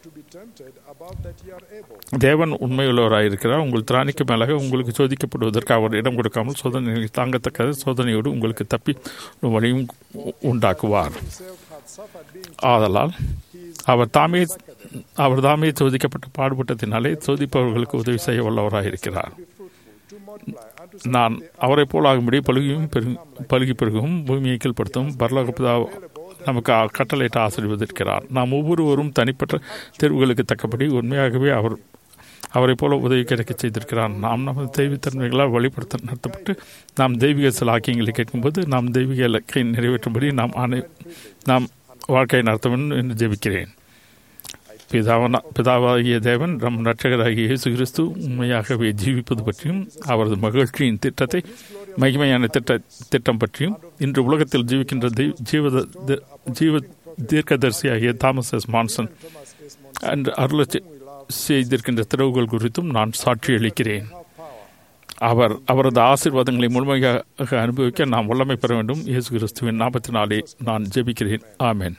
தேவன் உண்மையுள்ளவராயிருக்கிறார் உங்கள் திராணிக்கு மேலாக உங்களுக்கு சோதிக்கப்படுவதற்கு அவர் இடம் கொடுக்காமல் சோதனைகளை தாங்கத்தக்க சோதனையோடு உங்களுக்கு தப்பி வழியும் உண்டாக்குவார் ஆதலால் அவர் தாமே அவர் தாமே சோதிக்கப்பட்ட பாடுபட்டதினாலே சோதிப்பவர்களுக்கு உதவி செய்ய வல்லவராக இருக்கிறார் நான் அவரை போலாகும்படி பழுகியும் பழுகி பெருகவும் பூமியை கீழ்படுத்தவும் பரலோகப்பிதா நமக்கு கட்டளையிட்டு ஆசிர்வதிக்கிறார் நாம் ஒவ்வொருவரும் தனிப்பட்ட தேர்வுகளுக்கு தக்கபடி உண்மையாகவே அவர் அவரை போல உதவி கிடைக்க செய்திருக்கிறார் நாம் நமது தெய்வத்தன்மைகளால் வழிபடுத்த நடத்தப்பட்டு நாம் தெய்வீக சில ஆக்கியங்களை கேட்கும்போது நாம் தெய்வீக இலக்கை நிறைவேற்றும்படி நாம் அனை நாம் வாழ்க்கையை நடத்த வேண்டும் என்று ஜெபிக்கிறேன் பிதாவன பிதாவாகிய தேவன் நம் ரட்சகராகிய இயேசு கிறிஸ்து உண்மையாகவே ஜீவிப்பது பற்றியும் அவரது மகிழ்ச்சியின் திட்டத்தை மகிமையான திட்ட திட்டம் பற்றியும் இன்று உலகத்தில் ஜீவிக்கின்ற ஜீவ ஜீவ தீர்க்கதரிசியாகிய தாமஸ் எஸ் மான்சன் அன்று அருள செய்திருக்கின்ற திறவுகள் குறித்தும் நான் சாட்சியளிக்கிறேன் அவர் அவரது ஆசீர்வாதங்களை முழுமையாக அனுபவிக்க நாம் வல்லமை பெற வேண்டும் இயேசு கிறிஸ்துவின் நாற்பத்தி நாளே நான் ஜெபிக்கிறேன் ஆமென்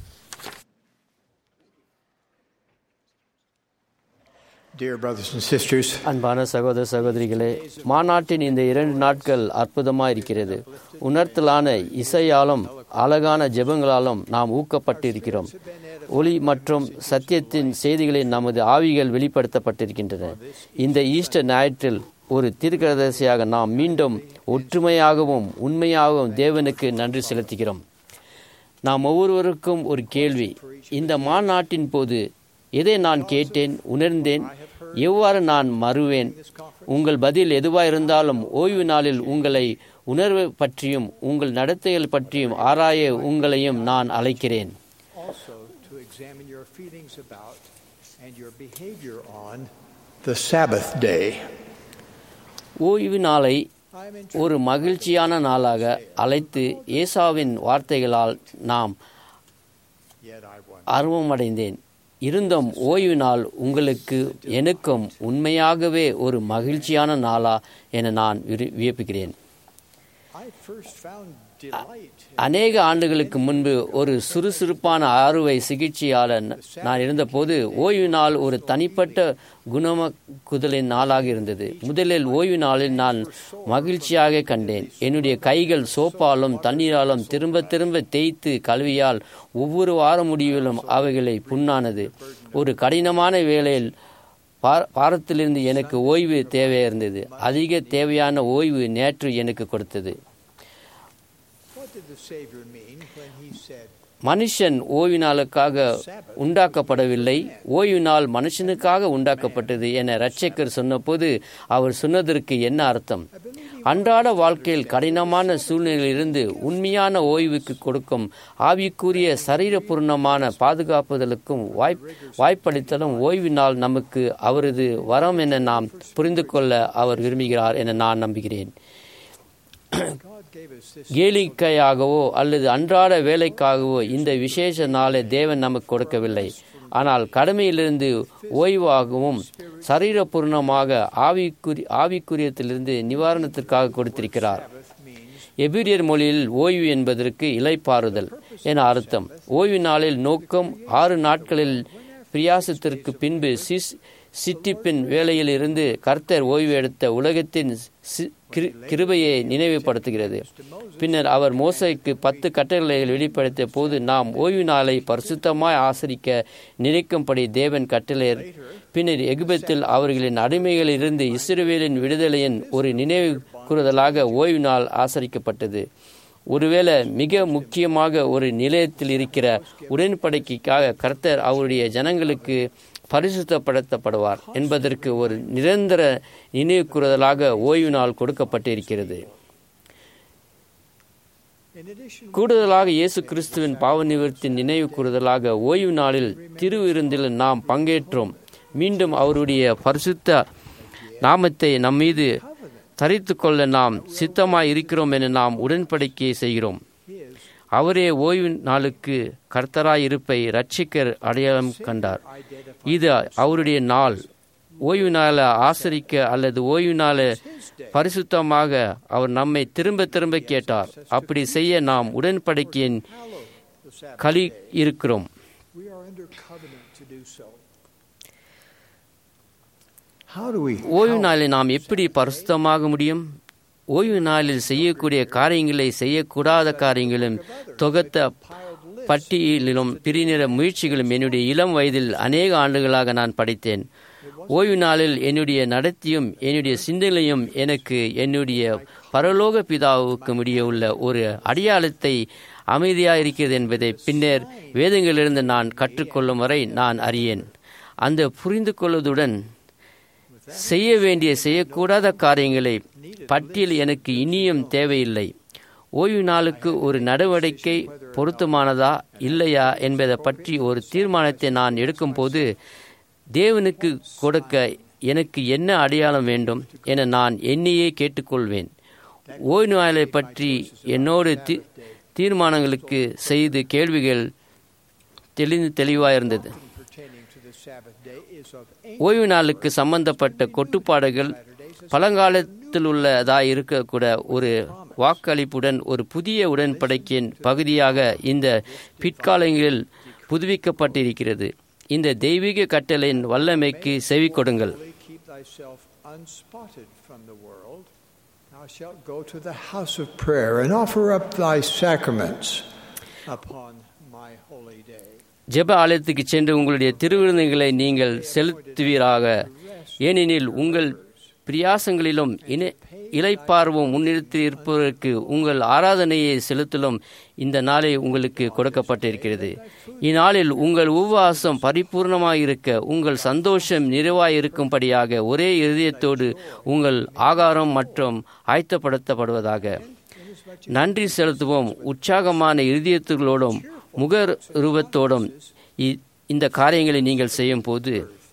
Dear brothers and sisters, அன்பான சகோதர சகோதரிகளே மாநாட்டின் இந்த இரண்டு நாட்கள் அற்புதமாக இருக்கிறது உணர்த்தலான இசையாலும் அழகான ஜெபங்களாலும் நாம் ஊக்கப்பட்டிருக்கிறோம் ஒளி மற்றும் சத்தியத்தின் செய்திகளில் நமது ஆவிகள் வெளிப்படுத்தப்பட்டிருக்கின்றன இந்த ஈஸ்டர் ஞாயிற்றில் ஒரு தீர்க்கதரிசியாக நாம் மீண்டும் ஒற்றுமையாகவும் உண்மையாகவும் தேவனுக்கு நன்றி செலுத்துகிறோம் நாம் ஒவ்வொருவருக்கும் ஒரு கேள்வி இந்த மாநாட்டின் போது எதை நான் கேட்டேன் உணர்ந்தேன் எவ்வாறு நான் மறுவேன் உங்கள் பதில் எதுவாக இருந்தாலும் ஓய்வு நாளில் உங்களை உணர்வு பற்றியும் உங்கள் நடத்தைகள் பற்றியும் ஆராய உங்களையும் நான் அழைக்கிறேன் also to examine your feelings about and your behavior on the Sabbath day. ஓய்வு நாளை ஒரு மகிழ்ச்சியான நாளாக அழைத்து ஏசாவின் வார்த்தைகளால் நாம் ஆர்வமடைந்தேன் இருந்தும் ஓய்வு நாள் உங்களுக்கு எனக்கும் உண்மையாகவே ஒரு மகிழ்ச்சியான நாளா என நான் விரு- வியப்புகிறேன் I first found delight அநேக ஆண்டுகளுக்கு முன்பு ஒரு சுறுசுறுப்பான அறுவை சிகிச்சையாளர் நான் இருந்தபோது ஓய்வு நாள் ஒரு தனிப்பட்ட குணமக்குதலின் நாளாக இருந்தது முதலில் ஓய்வு நாளில் நான் மகிழ்ச்சியாக கண்டேன் என்னுடைய கைகள் சோப்பாலும் தண்ணீராலும் திரும்ப திரும்ப தேய்த்து கல்வியால் ஒவ்வொரு வார முடிவிலும் அவைகளை புண்ணானது ஒரு கடினமான வேளையில் பார- பாரத்திலிருந்து எனக்கு ஓய்வு தேவையாக இருந்தது அதிக தேவையான ஓய்வு நேற்று எனக்கு கொடுத்தது what did the Savior mean when he said, மனுஷன் ஓய்வு நாளுக்காக உண்டாக்கப்படவில்லை ஓய்வு நாள் மனுஷனுக்காக உண்டாக்கப்பட்டது என இரட்சகர் சொன்னபோது அவர் சொன்னதற்கு என்ன அர்த்தம் அன்றாட வாழ்க்கையில் கடினமான சூழ்நிலையிலிருந்து உண்மையான ஓய்வுக்கு கொடுக்கும் ஆவிக்குரிய சரீரபூர்ணமான பாதுகாப்புதலுக்கும் வாய்ப் வாய்ப்பளித்தலும் ஓய்வு நாள் நமக்கு அவரது வரம் என நாம் புரிந்து கொள்ள அவர் விரும்புகிறார் என நான் நம்புகிறேன் God gave us this கேளிக்கையாகவோ அல்லது அன்றாட வேலைக்காகவோ இந்த விசேஷ நாளை தேவன் நமக்கு கொடுக்கவில்லை ஆனால் கடமையிலிருந்து ஓய்வாகவும் சரீரபூர்ணமாக ஆவிக்குறி ஆவிக்குரியத்திலிருந்து நிவாரணத்திற்காக கொடுத்திருக்கிறார் எபிரியர் மொழியில் ஓய்வு என்பதற்கு இலைப்பாறுதல் என அர்த்தம் ஓய்வு நாளில் நோக்கம் ஆறு நாட்களில் பிரியாசத்திற்கு பின்பு சிஸ் சிட்டிப்பின் வேலையில் இருந்து கர்த்தர் ஓய்வு எடுத்த உலகத்தின் சி- கிரு- கிருபையை நினைவுபடுத்துகிறது பின்னர் அவர் மோசைக்கு பத்து கட்டளைகளை வெளிப்படுத்திய போது நாம் ஓய்வு நாளை பரிசுத்தமாய் ஆசரிக்க நினைக்கும்படி தேவன் கட்டளையர் பின்னர் எகிப்தில் அவர்களின் அடிமைகளிலிருந்து இஸ்ரவேலின் விடுதலையின் ஒரு நினைவு கூறுதலாக ஓய்வு நாள் ஆசரிக்கப்பட்டது ஒருவேளை மிக முக்கியமாக ஒரு நிலையத்தில் இருக்கிற உடன்படிக்கைக்காக கர்த்தர் அவருடைய ஜனங்களுக்கு பரிசுத்தப்படுத்தப்படுவார் என்பதற்கு ஒரு நிரந்தர நினைவு கூறுதலாக ஓய்வு நாள் கொடுக்கப்பட்டிருக்கிறது in addition கூடுதலாக இயேசு கிறிஸ்துவின் பாவ நிவர்த்தி நினைவு கூறுதலாக ஓய்வு நாளில் திருவிருந்தில் நாம் பங்கேற்றோம் மீண்டும் அவருடைய பரிசுத்த நாமத்தை நம் மீது தரித்து கொள்ள நாம் சித்தமாய் இருக்கிறோம் என நாம் உடன்படிக்கை செய்கிறோம் அவரே ஓய்வு நாளுக்கு கர்த்தராய் இருப்பை ரட்சிக்கர் அடையாளம் கண்டார் இது அவருடைய நாள் ஓய்வு நாளை ஆசரிக்க அல்லது ஓய்வு நாளை பரிசுத்தமாக அவர் நம்மை திரும்ப திரும்ப கேட்டார் அப்படி செய்ய நாம் உடன்படிக்கையின் களி இருக்கிறோம் we are under covenant to do so. How do we ஓய்வு நாளில் நாம் எப்படி பரிசுத்தமாக முடியும் ஓய்வு நாளில் செய்யக்கூடிய காரியங்களை செய்யக்கூடாத காரியங்களும் தொகுத்த பட்டியலிலும் பிரிநிற முயற்சிகளும் என்னுடைய இளம் வயதில் அநேக ஆண்டுகளாக நான் படித்தேன் ஓய்வு நாளில் என்னுடைய நடத்தியும் என்னுடைய சிந்தனையும் எனக்கு என்னுடைய பரலோக பிதாவுக்கு முடிய உள்ள ஒரு அடையாளத்தை அமைதியாக இருக்கிறது என்பதை பின்னர் வேதங்களிலிருந்து நான் கற்றுக்கொள்ளும் வரை நான் அறியேன் அந்த புரிந்து கொள்வதுடன் செய்ய வேண்டிய செய்யக்கூடாத காரியங்களை பட்டியல் எனக்கு இனியும் தேவையில்லை ஓய்வு நாளுக்கு ஒரு நடவடிக்கை பொருத்தமானதா இல்லையா என்பதை பற்றி ஒரு தீர்மானத்தை நான் எடுக்கும்போது தேவனுக்கு கொடுக்க எனக்கு என்ன அடையாளம் வேண்டும் என நான் என்னையே கேட்டுக்கொள்வேன் ஓய்வு நாளை பற்றி என்னோடு தீ- தீர்மானங்களுக்கு செய்து கேள்விகள் தெளிந்து தெளிவாக இருந்தது ஓய்வு நாளுக்கு சம்பந்தப்பட்ட கொட்டுப்பாடுகள் பழங்காலத்தில் உள்ளதாய் இருக்கக்கூட ஒரு வாக்களிப்புடன் ஒரு புதிய உடன்படிக்கையின் பகுதியாக இந்த பிற்காலங்களில் புதுப்பிக்கப்பட்டிருக்கிறது இந்த தெய்வீக கட்டளையின் வல்லமைக்கு செவி கொடுங்கள் keep thyself unspotted from the world, thou shalt go to the house of prayer and offer up thy sacraments upon my holy day. ஜெப ஆலயத்துக்கு சென்று உங்களுடைய திருவிருந்துகளை நீங்கள் செலுத்துவீராக ஏனெனில் உங்கள் பிரியாசங்களிலும் இணை இலைப்பார்வம் முன்னிறுத்தி இருப்பதற்கு உங்கள் ஆராதனையை செலுத்தலும் இந்த நாளை உங்களுக்கு கொடுக்கப்பட்டிருக்கிறது இந்நாளில் உங்கள் உபவாசம் பரிபூர்ணமாயிருக்க உங்கள் சந்தோஷம் நிறைவாயிருக்கும்படியாக ஒரே இருதயத்தோடு உங்கள் ஆகாரம் மற்றும் ஆயத்தப்படுத்தப்படுவதாக நன்றி செலுத்துவோம் உற்சாகமான இருதயத்துகளோடும் முக ரூபத்தோடும் இ- இந்த காரியங்களை நீங்கள் செய்யும் போது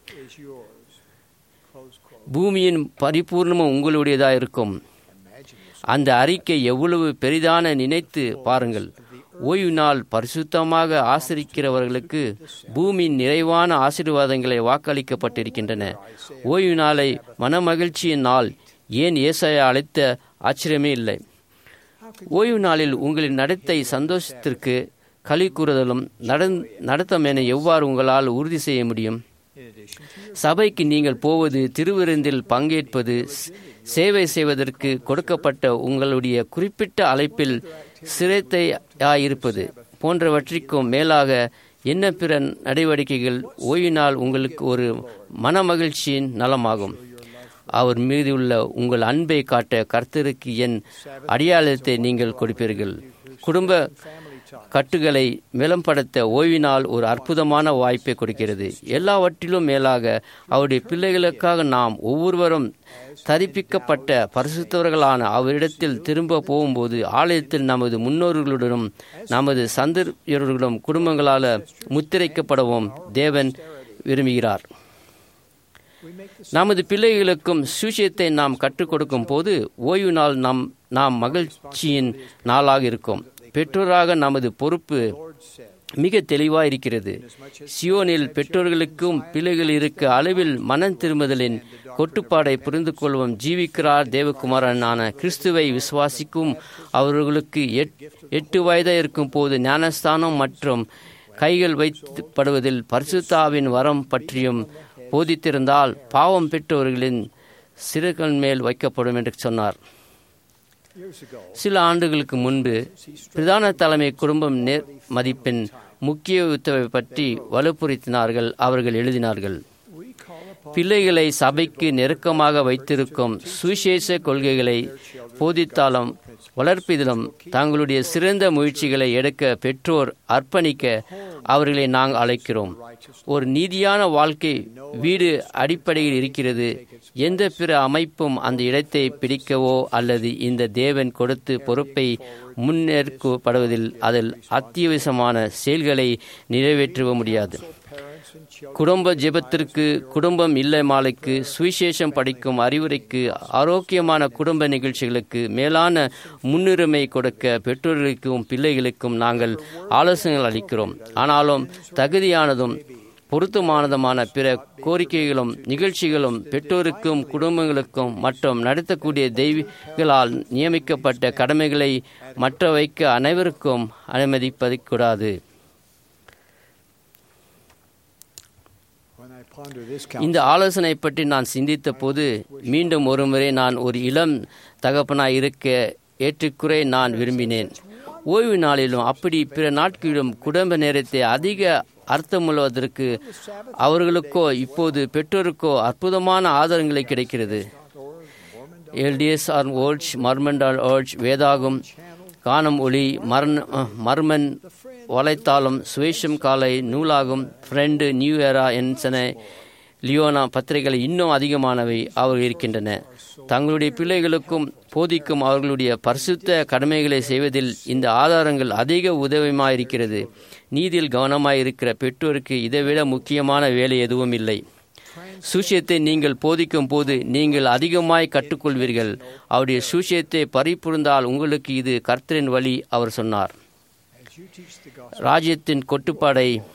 பூமியின் பரிபூர்ணமும் உங்களுடையதாக இருக்கும் அந்த அறிக்கை எவ்வளவு பெரிதான நினைத்து பாருங்கள் ஓய்வு நாள் பரிசுத்தமாக ஆசிரிக்கிறவர்களுக்கு பூமியின் நிறைவான ஆசீர்வாதங்களை வாக்களிக்கப்பட்டிருக்கின்றன ஓய்வு நாளை மனமகிழ்ச்சியின் நாள் ஏன் ஏசாயா அழைத்த ஆச்சரியமே இல்லை ஓய்வு நாளில் உங்களின் நடத்தை சந்தோஷத்திற்கு களி கூறுதலும் நடந் நடத்தம் என எவ்வாறு உங்களால் உறுதி செய்ய முடியும் சபைக்கு நீங்கள் போவது திருவிருந்தில் பங்கேற்பது ஸ்- சேவை செய்வதற்கு கொடுக்கப்பட்ட உங்களுடைய குறிப்பிட்ட அழைப்பில் சிரத்தையாயிருப்பது போன்றவற்றிற்கும் மேலாக என்ன பிற நடவடிக்கைகள் ஓய்வினால் உங்களுக்கு ஒரு மனமகிழ்ச்சியின் நலமாகும் அவர் மீதுள்ள உங்கள் அன்பை காட்ட கர்த்தருக்கு என் அடையாளத்தை நீங்கள் கொடுப்பீர்கள் குடும்ப கட்டுகளை மேலம்படுத்த ஓய்வினால் ஒரு அற்புதமான வாய்ப்பை கொடுக்கிறது எல்லாவற்றிலும் மேலாக அவருடைய பிள்ளைகளுக்காக நாம் ஒவ்வொருவரும் தரிப்பிக்கப்பட்ட பரிசுத்தவர்களான அவரிடத்தில் திரும்ப போகும்போது ஆலயத்தில் நமது முன்னோர்களுடனும் நமது சந்தர்ப்பர்களுடன் குடும்பங்களால் முத்திரைக்கப்படவும் தேவன் விரும்புகிறார் நமது பிள்ளைகளுக்கும் சுஷியத்தை நாம் கற்றுக் கொடுக்கும் போது ஓய்வு நாள் நாம் நாம் மகிழ்ச்சியின் நாளாக இருக்கும் பெற்றோராக நமது பொறுப்பு மிக தெளிவாக இருக்கிறது சியோனில் பெற்றோர்களுக்கும் பிள்ளைகள் இருக்க அளவில் மனம் திரும்புதலின் கொட்டுப்பாடை புரிந்து கொள்வோம் ஜீவிக்கிறார் தேவகுமாரனான கிறிஸ்துவை விசுவாசிக்கும் அவர்களுக்கு எட்- எட்டு வயதாக இருக்கும் போது ஞானஸ்தானம் மற்றும் கைகள் வைக்கப்படுவதில் பரிசுத்தாவின் வரம் பற்றியும் போதித்திருந்தால் பாவம் பெற்றவர்களின் சிறுகள் மேல் வைக்கப்படும் என்று சொன்னார் சில ஆண்டுகளுக்கு முன்பு பிரதான தலைமை குடும்பம் நேர் மதிப்பின் முக்கியத்துவத்தை பற்றி வலுப்புறுத்தினார்கள் அவர்கள் எழுதினார்கள் பிள்ளைகளை சபைக்கு நெருக்கமாக வைத்திருக்கும் சுவிசேஷ கொள்கைகளை போதித்தாலும் வளர்ப்பதிலும் தங்களுடைய சிறந்த முயற்சிகளை எடுக்க பெற்றோர் அர்ப்பணிக்க அவர்களை நாங்கள் அழைக்கிறோம் ஒரு நீதியான வாழ்க்கை வீடு அடிப்படையில் இருக்கிறது எந்த பிற அமைப்பும் அந்த இடத்தை பிடிக்கவோ அல்லது இந்த தேவன் கொடுத்து பொறுப்பை முன்னேற்கப்படுவதில் அதில் அத்தியாவசியமான செயல்களை நிறைவேற்றவோ முடியாது குடும்ப ஜெபத்திற்கு குடும்பம் இல்லை மாலைக்கு சுவிசேஷம் படிக்கும் அறிவுரைக்கு ஆரோக்கியமான குடும்ப நிகழ்ச்சிகளுக்கு மேலான முன்னுரிமை கொடுக்க பெற்றோர்களுக்கும் பிள்ளைகளுக்கும் நாங்கள் ஆலோசனைகள் அளிக்கிறோம் ஆனாலும் தகுதியானதும் பொருத்தமானதுமான பிற கோரிக்கைகளும் நிகழ்ச்சிகளும் பெற்றோருக்கும் குடும்பங்களுக்கும் மற்றும் நடத்தக்கூடிய தெய்வங்களால் நியமிக்கப்பட்ட கடமைகளை மற்ற வைக்க அனைவருக்கும் அனுமதிப்பதக்கூடாது இந்த ஆலோசனை பற்றி நான் சிந்தித்த போது மீண்டும் ஒருமுறை நான் ஒரு இளம் தகப்பனாய் இருக்க ஏற்றுக்குறை நான் விரும்பினேன் ஓய்வு நாளிலும் அப்படி பிற நாட்களிலும் குடும்ப நேரத்தை அதிக அர்த்தமுள்ளதற்கு அவர்களுக்கோ இப்போது பெற்றோருக்கோ அற்புதமான ஆதாரங்களை கிடைக்கிறது எல்டிஎஸ் ஆர் ஓல்ச் மர்மண்டால் ஓல்ச் வேதாகும் காணும் ஒளி மர்ண மர்மன் வலைத்தாளம் சுவேஷம் காலை நூலாகும் Friend New Era Ensign Liahona பத்திரிகைகள் இன்னும் அதிகமானவை அவர் இருக்கின்றன தங்களுடைய பிள்ளைகளுக்கும் போதிக்கும் அவர்களுடைய பரிசுத்த கடமைகளை செய்வதில் இந்த ஆதாரங்கள் அதிக உதவியமாயிருக்கிறது நீதியில் கவனமாயிருக்கிற பெற்றோருக்கு இதைவிட முக்கியமான வேலை எதுவும் இல்லை சூசியத்தை நீங்கள் போதிக்கும் போது நீங்கள் அதிகமாய் கற்றுக்கொள்வீர்கள் அவருடைய சூசியத்தை பறிப்புரிந்தால் உங்களுக்கு இது கர்த்தரின் வழி அவர் சொன்னார் ராஜ்யத்தின் கொட்டுப்பாடை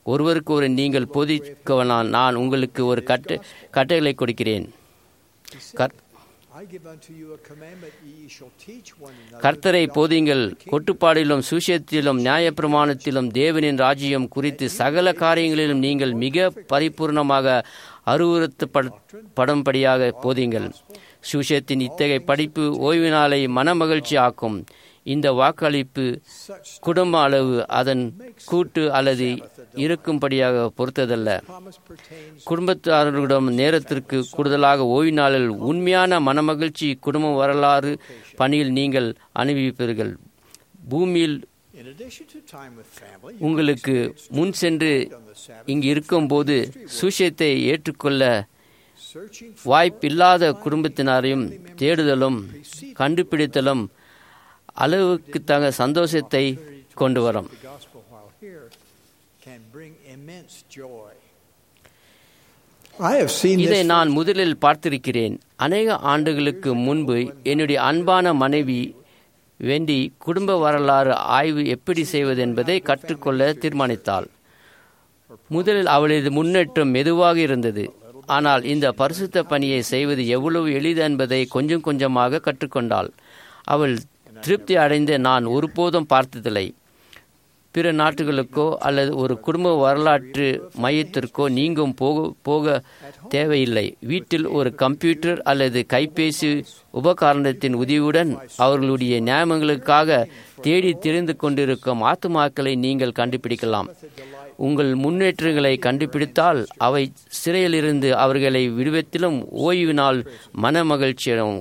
ஒருவருக்கு ஒரு நீங்கள் போதிக்கவனால் நான் உங்களுக்கு ஒரு கட்டு கட்டைகளை கொடுக்கிறேன் கர்- I give unto you a commandment, ye shall teach one another. கர்த்தரை போதிங்கள் கொட்டுப்பாடிலும் சுஷியத்திலும் நியாயப்பிரமாணத்திலும் தேவனின் ராஜ்யம் குறித்து சகல காரியங்களிலும் நீங்கள் மிக பரிபூர்ணமாக அறிவுறுத்தப்படும்படியாக போதிங்கள் சுஷியத்தின் இத்தகைய படிப்பு ஓய்வு நாளை மனமகிழ்ச்சி ஆக்கும் இந்த வாக்களிப்பு குடும்ப அளவு அதன் கூட்டு அல்லது இருக்கும்படியாக பொறுத்ததல்ல குடும்பத்தாரர்களிடம் நேரத்திற்கு கூடுதலாக ஓய்வு நாளில் உண்மையான மனமகிழ்ச்சி குடும்ப வரலாறு பணியில் நீங்கள் அனுபவிப்பீர்கள் பூமியில் In addition to time with family, உங்களுக்கு முன் சென்று இங்கு இருக்கும்போது சுஷியத்தை ஏற்றுக்கொள்ள வாய்ப்பில்லாத குடும்பத்தினரையும் தேடுதலும் கண்டுபிடித்தலும் அளவுக்கு தக சந்தோஷத்தை கொண்டு வரும் the gospel while here can bring immense joy. I have seen இதை this நான் முதலில் பார்த்திருக்கிறேன் அநேக ஆண்டுகளுக்கு முன்பு என்னுடைய அன்பான மனைவி வேண்டி குடும்ப வரலாறு ஆய்வு எப்படி செய்வது என்பதை கற்றுக்கொள்ள தீர்மானித்தாள் முதலில் அவளது முன்னேற்றம் மெதுவாக இருந்தது ஆனால் இந்த பரிசுத்த பணியை செய்வது எவ்வளவு எளிது என்பதை கொஞ்சம் கொஞ்சமாக கற்றுக்கொண்டாள் அவள் திருப்தி அடைந்து நான் ஒருபோதும் பார்த்ததில்லை பிற நாட்டுகளுக்கோ அல்லது ஒரு குடும்ப வரலாற்று மையத்திற்கோ நீங்கும் போக போக தேவையில்லை வீட்டில் ஒரு கம்ப்யூட்டர் அல்லது கைபேசி உபகரணத்தின் உதவியுடன் அவர்களுடைய நியாயங்களுக்காக தேடி தெரிந்து கொண்டிருக்கும் ஆத்துமாக்களை நீங்கள் கண்டுபிடிக்கலாம் உங்கள் முன்னேற்றங்களை கண்டுபிடித்தால் அவை சிறையிலிருந்து அவர்களை விடுவித்திலும் ஓய்வு நாள் மன மகிழ்ச்சியிடம்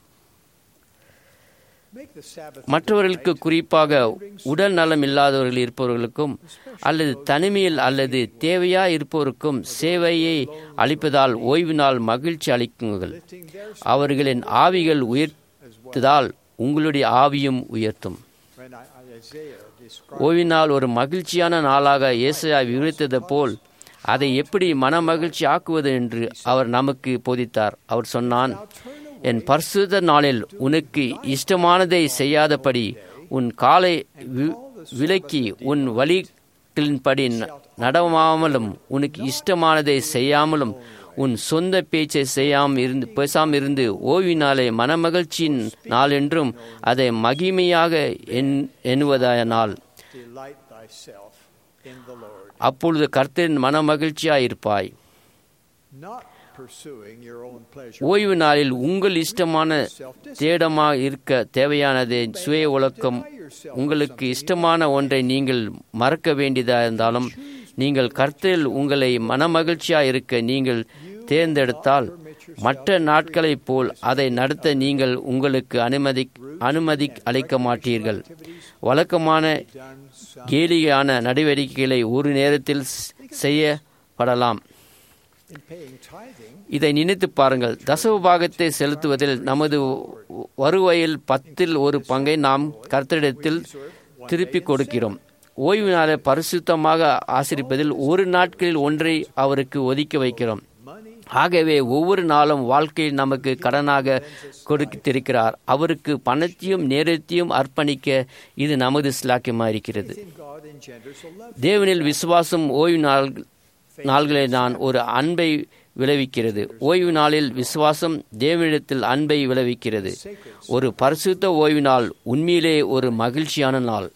make the Sabbath மற்றவர்களுக்கு குறிப்பாக உடல் நலம் இல்லாதவர்கள் இருப்பவர்களுக்கும் அல்லது தனிமையில் அல்லது தேவையா இருப்பவருக்கும் சேவையை அளிப்பதால் ஓய்வு நாள் மகிழ்ச்சி அளிக்குங்கள் அவர்களின் ஆவிகள் உயர்த்ததால் உங்களுடைய ஆவியும் உயர்த்தும் when I, Isaiah described ஓய்வு நாள் ஒரு மகிழ்ச்சியான நாளாக இயேசையா விவரித்தது போல் அதை எப்படி மன மகிழ்ச்சி ஆக்குவது என்று அவர் நமக்கு போதித்தார் அவர் சொன்னான் என் பரிசுத்த நாளில் உனக்கு இஷ்டமானதை செய்யாதபடி உன் காலை வி- விலக்கி உன் வழிகளின்படி ந- நடவாமலும் உனக்கு இஷ்டமானதை செய்யாமலும் உன் சொந்த பேச்சை செய்யாமல் இருந்து பேசாமல் இருந்து ஓய்வு நாளை மனமகிழ்ச்சியின் நாள் என்றும் அதை மகிமையாக எண் எண்ணுவதானால் delight thyself in the Lord, அப்பொழுது கர்த்தரின் மனமகிழ்ச்சியாயிருப்பாய் not pursuing your own pleasure. ஓய்வு நாளில் உங்கள் இஷ்டமான தேடமாக இருக்க தேவையானது சுய ஒழுக்கம் உங்களுக்கு இஷ்டமான ஒன்றை நீங்கள் மறக்க வேண்டியதா இருந்தாலும் நீங்கள் கர்த்தரில் உங்களை மனமகிழ்ச்சியாக இருக்க நீங்கள் தேர்ந்தெடுத்தால் மற்ற நாட்களைப் போல் அதை நடத்த நீங்கள் உங்களுக்கு அனுமதி அனுமதி அளிக்க மாட்டீர்கள் வழக்கமான கேலியான நடவடிக்கைகளை ஒரு நேரத்தில் ஸ்- செய்யப்படலாம் In paying tithing, இதை நினைத்து பாருங்கள் தசவபாகத்தை செலுத்துவதில் நமது வ- வருவாயில் பத்தில் ஒரு பங்கை நாம் கர்த்தரிடத்தில் திருப்பிக் கொடுக்கிறோம் ஓய்வு நாளை பரிசுத்தமாக ஆசிரிப்பதில் ஒரு நாட்களில் ஒன்றை அவருக்கு ஒதுக்கி வைக்கிறோம் ஆகவே ஒவ்வொரு நாளும் வாழ்க்கையில் நமக்கு கடனாக கொடுத்திருக்கிறார் அவருக்கு பணத்தையும் நேரத்தையும் அர்ப்பணிக்க இது நமது சிலாக்கியமாக இருக்கிறது God engenders a love. தேவனில் விசுவாசம் ஓய்வு நாள் நாள்களை நான் ஒரு அன்பை விளைவிக்கிறது ஓய்வு நாளில் விசுவாசம் தேவனிடத்தில் அன்பை விளைவிக்கிறது ஒரு பரிசுத்த ஓய்வு நாள் உண்மையிலே ஒரு மகிழ்ச்சியான நாள்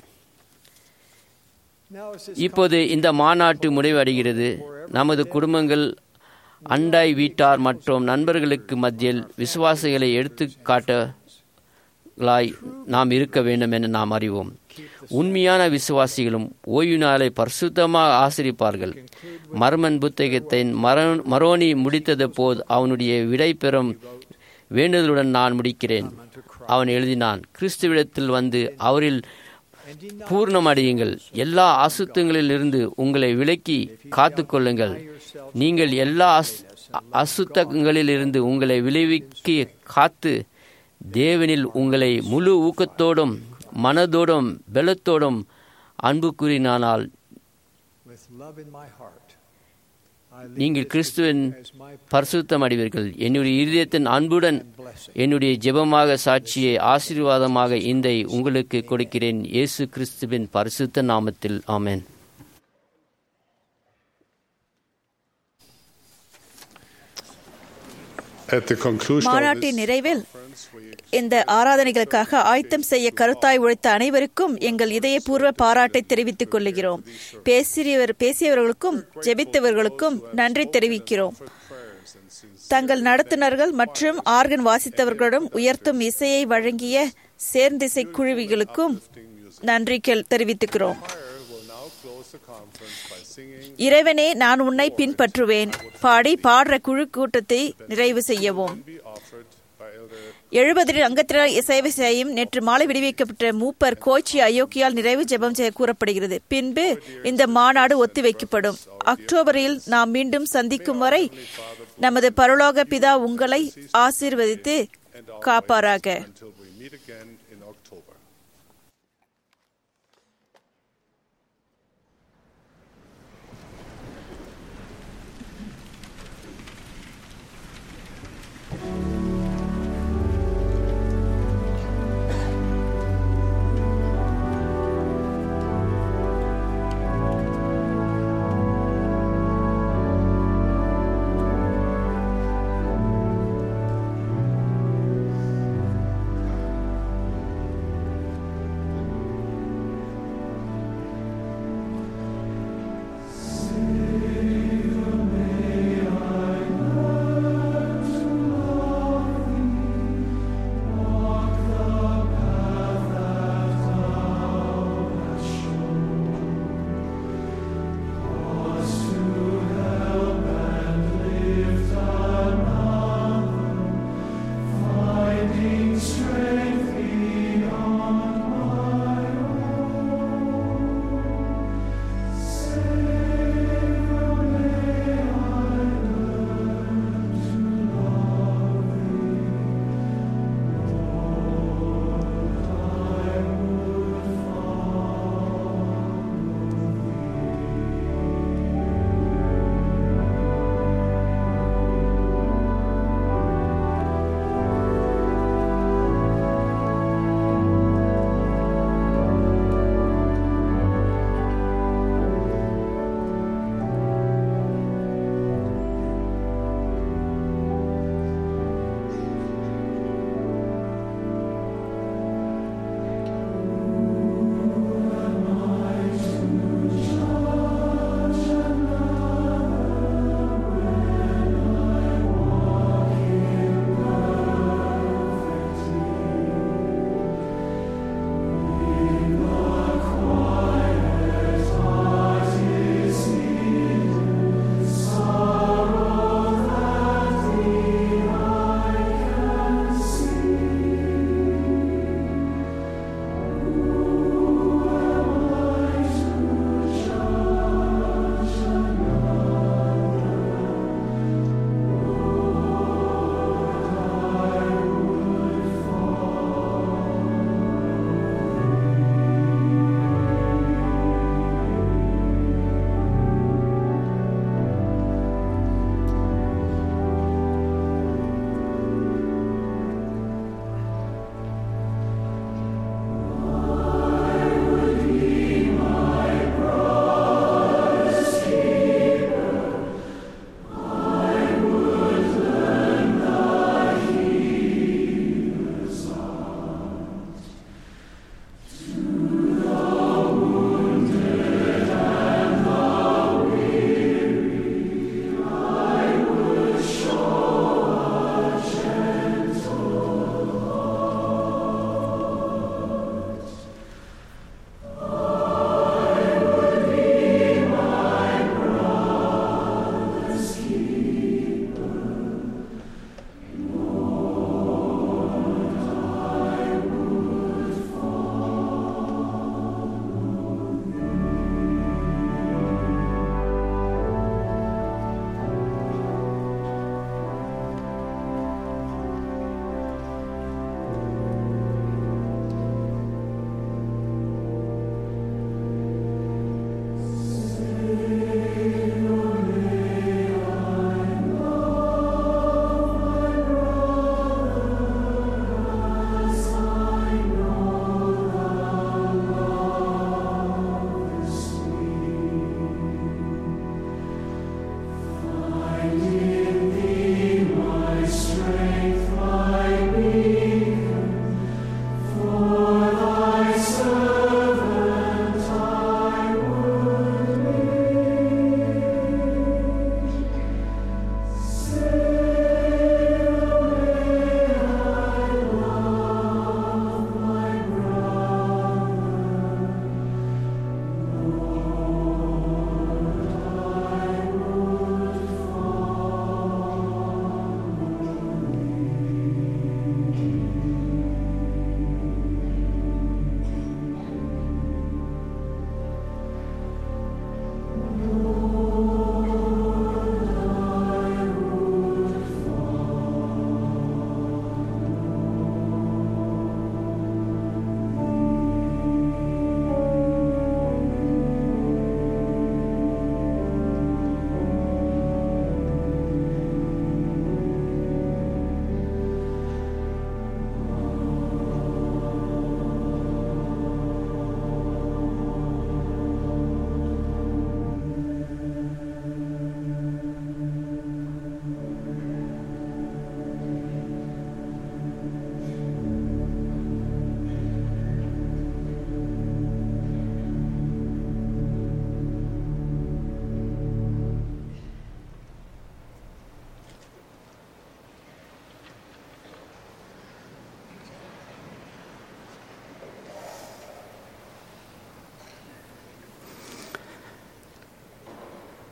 Now, as this இப்போது இந்த மாநாட்டு முடிவடைகிறது நமது குடும்பங்கள் அண்டாய் வீட்டார் மற்றும் நண்பர்களுக்கு மத்தியில் விசுவாசிகளை எடுத்துக்காட்டலாய் நாம் இருக்க வேண்டும் என நாம் அறிவோம் உண்மையான விசுவாசிகளும் ஓய்வு நாளை பரிசுத்தமாக ஆசிரிப்பார்கள் மர்மன் புத்தகத்தின் மர- மரோனி முடித்தது போது அவனுடைய விடை பெறும் வேண்டுதலுடன் நான் முடிக்கிறேன் அவன் எழுதினான் கிறிஸ்துவிடத்தில் வந்து அவரில் பூர்ணமடையுங்கள் எல்லா அசுத்தங்களிலிருந்து உங்களை விலக்கி காத்துக்கொள்ளுங்கள் நீங்கள் எல்லா அஸ்- அசுத்தங்களிலிருந்து உங்களை விளைவிக்கி காத்து தேவனில் உங்களை முழு ஊக்கத்தோடும் மனதோடும் பலத்தோடும் அன்பு கூறினானால் with love in my heart, I leave நீங்கள் this கிறிஸ்துவின் as my பரிசுத்தம் அடைவீர்கள் என்னுடைய இருதயத்தின் அன்புடன் என்னுடைய ஜெபமாக சாட்சியை ஆசீர்வாதமாக இந்த உங்களுக்கு கொடுக்கிறேன் இயேசு கிறிஸ்துவின் பரிசுத்த நாமத்தில் ஆமென் At the conclusion of மாநாட்டின் this நிறைவில் இந்த ஆராதனைகளுக்காக ஆயத்தம் செய்ய கருத்தாய் உழைத்த அனைவருக்கும் எங்கள் இதயபூர்வ பாராட்டை தெரிவித்துக் கொள்கிறோம் பேசியவர் பேசியவர்களுக்கும் ஜெபித்தவர்களுக்கும் நன்றி தெரிவிக்கிறோம் தங்கள் நடத்துனர்கள் மற்றும் ஆர்கன் வாசித்தவர்களிடம் உயர்த்தும் இசையை வழங்கிய சேர்ந்திசை குழுவிகளுக்கும் நன்றி கெல்- தெரிவித்துக்கிறோம் will now close the conference by singing இறைவனே நான் உன்னை பின்பற்றுவேன் பாடி பாடுற குழு கூட்டத்தை நிறைவு செய்யவும் be offered by Elder எழுபதில் அங்கத்தினர் சேவை செய்யும் நேற்று மாலை விடுவிக்கப்பட்ட மூப்பர் கோச்சி அயோக்கியால் நிறைவு ஜெபம் செய்ய கூறப்படுகிறது பின்பு இந்த மாநாடு ஒத்திவைக்கப்படும் அக்டோபரில் நாம் மீண்டும் சந்திக்கும் வரை நமது பரலோக பிதா உங்களை ஆசீர்வதித்து காப்பாராக until we meet again in October.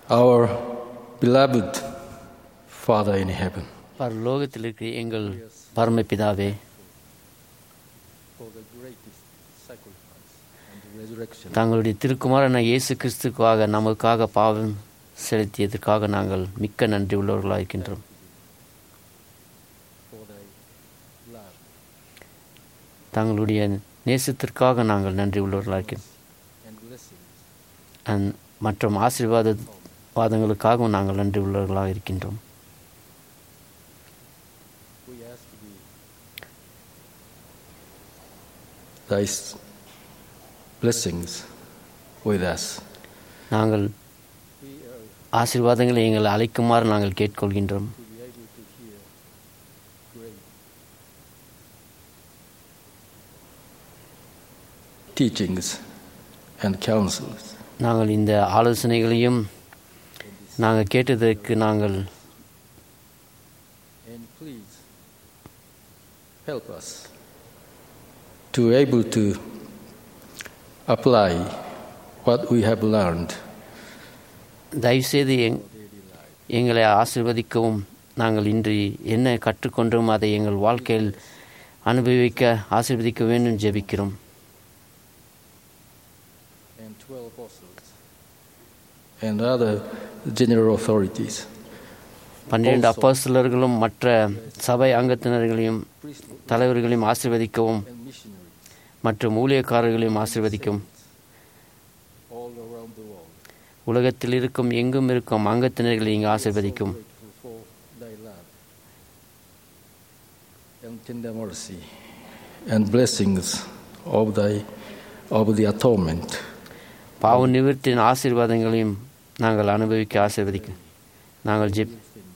Our beloved Father in heaven, பரலோகத்தில் இருக்கிற எங்கள் பரமபிதாவே for the greatest sacrifice and the resurrection தங்களுடைய திருக்குமாரன இயேசு கிறிஸ்துக்காக நமக்காக பாவம் செலுத்தியதற்காக நாங்கள் மிக்க நன்றி உள்ளவர்களாக இருக்கின்றோம் for thy love தங்களுடைய நேசத்திற்காக நாங்கள் நன்றி உள்ளவர்களாக இருக்கின்றோம் and blessings. அண்ட் மற்றும் ஆசீர்வாத வாதங்களுக்காகவும் நாங்கள் நன்றி உள்ளவர்களாக இருக்கின்றோம் We ask thee, thy s- blessings with us. நாங்கள் ஆசீர்வாதங்களை எங்களை அழைக்குமாறு நாங்கள் கேட்கொள்கின்றோம் to be able to hear great teachings and counsels. நாங்கள் இந்த ஆலோசனைகளையும் நாங்கள் கேட்டதற்கு நாங்கள் And please help us to able to apply what we have learned தயவுசெய்து எங் எங்களை ஆசீர்வதிக்கவும் நாங்கள் இன்று என்ன கற்றுக்கொண்டோம் அதை எங்கள் வாழ்க்கையில் அனுபவிக்க ஆசீர்வதிக்க வேண்டும் ஜெபிக்கிறோம் and 12 apostles and other general authorities. பன்னிரண்டு Also, அப்போஸ்தலர்களும் மற்ற சபை அங்கத்தினர்களையும் தலைவர்களையும் ஆசீர்வதிக்கவும் and missionaries மற்றும் ஊழியக்காரர்களையும் ஆசீர்வதிக்கும் all around the world. உலகத்தில் இருக்கும் எங்கும் இருக்கும் அங்கத்தினர்களை இங்கு ஆசீர்வதிக்கும் Grateful for thy love and tender mercy and blessings of thy of the atonement. பாவ நிவர்த்தியின் ஆசீர்வாதங்களையும் நாங்கள் அனுபவிக்க ஆசீர்வதிக்கும் நாங்கள் ஜெப்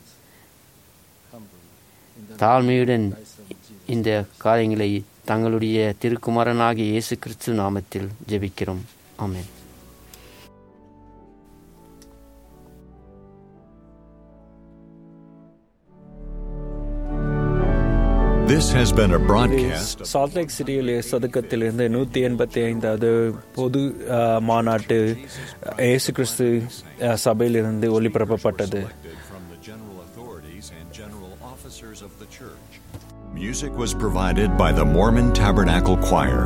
தாழ்மையுடன் இந்த காரியங்களை தங்களுடைய திருக்குமாரனாகிய இயேசு கிறிஸ்து நாமத்தில் ஜெபிக்கிறோம் ஆமென் This has been a broadcast of Salt Lake சிட்டியிலே சதுக்கத்திலிருந்து நூற்றி எண்பத்தி ஐந்தாவது பொது அஹ், மாநாட்டு இயேசு கிறிஸ்து அஹ், சபையிலிருந்து ஒளிபரப்பப்பட்டது from the general authorities and general officers of the church. Music was provided by the Mormon Tabernacle Choir.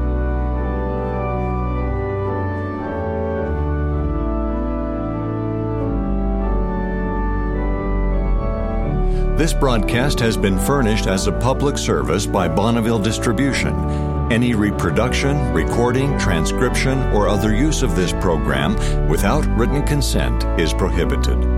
This broadcast has been furnished as a public service by Bonneville Distribution. Any reproduction, recording, transcription, or other use of this program without written consent is prohibited.